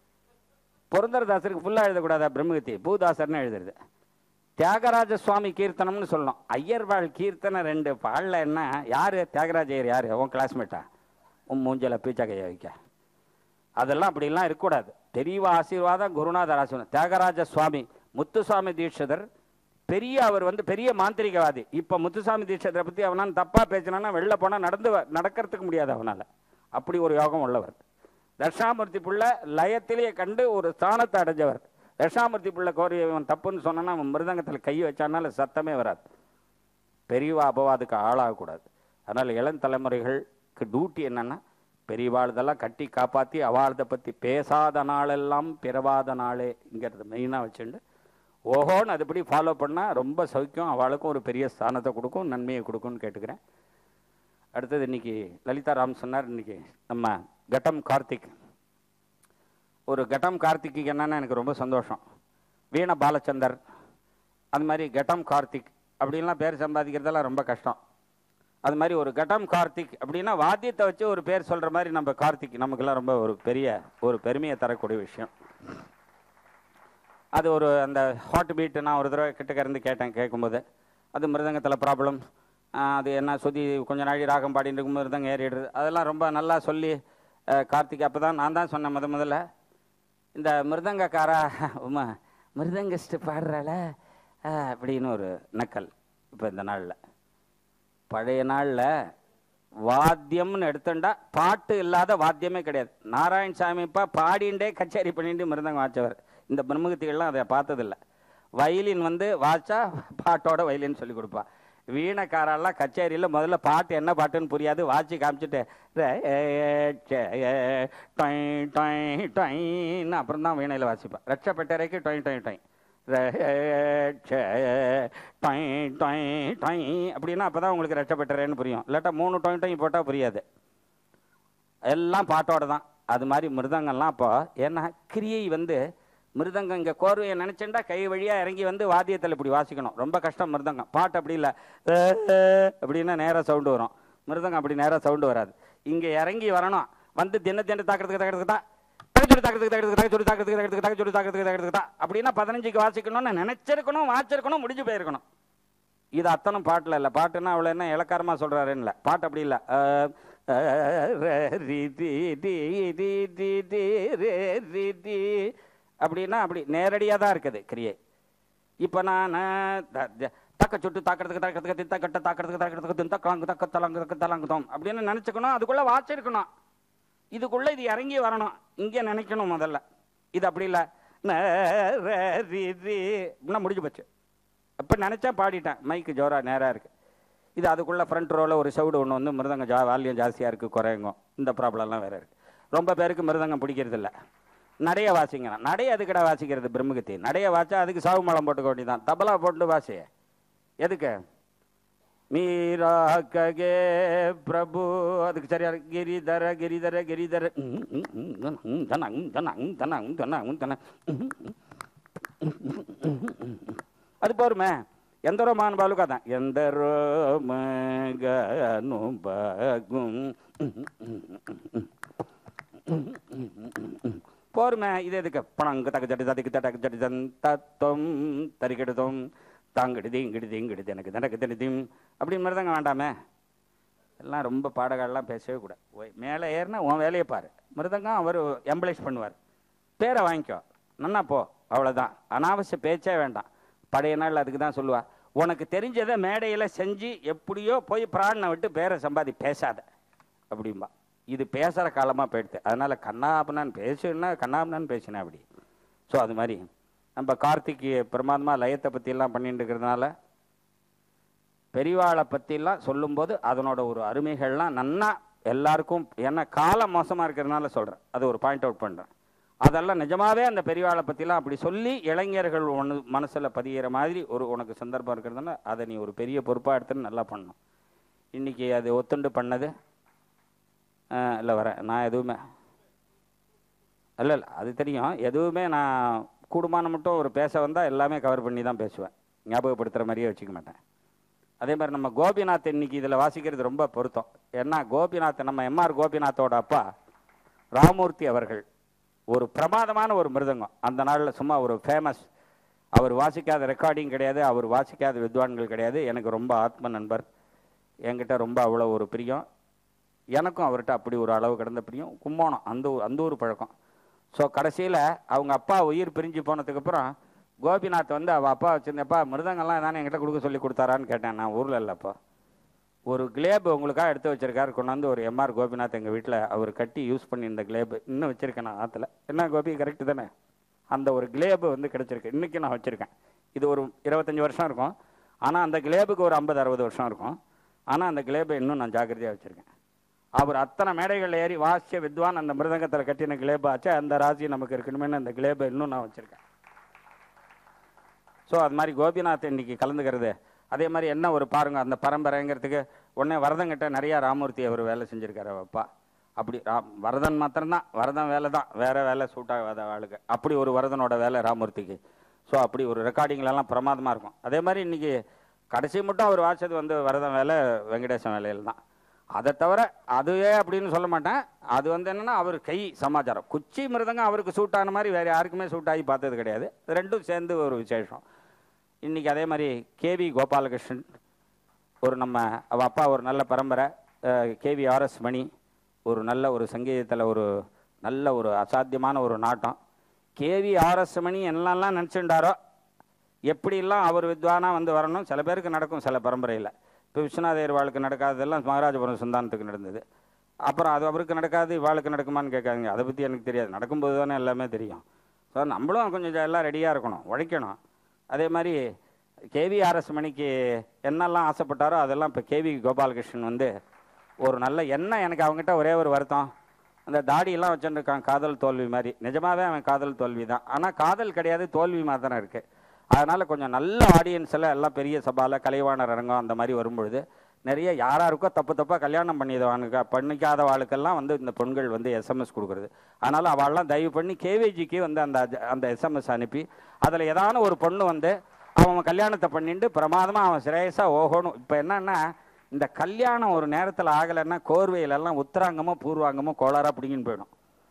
புரந்தரதாசருக்கு ஃபுல்லாக எழுதக்கூடாதா பிரம்மகத்தி பூதாசர்னு எழுதுறது தியாகராஜ சுவாமி கீர்த்தனம்னு சொல்லணும் ஐயர்வாள் கீர்த்தனை ரெண்டு பாடல என்ன யார் தியாகராஜ ஐயர் யார் உன் கிளாஸ்மேட்டா உன் மூஞ்சல பீச்சா கைய வைக்க அதெல்லாம் அப்படிலாம் இருக்கக்கூடாது தெரியவா ஆசீர்வாதம் குருநாதர் ஆசீர்வாதம் தியாகராஜ சுவாமி முத்துசுவாமி தீட்சிதர் பெரிய அவர் வந்து பெரிய மாந்திரிகவாதி இப்போ முத்துசாமி தீட்சிதரை பற்றி அவனான் தப்பாக பேசினான்னா வெளில போனால் நடந்து வ- நடக்கிறதுக்கு முடியாது அவனால் அப்படி ஒரு யோகம் உள்ளவர் தட்சாமூர்த்தி பிள்ளை லயத்திலேயே கண்டு ஒரு ஸ்தானத்தை அடைஞ்சவர் தட்சாமூர்த்தி பிள்ளை கோரி இவன் தப்புன்னு சொன்னான்னா அவன் மிருதங்கத்தில் கை வச்சானால சத்தமே வராது பெரியவா அபவாதுக்கு ஆளாகக்கூடாது அதனால் இளம் தலைமுறைகளுக்கு டியூட்டி என்னன்னா பெரியவாழ்தெல்லாம் கட்டி காப்பாற்றி அவாழ்தை பற்றி பேசாத நாளெல்லாம் பிறவாத நாளேங்கிறத மெயினாக வச்சுண்டு ஓஹோன்னு அதுபடி ஃபாலோ பண்ணால் ரொம்ப சௌக்கியம் அவளுக்கும் ஒரு பெரிய ஸ்தானத்தை கொடுக்கும் நன்மையை கொடுக்கும்னு கேட்டுக்கிறேன் அடுத்தது இன்னைக்கு லலிதா ராம் சொன்னார் இன்னைக்கு நம்ம கட்டம் கார்த்திக் ஒரு கட்டம் கார்த்திக்கு என்னன்னா எனக்கு ரொம்ப சந்தோஷம் வீண பாலச்சந்தர் அது மாதிரி கட்டம் கார்த்திக் அப்படின்லாம் பேர் சம்பாதிக்கிறதெல்லாம் ரொம்ப கஷ்டம் அது மாதிரி ஒரு கட்டம் கார்த்திக் அப்படின்னா வாத்தியத்தை வச்சு ஒரு பேர் சொல்கிற மாதிரி நம்ம கார்த்திக் நமக்கெல்லாம் ரொம்ப ஒரு பெரிய ஒரு பெருமையை தரக்கூடிய விஷயம் அது ஒரு அந்த ஹார்ட் பீட் நான் ஒரு தடவை கிட்டக்க இருந்து கேட்டேன் கேட்கும்போது அது மிருதங்கத்தில் ப்ராப்ளம் அது என்ன சுதி கொஞ்ச நாழி ராகம் பாடிட்டு இருக்கும் மிருதங்க ஏறிடுறது அதெல்லாம் ரொம்ப நல்லா சொல்லி அஹ், கார்த்திக் அப்போ தான் நான் தான் சொன்னேன் முத முதல்ல இந்த மிருதங்கக்காரா உமா மிருதங்கிஸ்ட் பாடுறாள அஹ், அப்படின்னு ஒரு நக்கல் இப்போ இந்த நாளில் பழைய நாளில் வாத்தியம்னு எடுத்துட்டா பாட்டு இல்லாத வாத்தியமே கிடையாது நாராயணசாமிப்பா பாடிண்டே கச்சேரி பண்ணிட்டு மிருதங்கம் வாச்சவர் இந்த பிரம்மகத்திகள்லாம் அதை பார்த்ததில்ல வயலின் வந்து வாச்சா பாட்டோட வயலின் சொல்லி கொடுப்பா வீணக்காரெல்லாம் கச்சேரியில் முதல்ல பாட்டு என்ன பாட்டுன்னு புரியாது வாட்சி காமிச்சிட்டு ரே, சே, டொய், டொய், டொய்ன்னு அப்புறம் தான் வீணையில் வாசிப்பா ரட்சப்பட்டறைக்கு டொய் டொய் டொய் ரே, சே, டொய், டொய், டொய் அப்படின்னா அப்போ தான் உங்களுக்கு ரட்சப்பட்டறேன்னு புரியும் இல்லாட்டா மூணு டொய் டொய் போட்டால் புரியாது எல்லாம் பாட்டோட தான் அது மாதிரி மிருதங்கம்லாம் அப்போ ஏன்னா கிரியை வந்து மிருதங்கம் இங்கே கோர்வையை நினச்சேன்டா கை வழியாக இறங்கி வந்து வாத்தியத்தில் இப்படி வாசிக்கணும் ரொம்ப கஷ்டம் மிருதங்கம் பாட்டு அப்படி இல்லை அப்படின்னா நேராக சவுண்டு வரும் மிருதங்கம் அப்படி நேராக சவுண்டு வராது இங்கே இறங்கி வரணும் வந்து தின தின தாக்கிறதுக்கு தாக்கிறதுக்கு தான் தகச்சொடி தாக்கிறதுக்கு தாக்கிறதுக்கு தகச்சொடி தாக்கிறதுக்கு தாக்கிறதுக்கு தகச்சொடி தாக்கிறதுக்கு தாக்கிறதுக்கு தான் அப்படின்னா பதினஞ்சுக்கு வாசிக்கணும்னு நினச்சிருக்கணும் வாச்சிருக்கணும் முடிஞ்சு போயிருக்கணும் இது அத்தனை பாட்டில் இல்லை பாட்டுன்னா அவ்வளோ என்ன இலக்காரமாக சொல்கிறாருன்னு இல்லை பாட்டு அப்படி இல்லை அப்படின்னா அப்படி நேரடியாக தான் இருக்குது கிரியை இப்போ நான் த- த- தக்க சுட்டு தாக்கிறதுக்கு தாக்கிறதுக்கு தித்த கட்ட தாக்கிறதுக்கு தாக்கிறதுக்கு திந்த கலங்கு தக்க தலங்கு தக்க தலங்குதோம் அப்படின்னு நினச்சிக்கணும் அதுக்குள்ளே வாச்சிருக்கணும் இதுக்குள்ளே இது இறங்கி வரணும் இங்கே நினைக்கணும் முதல்ல இது அப்படி இல்லை அப்படின்னா முடிஞ்சு போச்சு இப்போ நினச்சா பாடிட்டேன் மைக்கு ஜோரா நேராக இருக்குது இது அதுக்குள்ளே ஃப்ரண்ட் ரோவில் ஒரு சவுடு ஒன்று வந்து மிருதங்க ஜா வால்யூம் ஜாஸ்தியாக இருக்குது குறையுங்கும் இந்த ப்ராப்ளம்லாம் வேறு இருக்குது ரொம்ப பேருக்கு மிருதங்கம் பிடிக்கிறதில்ல நடைய வாசிங்கிறான் நடைய எதுக்கடா வாசிக்கிறது பிரம்மகத்தி நடைய வாச்சா அதுக்கு சாவு மலம் போட்டுக்க வேண்டியதான் தபலா போட்டு வாசி எதுக்கு மீரா ககே பிரபு அதுக்கு சரியா இருக்கு. கிரிதர கிரிதர கிரிதர ம், ம், ம், தன, ம், தன, ம், தன, ம், தன, ம், தன, ம், தன. ம், ம், ம். அது போருமே ఎందరో మానవాళ్ళు కదా ఎందరో మగను బగుం போருமே இது எதுக்கு பணங்கு தக்க ஜட்டி ததிக்கு தடக்கு ஜட்டி தன் தத்துவம் தரிக்கெடுத்தோம் தாங்கிடுதி இங்கிடுதி இங்கிடுதி எனக்கு தனக்கு தனிதிம் அப்படி மாதிரி தாங்க வேண்டாமே எல்லாம் ரொம்ப பாடகாலெலாம் பேசவே கூட ஓய் மேலே ஏறினா உன் வேலையை பாரு மிருதங்கம் அவர் எம்பளைஸ் பண்ணுவார் பேரை வாங்கிக்கோ நன்னா போ அவ்வளோதான் அனாவசிய பேச்சே வேண்டாம் பழைய நாள் அதுக்கு தான் சொல்லுவா உனக்கு தெரிஞ்சதை மேடையில் செஞ்சு எப்படியோ போய் பிராணனை விட்டு பேரை சம்பாதி பேசாத அப்படிம்பா இது பேசுகிற காலமாக போயிடுது அதனால் கண்ணாபனான்னு பேசுன்னா கண்ணாபனான்னு பேசினேன் அப்படி ஸோ அது மாதிரி நம்ம கார்த்திக் பிரமாதமாக லயத்தை பற்றியெல்லாம் பண்ணிட்டு இருக்கிறதுனால பெரியவாளை பற்றிலாம் சொல்லும்போது அதனோட ஒரு அருமைகள்லாம் நன்னா எல்லாருக்கும் ஏன்னா காலம் மோசமாக இருக்கிறதுனால சொல்கிறேன் அது ஒரு பாயிண்ட் அவுட் பண்ணுறேன் அதெல்லாம் நிஜமாவே அந்த பெரியவாளை பற்றிலாம் அப்படி சொல்லி இளைஞர்கள் ஒன்று மனசில் பதிகிற மாதிரி ஒரு உனக்கு சந்தர்ப்பம் இருக்கிறதுனால அதை நீ ஒரு பெரிய பொறுப்பாக எடுத்துன்னு நல்லா பண்ணணும் இன்றைக்கி அது ஒத்துண்டு பண்ணது இல்லை வரேன் நான் எதுவுமே இல்லை இல்லை அது தெரியும் எதுவுமே நான் கூடுமான மட்டும் ஒரு பேச வந்தால் எல்லாமே கவர் பண்ணி தான் பேசுவேன் ஞாபகப்படுத்துகிற மாதிரியே வச்சுக்க மாட்டேன் அதே மாதிரி நம்ம கோபிநாத் இன்னைக்கு இதில் வாசிக்கிறது ரொம்ப பொருத்தம் ஏன்னா கோபிநாத் நம்ம எம்ஆர் கோபிநாத்தோட அப்பா ராமூர்த்தி அவர்கள் ஒரு பிரமாதமான ஒரு மிருதங்கம் அந்த நாளில் சும்மா ஒரு ஃபேமஸ் அவர் வாசிக்காத ரெக்கார்டிங் கிடையாது அவர் வாசிக்காத வித்வான்கள் கிடையாது எனக்கு ரொம்ப ஆத்ம நண்பர் என்கிட்ட ரொம்ப அவ்வளோ ஒரு பிரியம் எனக்கும் அவர்கிட்ட அப்படி ஒரு அளவு கடந்த பிரியம் கும்போணம் அந்த ஊ- அந்த ஊர் பழக்கம் ஸோ கடைசியில் அவங்க அப்பா உயிர் பிரிஞ்சு போனதுக்கப்புறம் கோபிநாத் வந்து அவள் அப்பா வச்சிருந்தப்பா மிருதங்கள்லாம் தானே என்கிட்ட கொடுக்க சொல்லி கொடுத்தாரான்னு கேட்டேன் நான் ஊரில் இல்லைப்பா ஒரு கிளேப் உங்களுக்காக எடுத்து வச்சிருக்காரு கொண்டாந்து ஒரு எம்ஆர் கோபிநாத் எங்கள் வீட்டில் அவர் கட்டி யூஸ் பண்ணியிருந்த கிளேப் இன்னும் வச்சிருக்கேன் நான் ஆற்றுல என்ன கோபி கரெக்டு தானே அந்த ஒரு கிளேபு வந்து கிடச்சிருக்கு இன்றைக்கி நான் வச்சுருக்கேன் இது ஒரு இருபத்தஞ்சி வருஷம் இருக்கும் ஆனால் அந்த கிளேபுக்கு ஒரு ஐம்பது அறுபது வருஷம் இருக்கும் ஆனால் அந்த கிளேபை இன்னும் நான் ஜாக்கிரதையாக வச்சுருக்கேன் அவர் அத்தனை மேடைகளில் ஏறி வாசிய வித்வான் அந்த மிருதங்கத்தில் கட்டின கிளேபு ஆச்சு அந்த ராசி நமக்கு இருக்கணுமேனு அந்த கிளேபை இன்னும் நான் வச்சுருக்கேன் ஸோ அது மாதிரி கோபிநாத் இன்னைக்கு கலந்துக்கிறது அதே மாதிரி என்ன ஒரு பாருங்க அந்த பரம்பரைங்கிறதுக்கு உடனே வரதங்கிட்ட நிறையா ராமூர்த்தி அவர் வேலை செஞ்சுருக்காரு அவ அப்பா அப்படி ராம் வரதன் மாத்திரம்தான் வரதன் வேலை தான் வேற வேலை சூட் ஆகாத ஆளுக்கு அப்படி ஒரு வரதனோட வேலை ராமூர்த்திக்கு ஸோ அப்படி ஒரு ரெக்கார்டிங்லலாம் பிரமாதமாக இருக்கும் அதே மாதிரி இன்னைக்கு கடைசி மட்டும் அவர் வாசிச்சது வந்து வரதன் வேலை வெங்கடேசன் வேலையில் தான் அதை தவிர அதுவே அப்படின்னு சொல்ல மாட்டேன் அது வந்து என்னன்னா அவர் கை சமாச்சாரம் குச்சி மிருதங்கம் அவருக்கு சூட் ஆன மாதிரி வேற யாருக்குமே சூட் ஆகி பார்த்தது கிடையாது இது ரெண்டும் சேர்ந்து ஒரு விசேஷம் இன்னைக்கு அதே மாதிரி கேவி கோபாலகிருஷ்ணன் ஒரு நம்ம அவ அப்பா ஒரு நல்ல பரம்பரை கேவி ஆர்எஸ் மணி ஒரு நல்ல ஒரு சங்கீதத்தில் ஒரு நல்ல ஒரு அசாத்தியமான ஒரு நாட்டம் கேவி ஆர்எஸ் மணி என்னெல்லாம் நினச்சிண்டாரோ எப்படிலாம் அவர் வித்வானா வந்து வரணும் சில பேருக்கு நடக்கும் சில பரம்பரையில் இப்போ விஸ்வநாதர் வாழ்க்கை நடக்காததெல்லாம் மகாராஜபுரம் சந்தானத்துக்கு நடந்தது அப்புறம் அது அவருக்கு நடக்காது இவாளுக்கு நடக்குமான்னு கேட்காதீங்க அதை பற்றி எனக்கு தெரியாது நடக்கும்போது தானே எல்லாமே தெரியும் ஸோ நம்மளும் கொஞ்சம் எல்லாம் ரெடியாக இருக்கணும் உழைக்கணும் அதே மாதிரி கேவிஆர்எஸ் மணிக்கு என்னெல்லாம் ஆசைப்பட்டாரோ அதெல்லாம் இப்போ கேவி கோபாலகிருஷ்ணன் வந்து ஒரு நல்ல என்ன எனக்கு அவங்ககிட்ட ஒரே ஒரு வருத்தம் அந்த தாடியெல்லாம் வச்சுருக்கான் காதல் தோல்வி மாதிரி நிஜமாவே அவன் காதல் தோல்வி தான் ஆனால் காதல் கிடையாது தோல்வி மாத்திரம் இருக்கு அதனால கொஞ்சம் நல்ல ஆடியன்ஸ் எல்லாம் எல்லாம் பெரிய சபால கலைவாணர் அரங்கம் அந்த மாதிரி வரும்பொழுது நிறைய யாராருக்கோ தப்பு தப்பாக கல்யாணம் பண்ணியதவானுக்கு பண்ணிக்காத வாழ்க்கெல்லாம் வந்து இந்த பெண்கள் வந்து எஸ்எம்எஸ் கொடுக்குறது அதனால் அவள்லாம் தயவு பண்ணி கேவிஜிக்கு வந்து அந்த அந்த எஸ்எம்எஸ் அனுப்பி அதில் ஏதான ஒரு பொண்ணு வந்து அவன் கல்யாணத்தை பண்ணிட்டு பிரமாதமாக அவன் சிரேயஸாக ஓகணும் இப்போ என்னன்னா இந்த கல்யாணம் ஒரு நேரத்தில் ஆகலைன்னா கோர்வையிலெல்லாம் உத்தராங்கமோ பூர்வாங்கமோ கோளாறாக பிடிங்கின்னு போயிடும்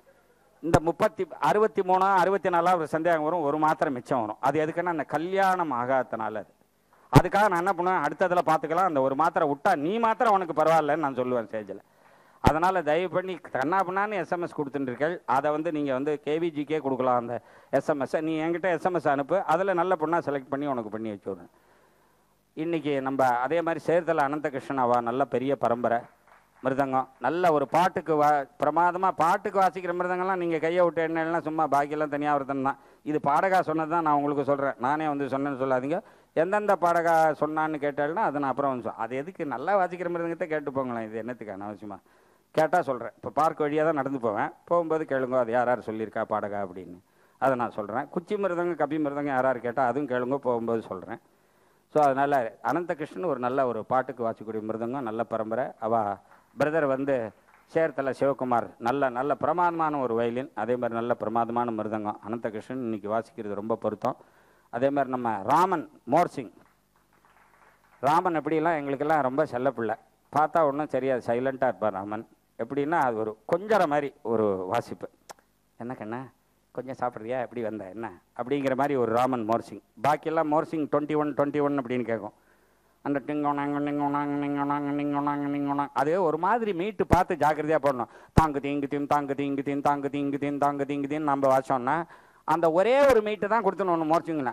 இந்த முப்பத்தி அறுபத்தி மூணா அறுபத்தி நாலா ஒரு சந்தேகம் வரும் ஒரு மாத்திரை மிச்சம் வரும் அது எதுக்குன்னா அந்த கல்யாணம் ஆகாதனால அது அதுக்காக நான் என்ன பண்ணுவேன் அடுத்ததில் பார்த்துக்கலாம் அந்த ஒரு மாத்திரை விட்டா நீ மாத்திரம் உனக்கு பரவாயில்லன்னு நான் சொல்லுவேன் ஸ்டேஜில் அதனால் தயவு பண்ணி கண்ணா பண்ணான்னு எஸ்எம்எஸ் கொடுத்துட்டுருக்கள் அதை வந்து நீங்கள் வந்து கேவிஜிக்கே கொடுக்கலாம் அந்த எஸ்எம்எஸ்ஸை நீ என்கிட்ட எஸ்எம்எஸ் அனுப்பு அதில் நல்ல பொண்ணாக செலக்ட் பண்ணி உனக்கு பண்ணி வச்சு விடுறேன் இன்றைக்கி நம்ம அதே மாதிரி சேர்த்தல அனந்தகிருஷ்ணன் அவா நல்ல பெரிய பரம்பரை மிருதங்கம் நல்ல ஒரு பாட்டுக்கு வா பிரமாதமாக பாட்டுக்கு வாசிக்கிற மிருதங்கம்லாம் நீங்கள் கையை விட்டு எண்ணெல்லாம் சும்மா பாக்கியெல்லாம் தனியாக ஒருத்தன் தான் இது பாடகா சொன்னது தான் நான் உங்களுக்கு சொல்கிறேன் நானே வந்து சொன்னேன்னு சொல்லாதீங்க எந்தெந்த பாடகா சொன்னான்னு கேட்டால்னா அதை நான் அப்புறம் வந்து சொல் அது எதுக்கு நல்லா வாசிக்கிற மிருதங்கத்தை கேட்டு போங்களேன் இது என்னத்துக்கு அனாவசியமாக கேட்டால் சொல்கிறேன் இப்போ பார்க் வழியாக தான் நடந்து போவேன் போகும்போது கேளுங்க அது யார் யார் சொல்லியிருக்கா பாடகா அப்படின்னு அதை நான் சொல்கிறேன் குச்சி மிருதங்க கபி மிருதங்க யார் யார் கேட்டால் அதுவும் கேளுங்க போகும்போது சொல்கிறேன் ஸோ அதனால் அனந்தகிருஷ்ணன் ஒரு நல்ல ஒரு பாட்டுக்கு வாசிக்கூடிய மிருதங்கம் நல்ல பரம்பரை அவ பிரதர் வந்து சேர்த்தல சிவகுமார் நல்ல நல்ல பிரமாதமான ஒரு வயலின் அதே மாதிரி நல்ல பிரமாதமான மிருதங்கம் அனந்தகிருஷ்ணன் இன்னைக்கு வாசிக்கிறது ரொம்ப பொருத்தம் அதே மாதிரி நம்ம ராமன் மோர்சிங் ராமன் எப்படிலாம் எங்களுக்கெல்லாம் ரொம்ப செல்லப்பிள்ளை பார்த்தா ஒன்றும் சரியாது சைலண்ட்டாக இருப்பார் ராமன் எப்படின்னா அது ஒரு கொஞ்சற மாதிரி ஒரு வாசிப்பு என்ன கண்ணா கொஞ்சம் சாப்பிட்றியா எப்படி வந்த என்ன அப்படிங்கிற மாதிரி ஒரு ராமன் மோர்சிங் பாக்கியெல்லாம் morsing twenty one twenty one அப்படின்னு கேட்கும் அந்த டிங்கோனாங்க நிங்கோனாங்க நிங்கோனாங்க நிங்கோனாங்க நிங்கோனாங்க அது ஒரு மாதிரி மீட்டு பார்த்து ஜாக்கிரதையாக போடணும் தாங்கு தீங்கு தீம் தாங்கு தீங்கு தீம் தாங்கு தீங்கு தீம் தாங்கு தீங்கு தீம் நம்ம வாசோம்னா அந்த ஒரே ஒரு மீட்டு தான் கொடுத்துணும் ஒன்று மோர்ச்சிங்கன்னா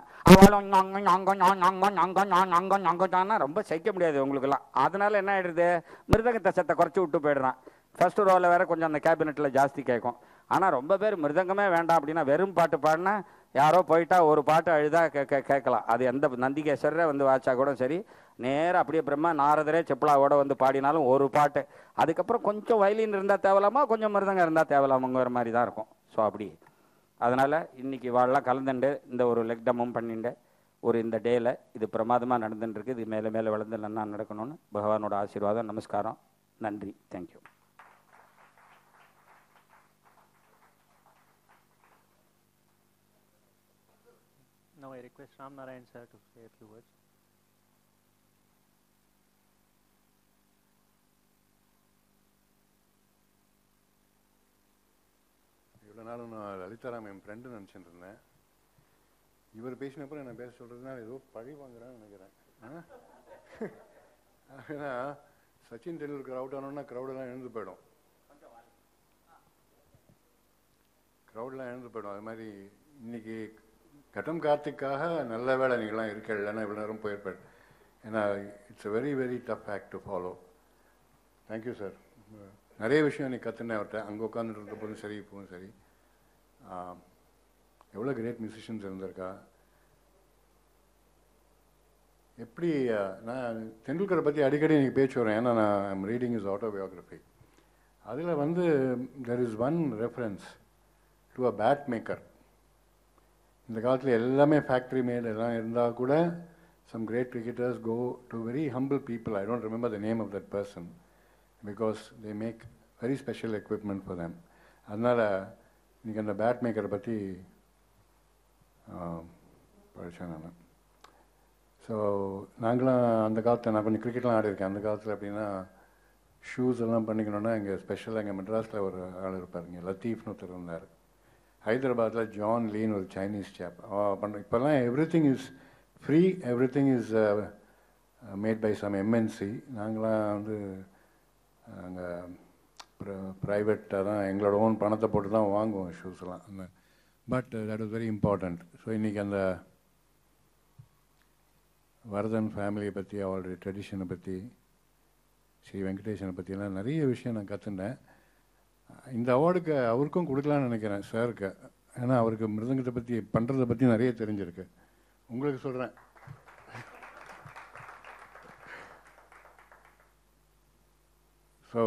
அங்கே ரொம்ப சகிக்க முடியாது உங்களுக்கெல்லாம் அதனால என்ன ஆயிடுது மிருதகத்தை சத்தை குறைச்சி விட்டு போயிடுறான் ஃபர்ஸ்ட் ரோவில் வேற கொஞ்சம் அந்த கேபினெட்டில் ஜாஸ்தி கேட்கும் ஆனால் ரொம்ப பேர் மிருதங்கமே வேண்டாம் அப்படின்னா வெறும் பாட்டு பாடினா யாரோ போயிட்டா ஒரு பாட்டு அழுதா கே கே- கேட்கலாம் அது எந்த நந்திகேஸ்வரரே வந்து வாச்சா கூட சரி நேரா அப்படியே பிரம்மா நாரதரே செப்பலாவோட வந்து பாடினாலும் ஒரு பாட்டு அதுக்கப்புறம் கொஞ்சம் வயலின் இருந்தால் தேவலாமா கொஞ்சம் மிருதங்கம் இருந்தால் தேவலாமாங்கிற மாதிரி தான் இருக்கும் ஸோ அப்படி அதனால் இன்னைக்கு வாழலாம் கலந்துண்டு இந்த ஒரு லெக் டம்மும் பண்ணிண்டு ஒரு இந்த டேல இது பிரமாதமாக நடந்துட்டு இருக்கு இது மேலே மேலே வளர்ந்து நல்லா நடக்கணும்னு பகவானோட ஆசீர்வாதம் நமஸ்காரம் நன்றி thank you Now I request Ram Narayan sir to say a few words. இவ்வளோ நாளும் நான் லலிதாராம் என் ஃப்ரெண்டு நினச்சிட்டு இருந்தேன் இவர் பேசினப்பறம் என்ன பேச சொல்கிறதுனால ஏதோ பழி வாங்குறான்னு நினைக்கிறேன் ஆ? ஏன்னா சச்சின் டெண்டுல்கர் அவுட் ஆனோன்னா க்ரௌடெல்லாம் எழுந்து போயிடும் க்ரௌடெலாம் எழுந்து போயிடும் அது மாதிரி இன்னைக்கு கட்டம் கார்த்திக்காக நல்ல வேலை நீங்களாம் இருக்க இல்லைன்னா இவ்வளோ நேரம் போயிருப்பேன் ஏன்னா it's a very very tough act to follow thank you sir நிறைய விஷயம் நீ கற்றுனேன் அவர்கிட்ட அங்கே உட்காந்துட்டு இருந்த போதும் சரி இப்போவும் சரி ஆஹ், எவ்வளோ கிரேட் மியூசிஷியன்ஸ் இருந்திருக்கா எப்படி ஆஹ், நான் தெண்டுல்கரை பற்றி அடிக்கடி எனக்கு பேச்சு வரேன் ஏன்னா நான் ஐம் ரீடிங் இஸ் ஆட்டோபயோகிராஃபி அதில் வந்து there is one reference to a bat maker இந்த காலத்தில் எல்லாமே ஃபேக்ட்ரி மேட் எல்லாம் இருந்தால் கூட some great cricketers go to very humble people I don't remember the name of that person because they make very special equipment for them அதனால் இன்றைக்கி அந்த bad மேக்கரை பற்றி படித்தேன் நான் ஸோ நாங்களாம் அந்த காலத்தில் நான் கொஞ்சம் கிரிக்கெட்லாம் ஆடிருக்கேன் அந்த காலத்தில் எப்படின்னா ஷூஸ் எல்லாம் பண்ணிக்கணுன்னா இங்கே ஸ்பெஷலாக இங்கே மெட்ராஸில் ஒரு ஆள் இருப்பார் இங்கே லத்தீஃப்னு ஒருத்தர் இருந்தார் ஹைதராபாத்தில் ஜான் லீன் ஒரு சைனீஸ் சேப் பண்ண இப்போல்லாம் everything is free everything is made by some MNC நாங்களாம் வந்து அங்கே ப்ரைவேட்டாக தான் எங்களோட ஓன் பணத்தை போட்டு தான் வாங்குவோம் ஷூஸ்லாம் அந்த but that is very important so இன்றைக்கி அந்த வரதன் ஃபேமிலியை பற்றி அவருடைய ட்ரெடிஷனை பற்றி ஸ்ரீ வெங்கடேஷனை பற்றியெல்லாம் நிறைய விஷயம் நான் கற்றுண்டேன் இந்த அவார்டுக்கு அவருக்கும் கொடுக்கலான்னு நினைக்கிறேன் சாருக்கு ஏன்னா அவருக்கு மிருதங்கத்தை பற்றி பண்ணுறதை பற்றி நிறைய தெரிஞ்சிருக்கு உங்களுக்கு சொல்கிறேன் ஸோ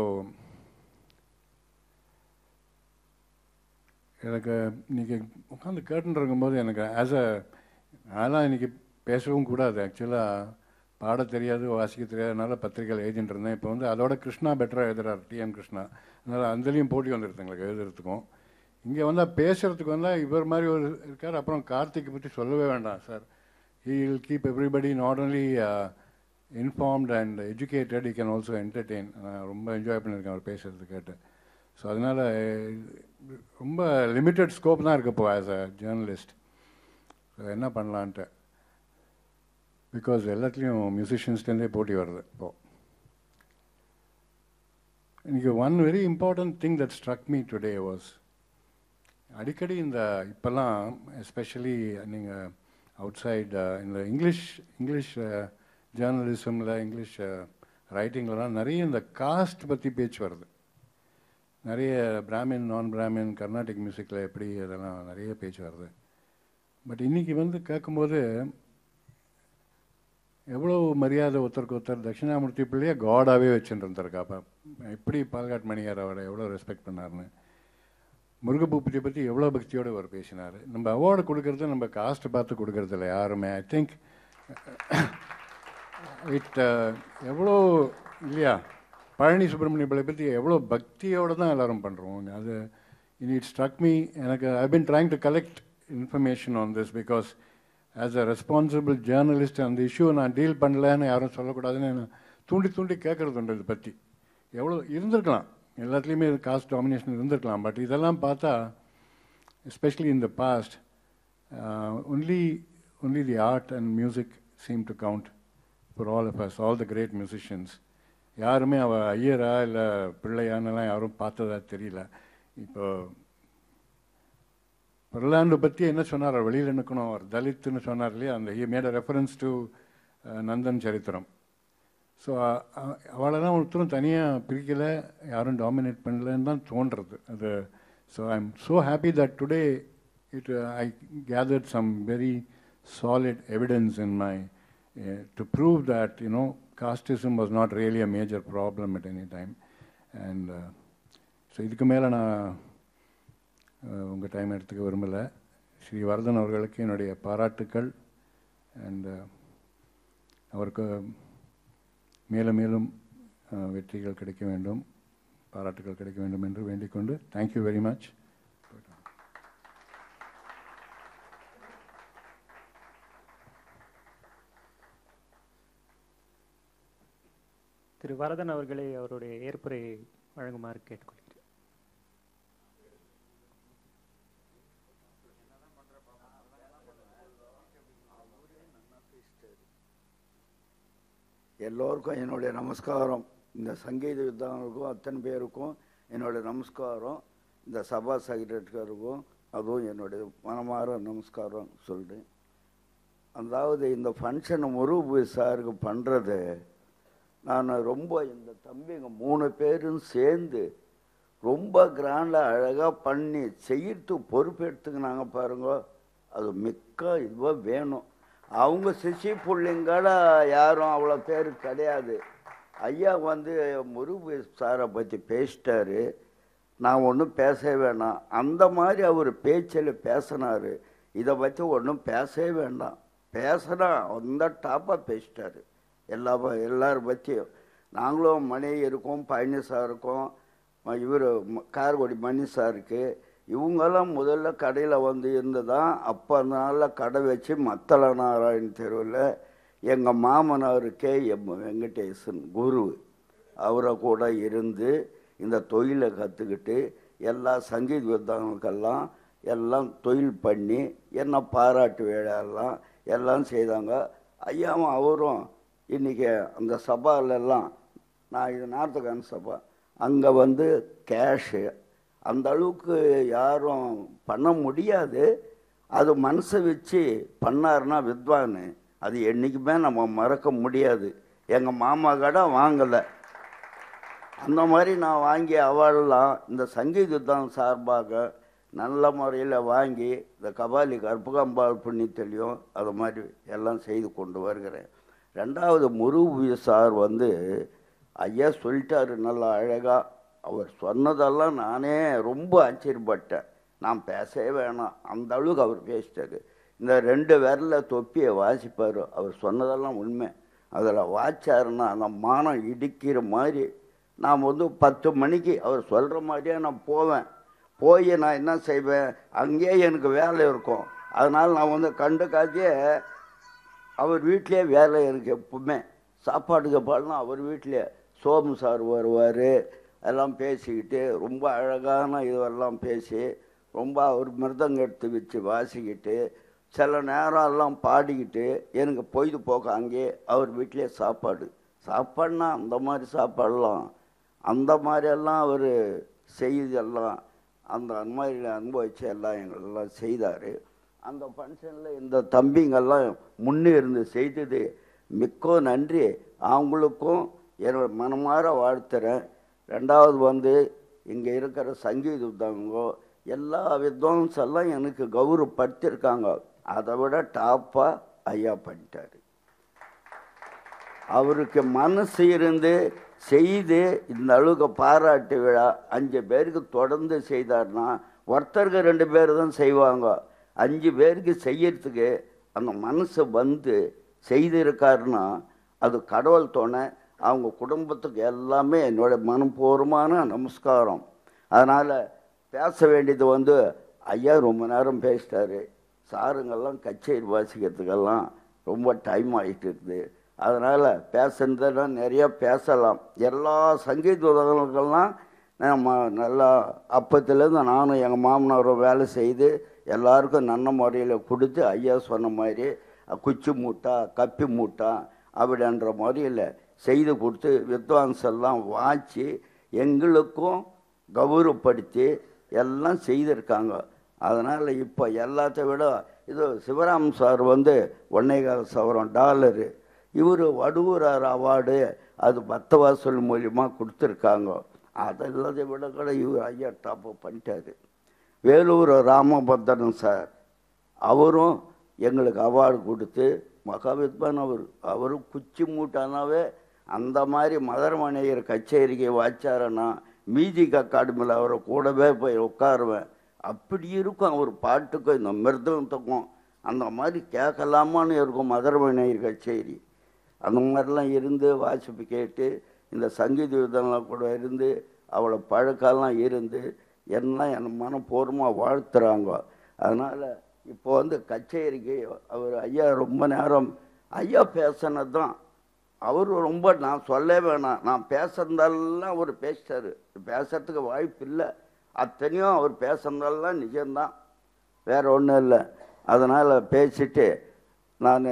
எனக்கு இன்றைக்கி உட்காந்து கேட்டுன்னு இருக்கும்போது எனக்கு ஆஸ் அ நான்லாம் இன்றைக்கி பேசவும் கூடாது ஆக்சுவலாக பாட தெரியாது வாசிக்க தெரியாதனால பத்திரிகையில் ஏஜென்ட் இருந்தேன் இப்போ வந்து அதோட கிருஷ்ணா பெட்டராக எழுதுறார் டிஎம் கிருஷ்ணா அதனால் அதுலேயும் போட்டி வந்துடுது எங்களுக்கு எழுதுறதுக்கும் இங்கே வந்தால் பேசுகிறதுக்கு வந்தால் இவர் மாதிரி ஒரு இருக்கார் அப்புறம் கார்த்திக் பற்றி சொல்லவே வேண்டாம் sir he will keep everybody not only informed and educated you can also entertain நான் ரொம்ப என்ஜாய் பண்ணியிருக்கேன் அவர் பேசுகிறது கேட்டு ஸோ அதனால் ரொம்ப லிமிட்டட் ஸ்கோப் தான் இருக்கு இப்போ ஆஸ் அ ஜேர்னலிஸ்ட் ஸோ என்ன பண்ணலான்ட்டு பிகாஸ் எல்லாத்துலேயும் மியூசிஷியன்ஸ்லேருந்தே போட்டி வருது இப்போது இன்னைக்கு one very important thing that struck me today was அடிக்கடி இந்த இப்போல்லாம் எஸ்பெஷலி நீங்கள் அவுட் சைட் இந்த இங்கிலீஷ் இங்கிலீஷ் ஜேர்னலிசமில் இங்கிலீஷ் ரைட்டிங்லலாம் நிறைய இந்த காஸ்ட் பற்றி பேச்சு வருது நிறைய பிராமின் நான் பிராமின் கர்நாடிக் மியூசிக்கில் எப்படி அதெல்லாம் நிறைய பேச்சு வருது பட் இன்றைக்கி வந்து கேட்கும்போது எவ்வளோ மரியாதை ஒருத்தருக்கு ஒருத்தர் தட்சிணாமூர்த்தி பிள்ளையை காடாகவே வச்சுட்டு இருந்திருக்கா அப்போ எப்படி பால்காட் மணியார் அவரை எவ்வளோ ரெஸ்பெக்ட் பண்ணாருன்னு முருகபூபதியை பற்றி எவ்வளோ பக்தியோடு அவர் பேசினார் நம்ம அவார்டு கொடுக்கறது நம்ம காஸ்ட் பார்த்து கொடுக்கறது இல்லை யாருமே ஐ திங்க் இட் எவ்வளோ இல்லையா பழனி சுப்பிரமணிய பிள்ளை பற்றி எவ்வளோ பக்தியோடு தான் எல்லாரும் பண்ணுறோம் அது இட் ஸ்ட்ரக் மீ எனக்கு I been trying to collect information on this because as a responsible journalist அந்த இஷ்யூ நான் டீல் பண்ணலன்னு யாரும் சொல்லக்கூடாதுன்னு நான் தூண்டி தூண்டி கேட்குறது உண்டு இதை பற்றி எவ்வளோ இருந்திருக்கலாம் எல்லாத்துலேயுமே காஸ்ட் டாமினேஷன் இருந்திருக்கலாம் பட் இதெல்லாம் பார்த்தா especially in the past only only the art and music seem to count for all of us all the great musicians யாருமே அவ ஐயரா இல்லை பிள்ளையானெல்லாம் யாரும் பார்த்ததா தெரியல இப்போ பிரலாண்டு பற்றி என்ன சொன்னார் அவர் வெளியில் நிற்கணும் அவர் தலித்துன்னு சொன்னார் இல்லையா அந்த he made a reference to Nandan சரித்திரம் ஸோ அவளெல்லாம் ஒருத்தரும் தனியாக பிரிக்கலை யாரும் டாமினேட் பண்ணலன்னு தான் தோன்றுறது அது so I am so happy that today it I gathered some very solid evidence in my to prove that you know casteism was not really a major problem at any time and so இதுக்கு மேலே நான் உங்கள் time எடுத்துக்க விரும்பலை ஸ்ரீ வரதன் அவர்களுக்கு என்னுடைய பாராட்டுக்கள் and அவருக்கு மேலும் மேலும் அஹ், வெற்றிகள் கிடைக்க வேண்டும் பாராட்டுகள் கிடைக்க வேண்டும் என்று வேண்டிக்கொண்டு thank you very much Thiru Varadan அவர்களை அவருடைய ஏற்புரை வழங்குமாறு கேட்டுக்கொள்கிறேன் எல்லோருக்கும் என்னுடைய நமஸ்காரம் இந்த சங்கீத வித்வானுக்கும் அத்தனை பேருக்கும் என்னுடைய நமஸ்காரம் இந்த சபா செக்ரட்டருக்கும் அதுவும் என்னுடைய மனமார நமஸ்காரம் சொல்கிறேன் அதாவது இந்த ஃபங்க்ஷனை முருகு சாருக்கு பண்ணுறது நான் ரொம்ப இந்த தம்பிங்க மூணு பேரும் சேர்ந்து ரொம்ப கிராண்டாக அழகாக பண்ணி செய்யறது பொறுப்பெடுத்துக்கினாங்க பாருங்க அது மிக்க இதுவாக வேணும் அவங்க சிசி பிள்ளைங்கள யாரும் அவ்வளோ பேர் கிடையாது ஐயா வந்து முருகு சாரை பற்றி பேசிட்டாரு நான் ஒன்றும் பேசவே வேணாம் அந்த மாதிரி அவர் பேச்சில் பேசினார் இதை பற்றி ஒன்றும் பேசவே வேண்டாம் பேசினா அந்த டாப்பாக பேசிட்டாரு எல்லா ப- எல்லார் பற்றியும் நாங்களும் மணி இருக்கோம் பழனி சாருக்கும் இவர் கார்கோடி மணி சாருக்கு இவங்கெல்லாம் முதல்ல கடையில் வந்து இருந்து தான் அப்போ அந்த நாளில் கடை வச்சு மத்தள நாராயண் தெருவில் எங்கள் மாமனார் கே எம் வெங்கடேசன் குரு அவரை கூட இருந்து இந்த தொழிலை கற்றுக்கிட்டு எல்லா சங்கீத வித்தானுக்கெல்லாம் எல்லாம் தொழில் பண்ணி என்ன பாராட்டு விழாலாம் எல்லாம் செய்தாங்க ஐயாவும் அவரும் இன்றைக்கி அந்த சபாலெல்லாம் நான் இது நார்த்தகான் சபா அங்கே வந்து கேஷு அந்த அளவுக்கு யாரும் பண்ண முடியாது அது மனசை வச்சு பண்ணாருன்னா வித்வான் அது என்றைக்குமே நம்ம மறக்க முடியாது எங்கள் மாமா கடை வாங்கலை அந்த மாதிரி நான் வாங்கிய அவார்டெல்லாம் இந்த சங்கீதத்தான் சார்பாக நல்ல முறையில் வாங்கி இந்த கபாலி கற்பகாம்பாள் புண்ணியத்திலையும் அது மாதிரி எல்லாம் செய்து கொண்டு வருகிறேன் ரெண்டாவது முருகு சார் வந்து ஐயா சொல்லிட்டாரு நல்லா அழகாக அவர் சொன்னதெல்லாம் நானே ரொம்ப ஆச்சரியப்பட்டேன் நான் பேசவே வேணாம் அந்த அளவுக்கு அவர் பேசிட்டாரு இந்த ரெண்டு விரல தொப்பியை வாசிப்பார் அவர் சொன்னதெல்லாம் உண்மை அதில் வாச்சாருன்னா அந்த மானம் இடிக்கிற மாதிரி நான் வந்து பத்து மணிக்கு அவர் சொல்கிற மாதிரியே நான் போவேன் போய் நான் என்ன செய்வேன் அங்கேயே எனக்கு வேலை இருக்கும் அதனால் நான் வந்து கண்டு காட்டியே அவர் வீட்டிலே வேலை எனக்கு எப்பவுமே சாப்பாட்டுக்கு பாடலாம் அவர் வீட்டிலே சோமு சார் வருவார் எல்லாம் பேசிக்கிட்டு ரொம்ப அழகான இதுவெல்லாம் பேசி ரொம்ப அவர் மிருதங்க எடுத்து வச்சு வாசிக்கிட்டு சில நேரம் எல்லாம் பாடிக்கிட்டு எனக்கு பொழுதுபோக்கு அங்கேயே அவர் வீட்டிலே சாப்பாடு சாப்பாடுனா அந்த மாதிரி சாப்பாடெல்லாம் அந்த மாதிரியெல்லாம் அவர் செய்தெல்லாம் அந்த அந்த மாதிரி அனுபவிச்சு எல்லாம் எங்களெல்லாம் செய்தார் அந்த ஃபங்க்ஷனில் இந்த தம்பிங்கெல்லாம் முன்னே இருந்து செய்தது மிக்க நன்றி அவங்களுக்கும் என்னோட மனமார வாழ்த்துறேன் ரெண்டாவது வந்து இங்கே இருக்கிற சங்கீத வித்வாங்கோ எல்லா வித்வான்ஸ் எல்லாம் எனக்கு கௌரவப்படுத்தியிருக்காங்க அதை விட டாப்பாக ஐயா பண்ணிட்டாரு அவருக்கு மனசு இருந்து செய்து இந்த அளவுக்கு பாராட்டு விழா அஞ்சு பேருக்கு தொடர்ந்து செய்தார்னா ஒருத்தருக்கு ரெண்டு பேர் தான் செய்வாங்க அஞ்சு பேருக்கு செய்யறதுக்கு அந்த மனசு வந்து செய்திருக்காருன்னா அது கடவுள் துணை அவங்க குடும்பத்துக்கு எல்லாமே என்னோட மனப்பூர்வமான நமஸ்காரம் அதனால் பேச வேண்டியது வந்து ஐயா ரொம்ப நேரம் பேசிட்டாரு சாருங்கெல்லாம் கச்சேரி வாசிக்கிறதுக்கெல்லாம் ரொம்ப டைம் ஆகிட்டு இருக்குது அதனால் பேசுனதுன்னா நிறைய பேசலாம் எல்லா சங்கீத உதவிகளுக்கெல்லாம் நம்ம நல்லா அப்பத்துலேருந்து நானும் எங்கள் மாமனாரும் வேலை செய்து எல்லாருக்கும் நல்ல முறையில் கொடுத்து ஐயா சொன்ன மாதிரி குச்சி மூட்டா கப்பி மூட்டா அப்படின்ற முறையில் செய்து கொடுத்து வித்வான்ஸ் எல்லாம் வாச்சி எங்களுக்கும் கௌரவப்படுத்தி எல்லாம் செய்திருக்காங்க அதனால் இப்போ எல்லாத்த விட இது சிவராம் சார் வந்து ஒன்னேகால் சவரம் டாலரு இவர் வடுவூரார் அவார்டு அது பக்தவாசல் மூலியமா கொடுத்துருக்காங்க அதெல்லாத்தை விட கூட இவர் ஐயா டாப் பண்ணிட்டாரு வேலூர் ராமபத்திரன் சார் அவரும் எங்களுக்கு அவார்டு கொடுத்து மகாவித்வான் அவர் அவரும் குச்சி மூட்டானாவே அந்த மாதிரி மதரமணியர் கச்சேரிக்கு வாச்சாரன்னா மியூசிக் அகாடமியில் அவரை கூடவே போய் உட்காருவேன் அப்படி இருக்கும் அவர் பாட்டுக்கும் இந்த மிருதங்கத்துக்கும் அந்த மாதிரி கேட்கலாமான்னு இருக்கும் மதரமணியர் கச்சேரி அந்த மாதிரிலாம் இருந்து வாசிப்பு கேட்டு இந்த சங்கீத விதம்லாம் கூட இருந்து அவளை பழக்கம்லாம் இருந்து எல்லாம் என் மனப்பூர்வமாக வாழ்த்துறாங்க அதனால் இப்போ வந்து கச்சேரிக்கு அவர் ஐயா ரொம்ப நேரம் ஐயா பேசினது தான் அவர் ரொம்ப நான் சொல்ல வேணாம் நான் பேசுறதெல்லாம் அவர் பேசிட்டாரு பேசுறதுக்கு வாய்ப்பு இல்லை அத்தனையும் அவர் பேசுறதெல்லாம் நிஜம்தான் வேற ஒன்றும் இல்லை அதனால் பேசிட்டு நான்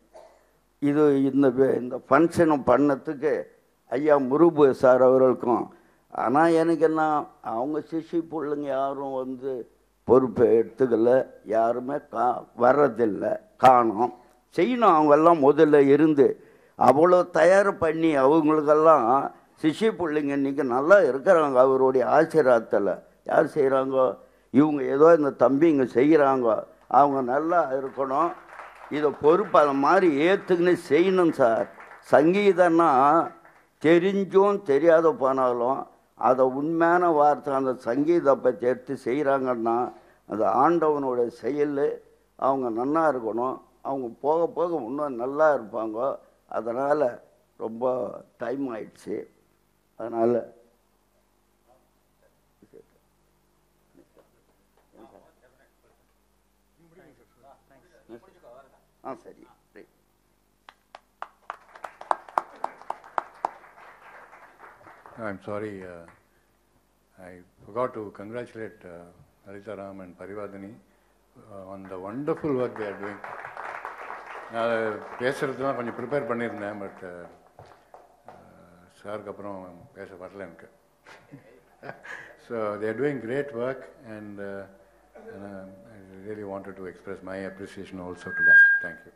இது இந்த வே- இந்த ஃபங்க்ஷனை பண்ணதுக்கு ஐயா முருபு சார் அவர்களுக்கும் ஆனால் எனக்கு என்ன அவங்க சிஷி பிள்ளைங்க யாரும் வந்து பொறுப்பை எடுத்துக்கல யாருமே கா வர்றதில்லை காணோம் செய்யணும் அவங்கெல்லாம் முதல்ல இருந்து அவ்வளோ தயார் பண்ணி அவங்களுக்கெல்லாம் சிஷி பிள்ளைங்க இன்னைக்கு நல்லா இருக்கிறாங்க அவருடைய ஆசீர்வாதத்தில் யார் செய்கிறாங்க இவங்க ஏதோ இந்த தம்பிங்க செய்கிறாங்க அவங்க நல்லா இருக்கணும் இதை பொறுப்பு அதை மாதிரி ஏற்றுக்குன்னு செய்யணும் சார் சங்கீதம்னா தெரிஞ்சும் தெரியாத போனாலும் அதை உண்மையான வார்த்தை அந்த சங்கீத பற்றி எடுத்து செய்கிறாங்கன்னா அந்த ஆண்டவனோட செயல் அவங்க நல்லா இருக்கணும் அவங்க போக போக இன்னும் நல்லா இருப்பாங்க அதனால் ரொம்ப டைம் ஆயிடுச்சு அதனால் ஆ சரி right I'm sorry, uh, I forgot to congratulate uh, Haritha Ram and Parivadini uh, on the wonderful work they are doing. நான் அதை பேசுறதுலாம் கொஞ்சம் ப்ரிப்பேர் பண்ணியிருந்தேன் பட் சாருக்கு அப்புறம் பேச வரல எனக்கு so they're doing great work and I really wanted to express my appreciation also to that thank you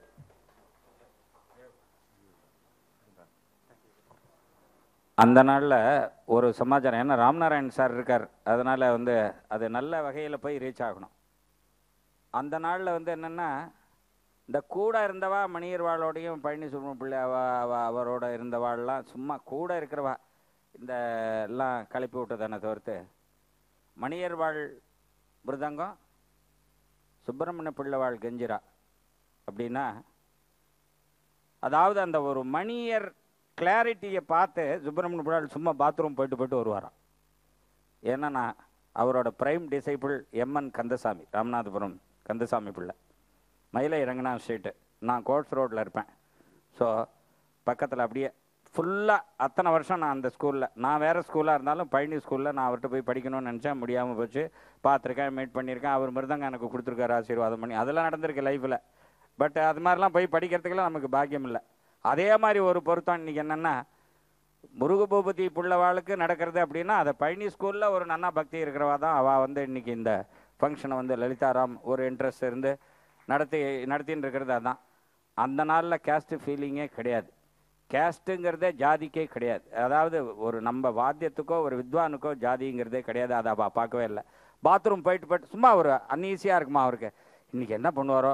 அந்த நாளில் ஒரு சமாச்சாரம் ஏன்னா ராம்நாராயண் சார் இருக்கார் அதனால் வந்து அது நல்ல வகையில் போய் ரீச் ஆகணும் அந்த நாளில் வந்து என்னென்னா இந்த கூட இருந்தவா மணியர்வாளோடையும் பழனி சுப்ரமணிய பிள்ளை அவ அவ அவரோட இருந்தவாள்லாம் சும்மா கூட இருக்கிறவா இந்த எல்லாம் கிளப்பி விட்டதானே தவிர்த்து மணியர்வாள் மிருதங்கம் சுப்பிரமணிய பிள்ளைவாள் கெஞ்சிரா அப்படின்னா அதாவது அந்த ஒரு மணியர் கிளாரிட்டியை பார்த்து சுப்பிரமணிய பிள்ளைவாள் சும்மா பாத்ரூம் போயிட்டு போயிட்டு வருவாராம் ஏன்னா நான் அவரோட prime disciple M N Kandasamy Ramanathapuram Kandasamy Pillai Mylai இறங்கினா ஸ்ட்ரீட்டு நான் கோட்ஸ் ரோட்டில் இருப்பேன் ஸோ பக்கத்தில் அப்படியே ஃபுல்லாக அத்தனை வருஷம் நான் அந்த ஸ்கூலில் நான் வேறு ஸ்கூலாக இருந்தாலும் பழனி ஸ்கூலில் நான் அவர்கிட்ட போய் படிக்கணும்னு நினச்சேன் முடியாமல் போச்சு பார்த்துருக்கேன் மீட் பண்ணியிருக்கேன் அவர் மிருதங்க எனக்கு கொடுத்துருக்காரு ஆசீர்வாதம் பண்ணி அதெல்லாம் நடந்திருக்கு லைஃப்பில் பட் அது மாதிரிலாம் போய் படிக்கிறதுக்கெல்லாம் நமக்கு பாக்கியம் இல்லை அதே மாதிரி ஒரு பொருத்தம் இன்னைக்கு என்னென்னா முருகபூபதி புள்ளவாளுக்கு நடக்கிறது அப்படின்னா அதை பழனி ஸ்கூலில் ஒரு நன்னா பக்தி இருக்கிறவா தான் அவள் வந்து இன்னைக்கு இந்த ஃபங்க்ஷனை வந்து லலிதாராம் ஒரு இன்ட்ரெஸ்ட் இருந்து நடத்தி நடத்தின்னு இருக்கிறது அதான் அந்த நாளில் கேஸ்ட் ஃபீலிங்கே கிடையாது கேஸ்ட்டுங்கிறதே ஜாதிக்கே கிடையாது அதாவது ஒரு நம்ம வாத்தியத்துக்கோ ஒரு வித்வானுக்கோ ஜாதிங்கிறதே கிடையாது அதை அவள் பார்க்கவே இல்லை பாத்ரூம் போயிட்டு போயிட்டு சும்மா ஒரு அன்ஈஸியாக இருக்குமா அவருக்கு இன்னைக்கு என்ன பண்ணுவாரோ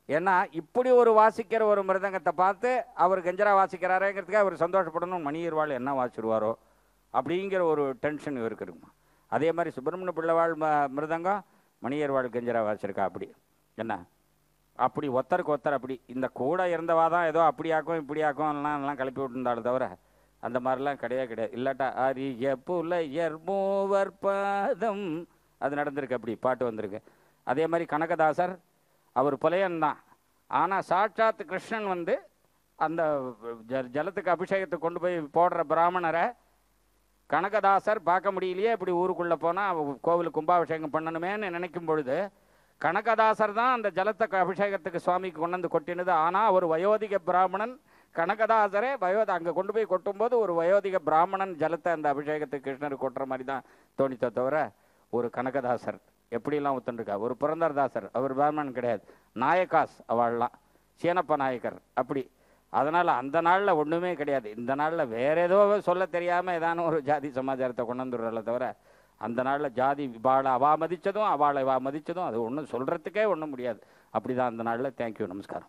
ஏன்னா இப்படி ஒரு வாசிக்கிற ஒரு மிருதங்கத்தை பார்த்து அவர் கஞ்சரா வாசிக்கிறாரேங்கிறதுக்காக அவர் சந்தோஷப்படணும் மணியர்வாள் என்ன வாசிடுவாரோ அப்படிங்கிற ஒரு டென்ஷன் இவருக்கு இருக்குமா அதே மாதிரி சுப்பிரமணிய பிள்ளைவாள் ம மிருதங்கம் மணியர்வாள் கஞ்சரா வாசிச்சிருக்கா அப்படி என்ன அப்படி ஒத்தருக்கு ஒத்தர் அப்படி இந்த கூட இருந்தவா தான் ஏதோ அப்படியாக்கும் இப்படியாக்கும் எல்லாம் எல்லாம் கிளப்பி விட்டுருந்தாலே தவிர அந்த மாதிரிலாம் கிடையவே கிடையாது இல்லாட்டா அரிய புலையர் மூவர் பாதம் அது நடந்திருக்கு அப்படி பாட்டு வந்திருக்கு அதே மாதிரி கனகதாசர் அவர் புலையன் தான் ஆனால் சாட்சாத் கிருஷ்ணன் வந்து அந்த ஜ- ஜலத்துக்கு அபிஷேகத்துக்கு கொண்டு போய் போடுற பிராமணரை கனகதாசர் பார்க்க முடியலையே இப்படி ஊருக்குள்ளே போனால் கோவிலுக்கு கும்பாபிஷேகம் பண்ணணுமேன்னு நினைக்கும் பொழுது கனகதாசர் தான் அந்த ஜலத்தை க- அபிஷேகத்துக்கு சுவாமிக்கு கொண்டு வந்து கொட்டினது ஆனால் ஒரு வயோதிக பிராமணன் கனகதாசரே வயோத அங்கே கொண்டு போய் கொட்டும்போது ஒரு வயோதிக பிராமணன் ஜலத்தை அந்த அபிஷேகத்துக்கு கிருஷ்ணருக்கு கொட்டுற மாதிரி தான் தோணித்தே தவிர ஒரு கனகதாசர் எப்படிலாம் ஒத்துருக்கா ஒரு புரந்தரதாசர் அவர் பிராமணன் கிடையாது நாயக்காஸ் அவள்லாம் சீனப்ப நாயக்கர் அப்படி அதனால் அந்த நாளில் ஒன்றுமே கிடையாது இந்த நாளில் வேற ஏதோ சொல்ல தெரியாமல் ஏதான ஒரு ஜாதி சமாச்சாரத்தை கொண்டு வந்துடுறல தவிர அந்த நாளில் ஜாதி இவாளை அவா மதித்ததும் அவளை இவா மதித்ததும் அது ஒன்றும் சொல்கிறதுக்கே ஒன்றும் முடியாது அப்படி தான் அந்த நாளில் தேங்க்யூ நமஸ்காரம்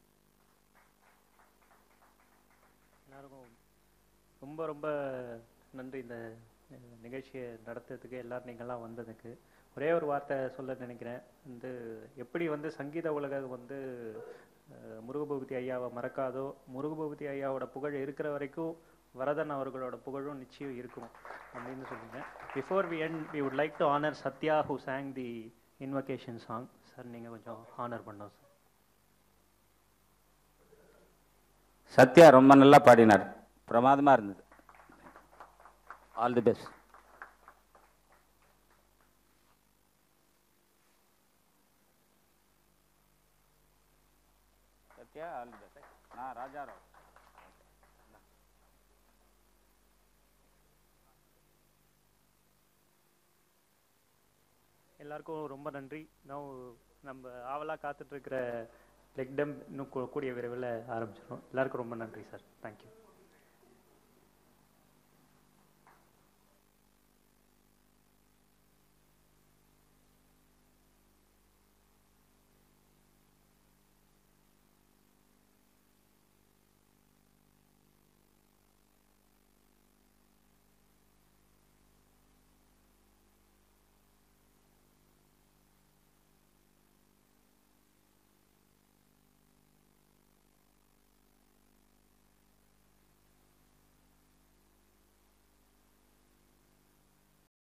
எல்லாருக்கும் ரொம்ப ரொம்ப நன்றி இந்த அஹ், நிகழ்ச்சியை நடத்துறதுக்கு எல்லாரும் நீங்கள்லாம் வந்ததுக்கு ஒரே ஒரு வார்த்தை சொல்ல நினைக்கிறேன் வந்து எப்படி வந்து சங்கீத உலகம் வந்து அஹ், முருகபூபதி ஐயாவை மறக்காதோ முருகபூபதி ஐயாவோட புகழ் இருக்கிற வரைக்கும் வரதன் அவர்களோட புகழும் நிச்சயம் இருக்கும் அப்படின்னு சொல்லுங்க before we end we would like to honour Sathya who sang the invocation song sir நீங்கள் கொஞ்சம் ஆனர் பண்ணோம் சார் சத்யா ரொம்ப நல்லா பாடினார் பிரமாதமாக இருந்தது all the best Sathya all the best நான் ராஜாராவ் எல்லாருக்கும் ரொம்ப நன்றி நான் நம்ம ஆவலாக காத்துட்டு இருக்கிற லெக் டம் இன்னும் கூ- கூடிய விரைவில் ஆரம்பிச்சிடும் எல்லாருக்கும் ரொம்ப நன்றி சார் தேங்க்யூ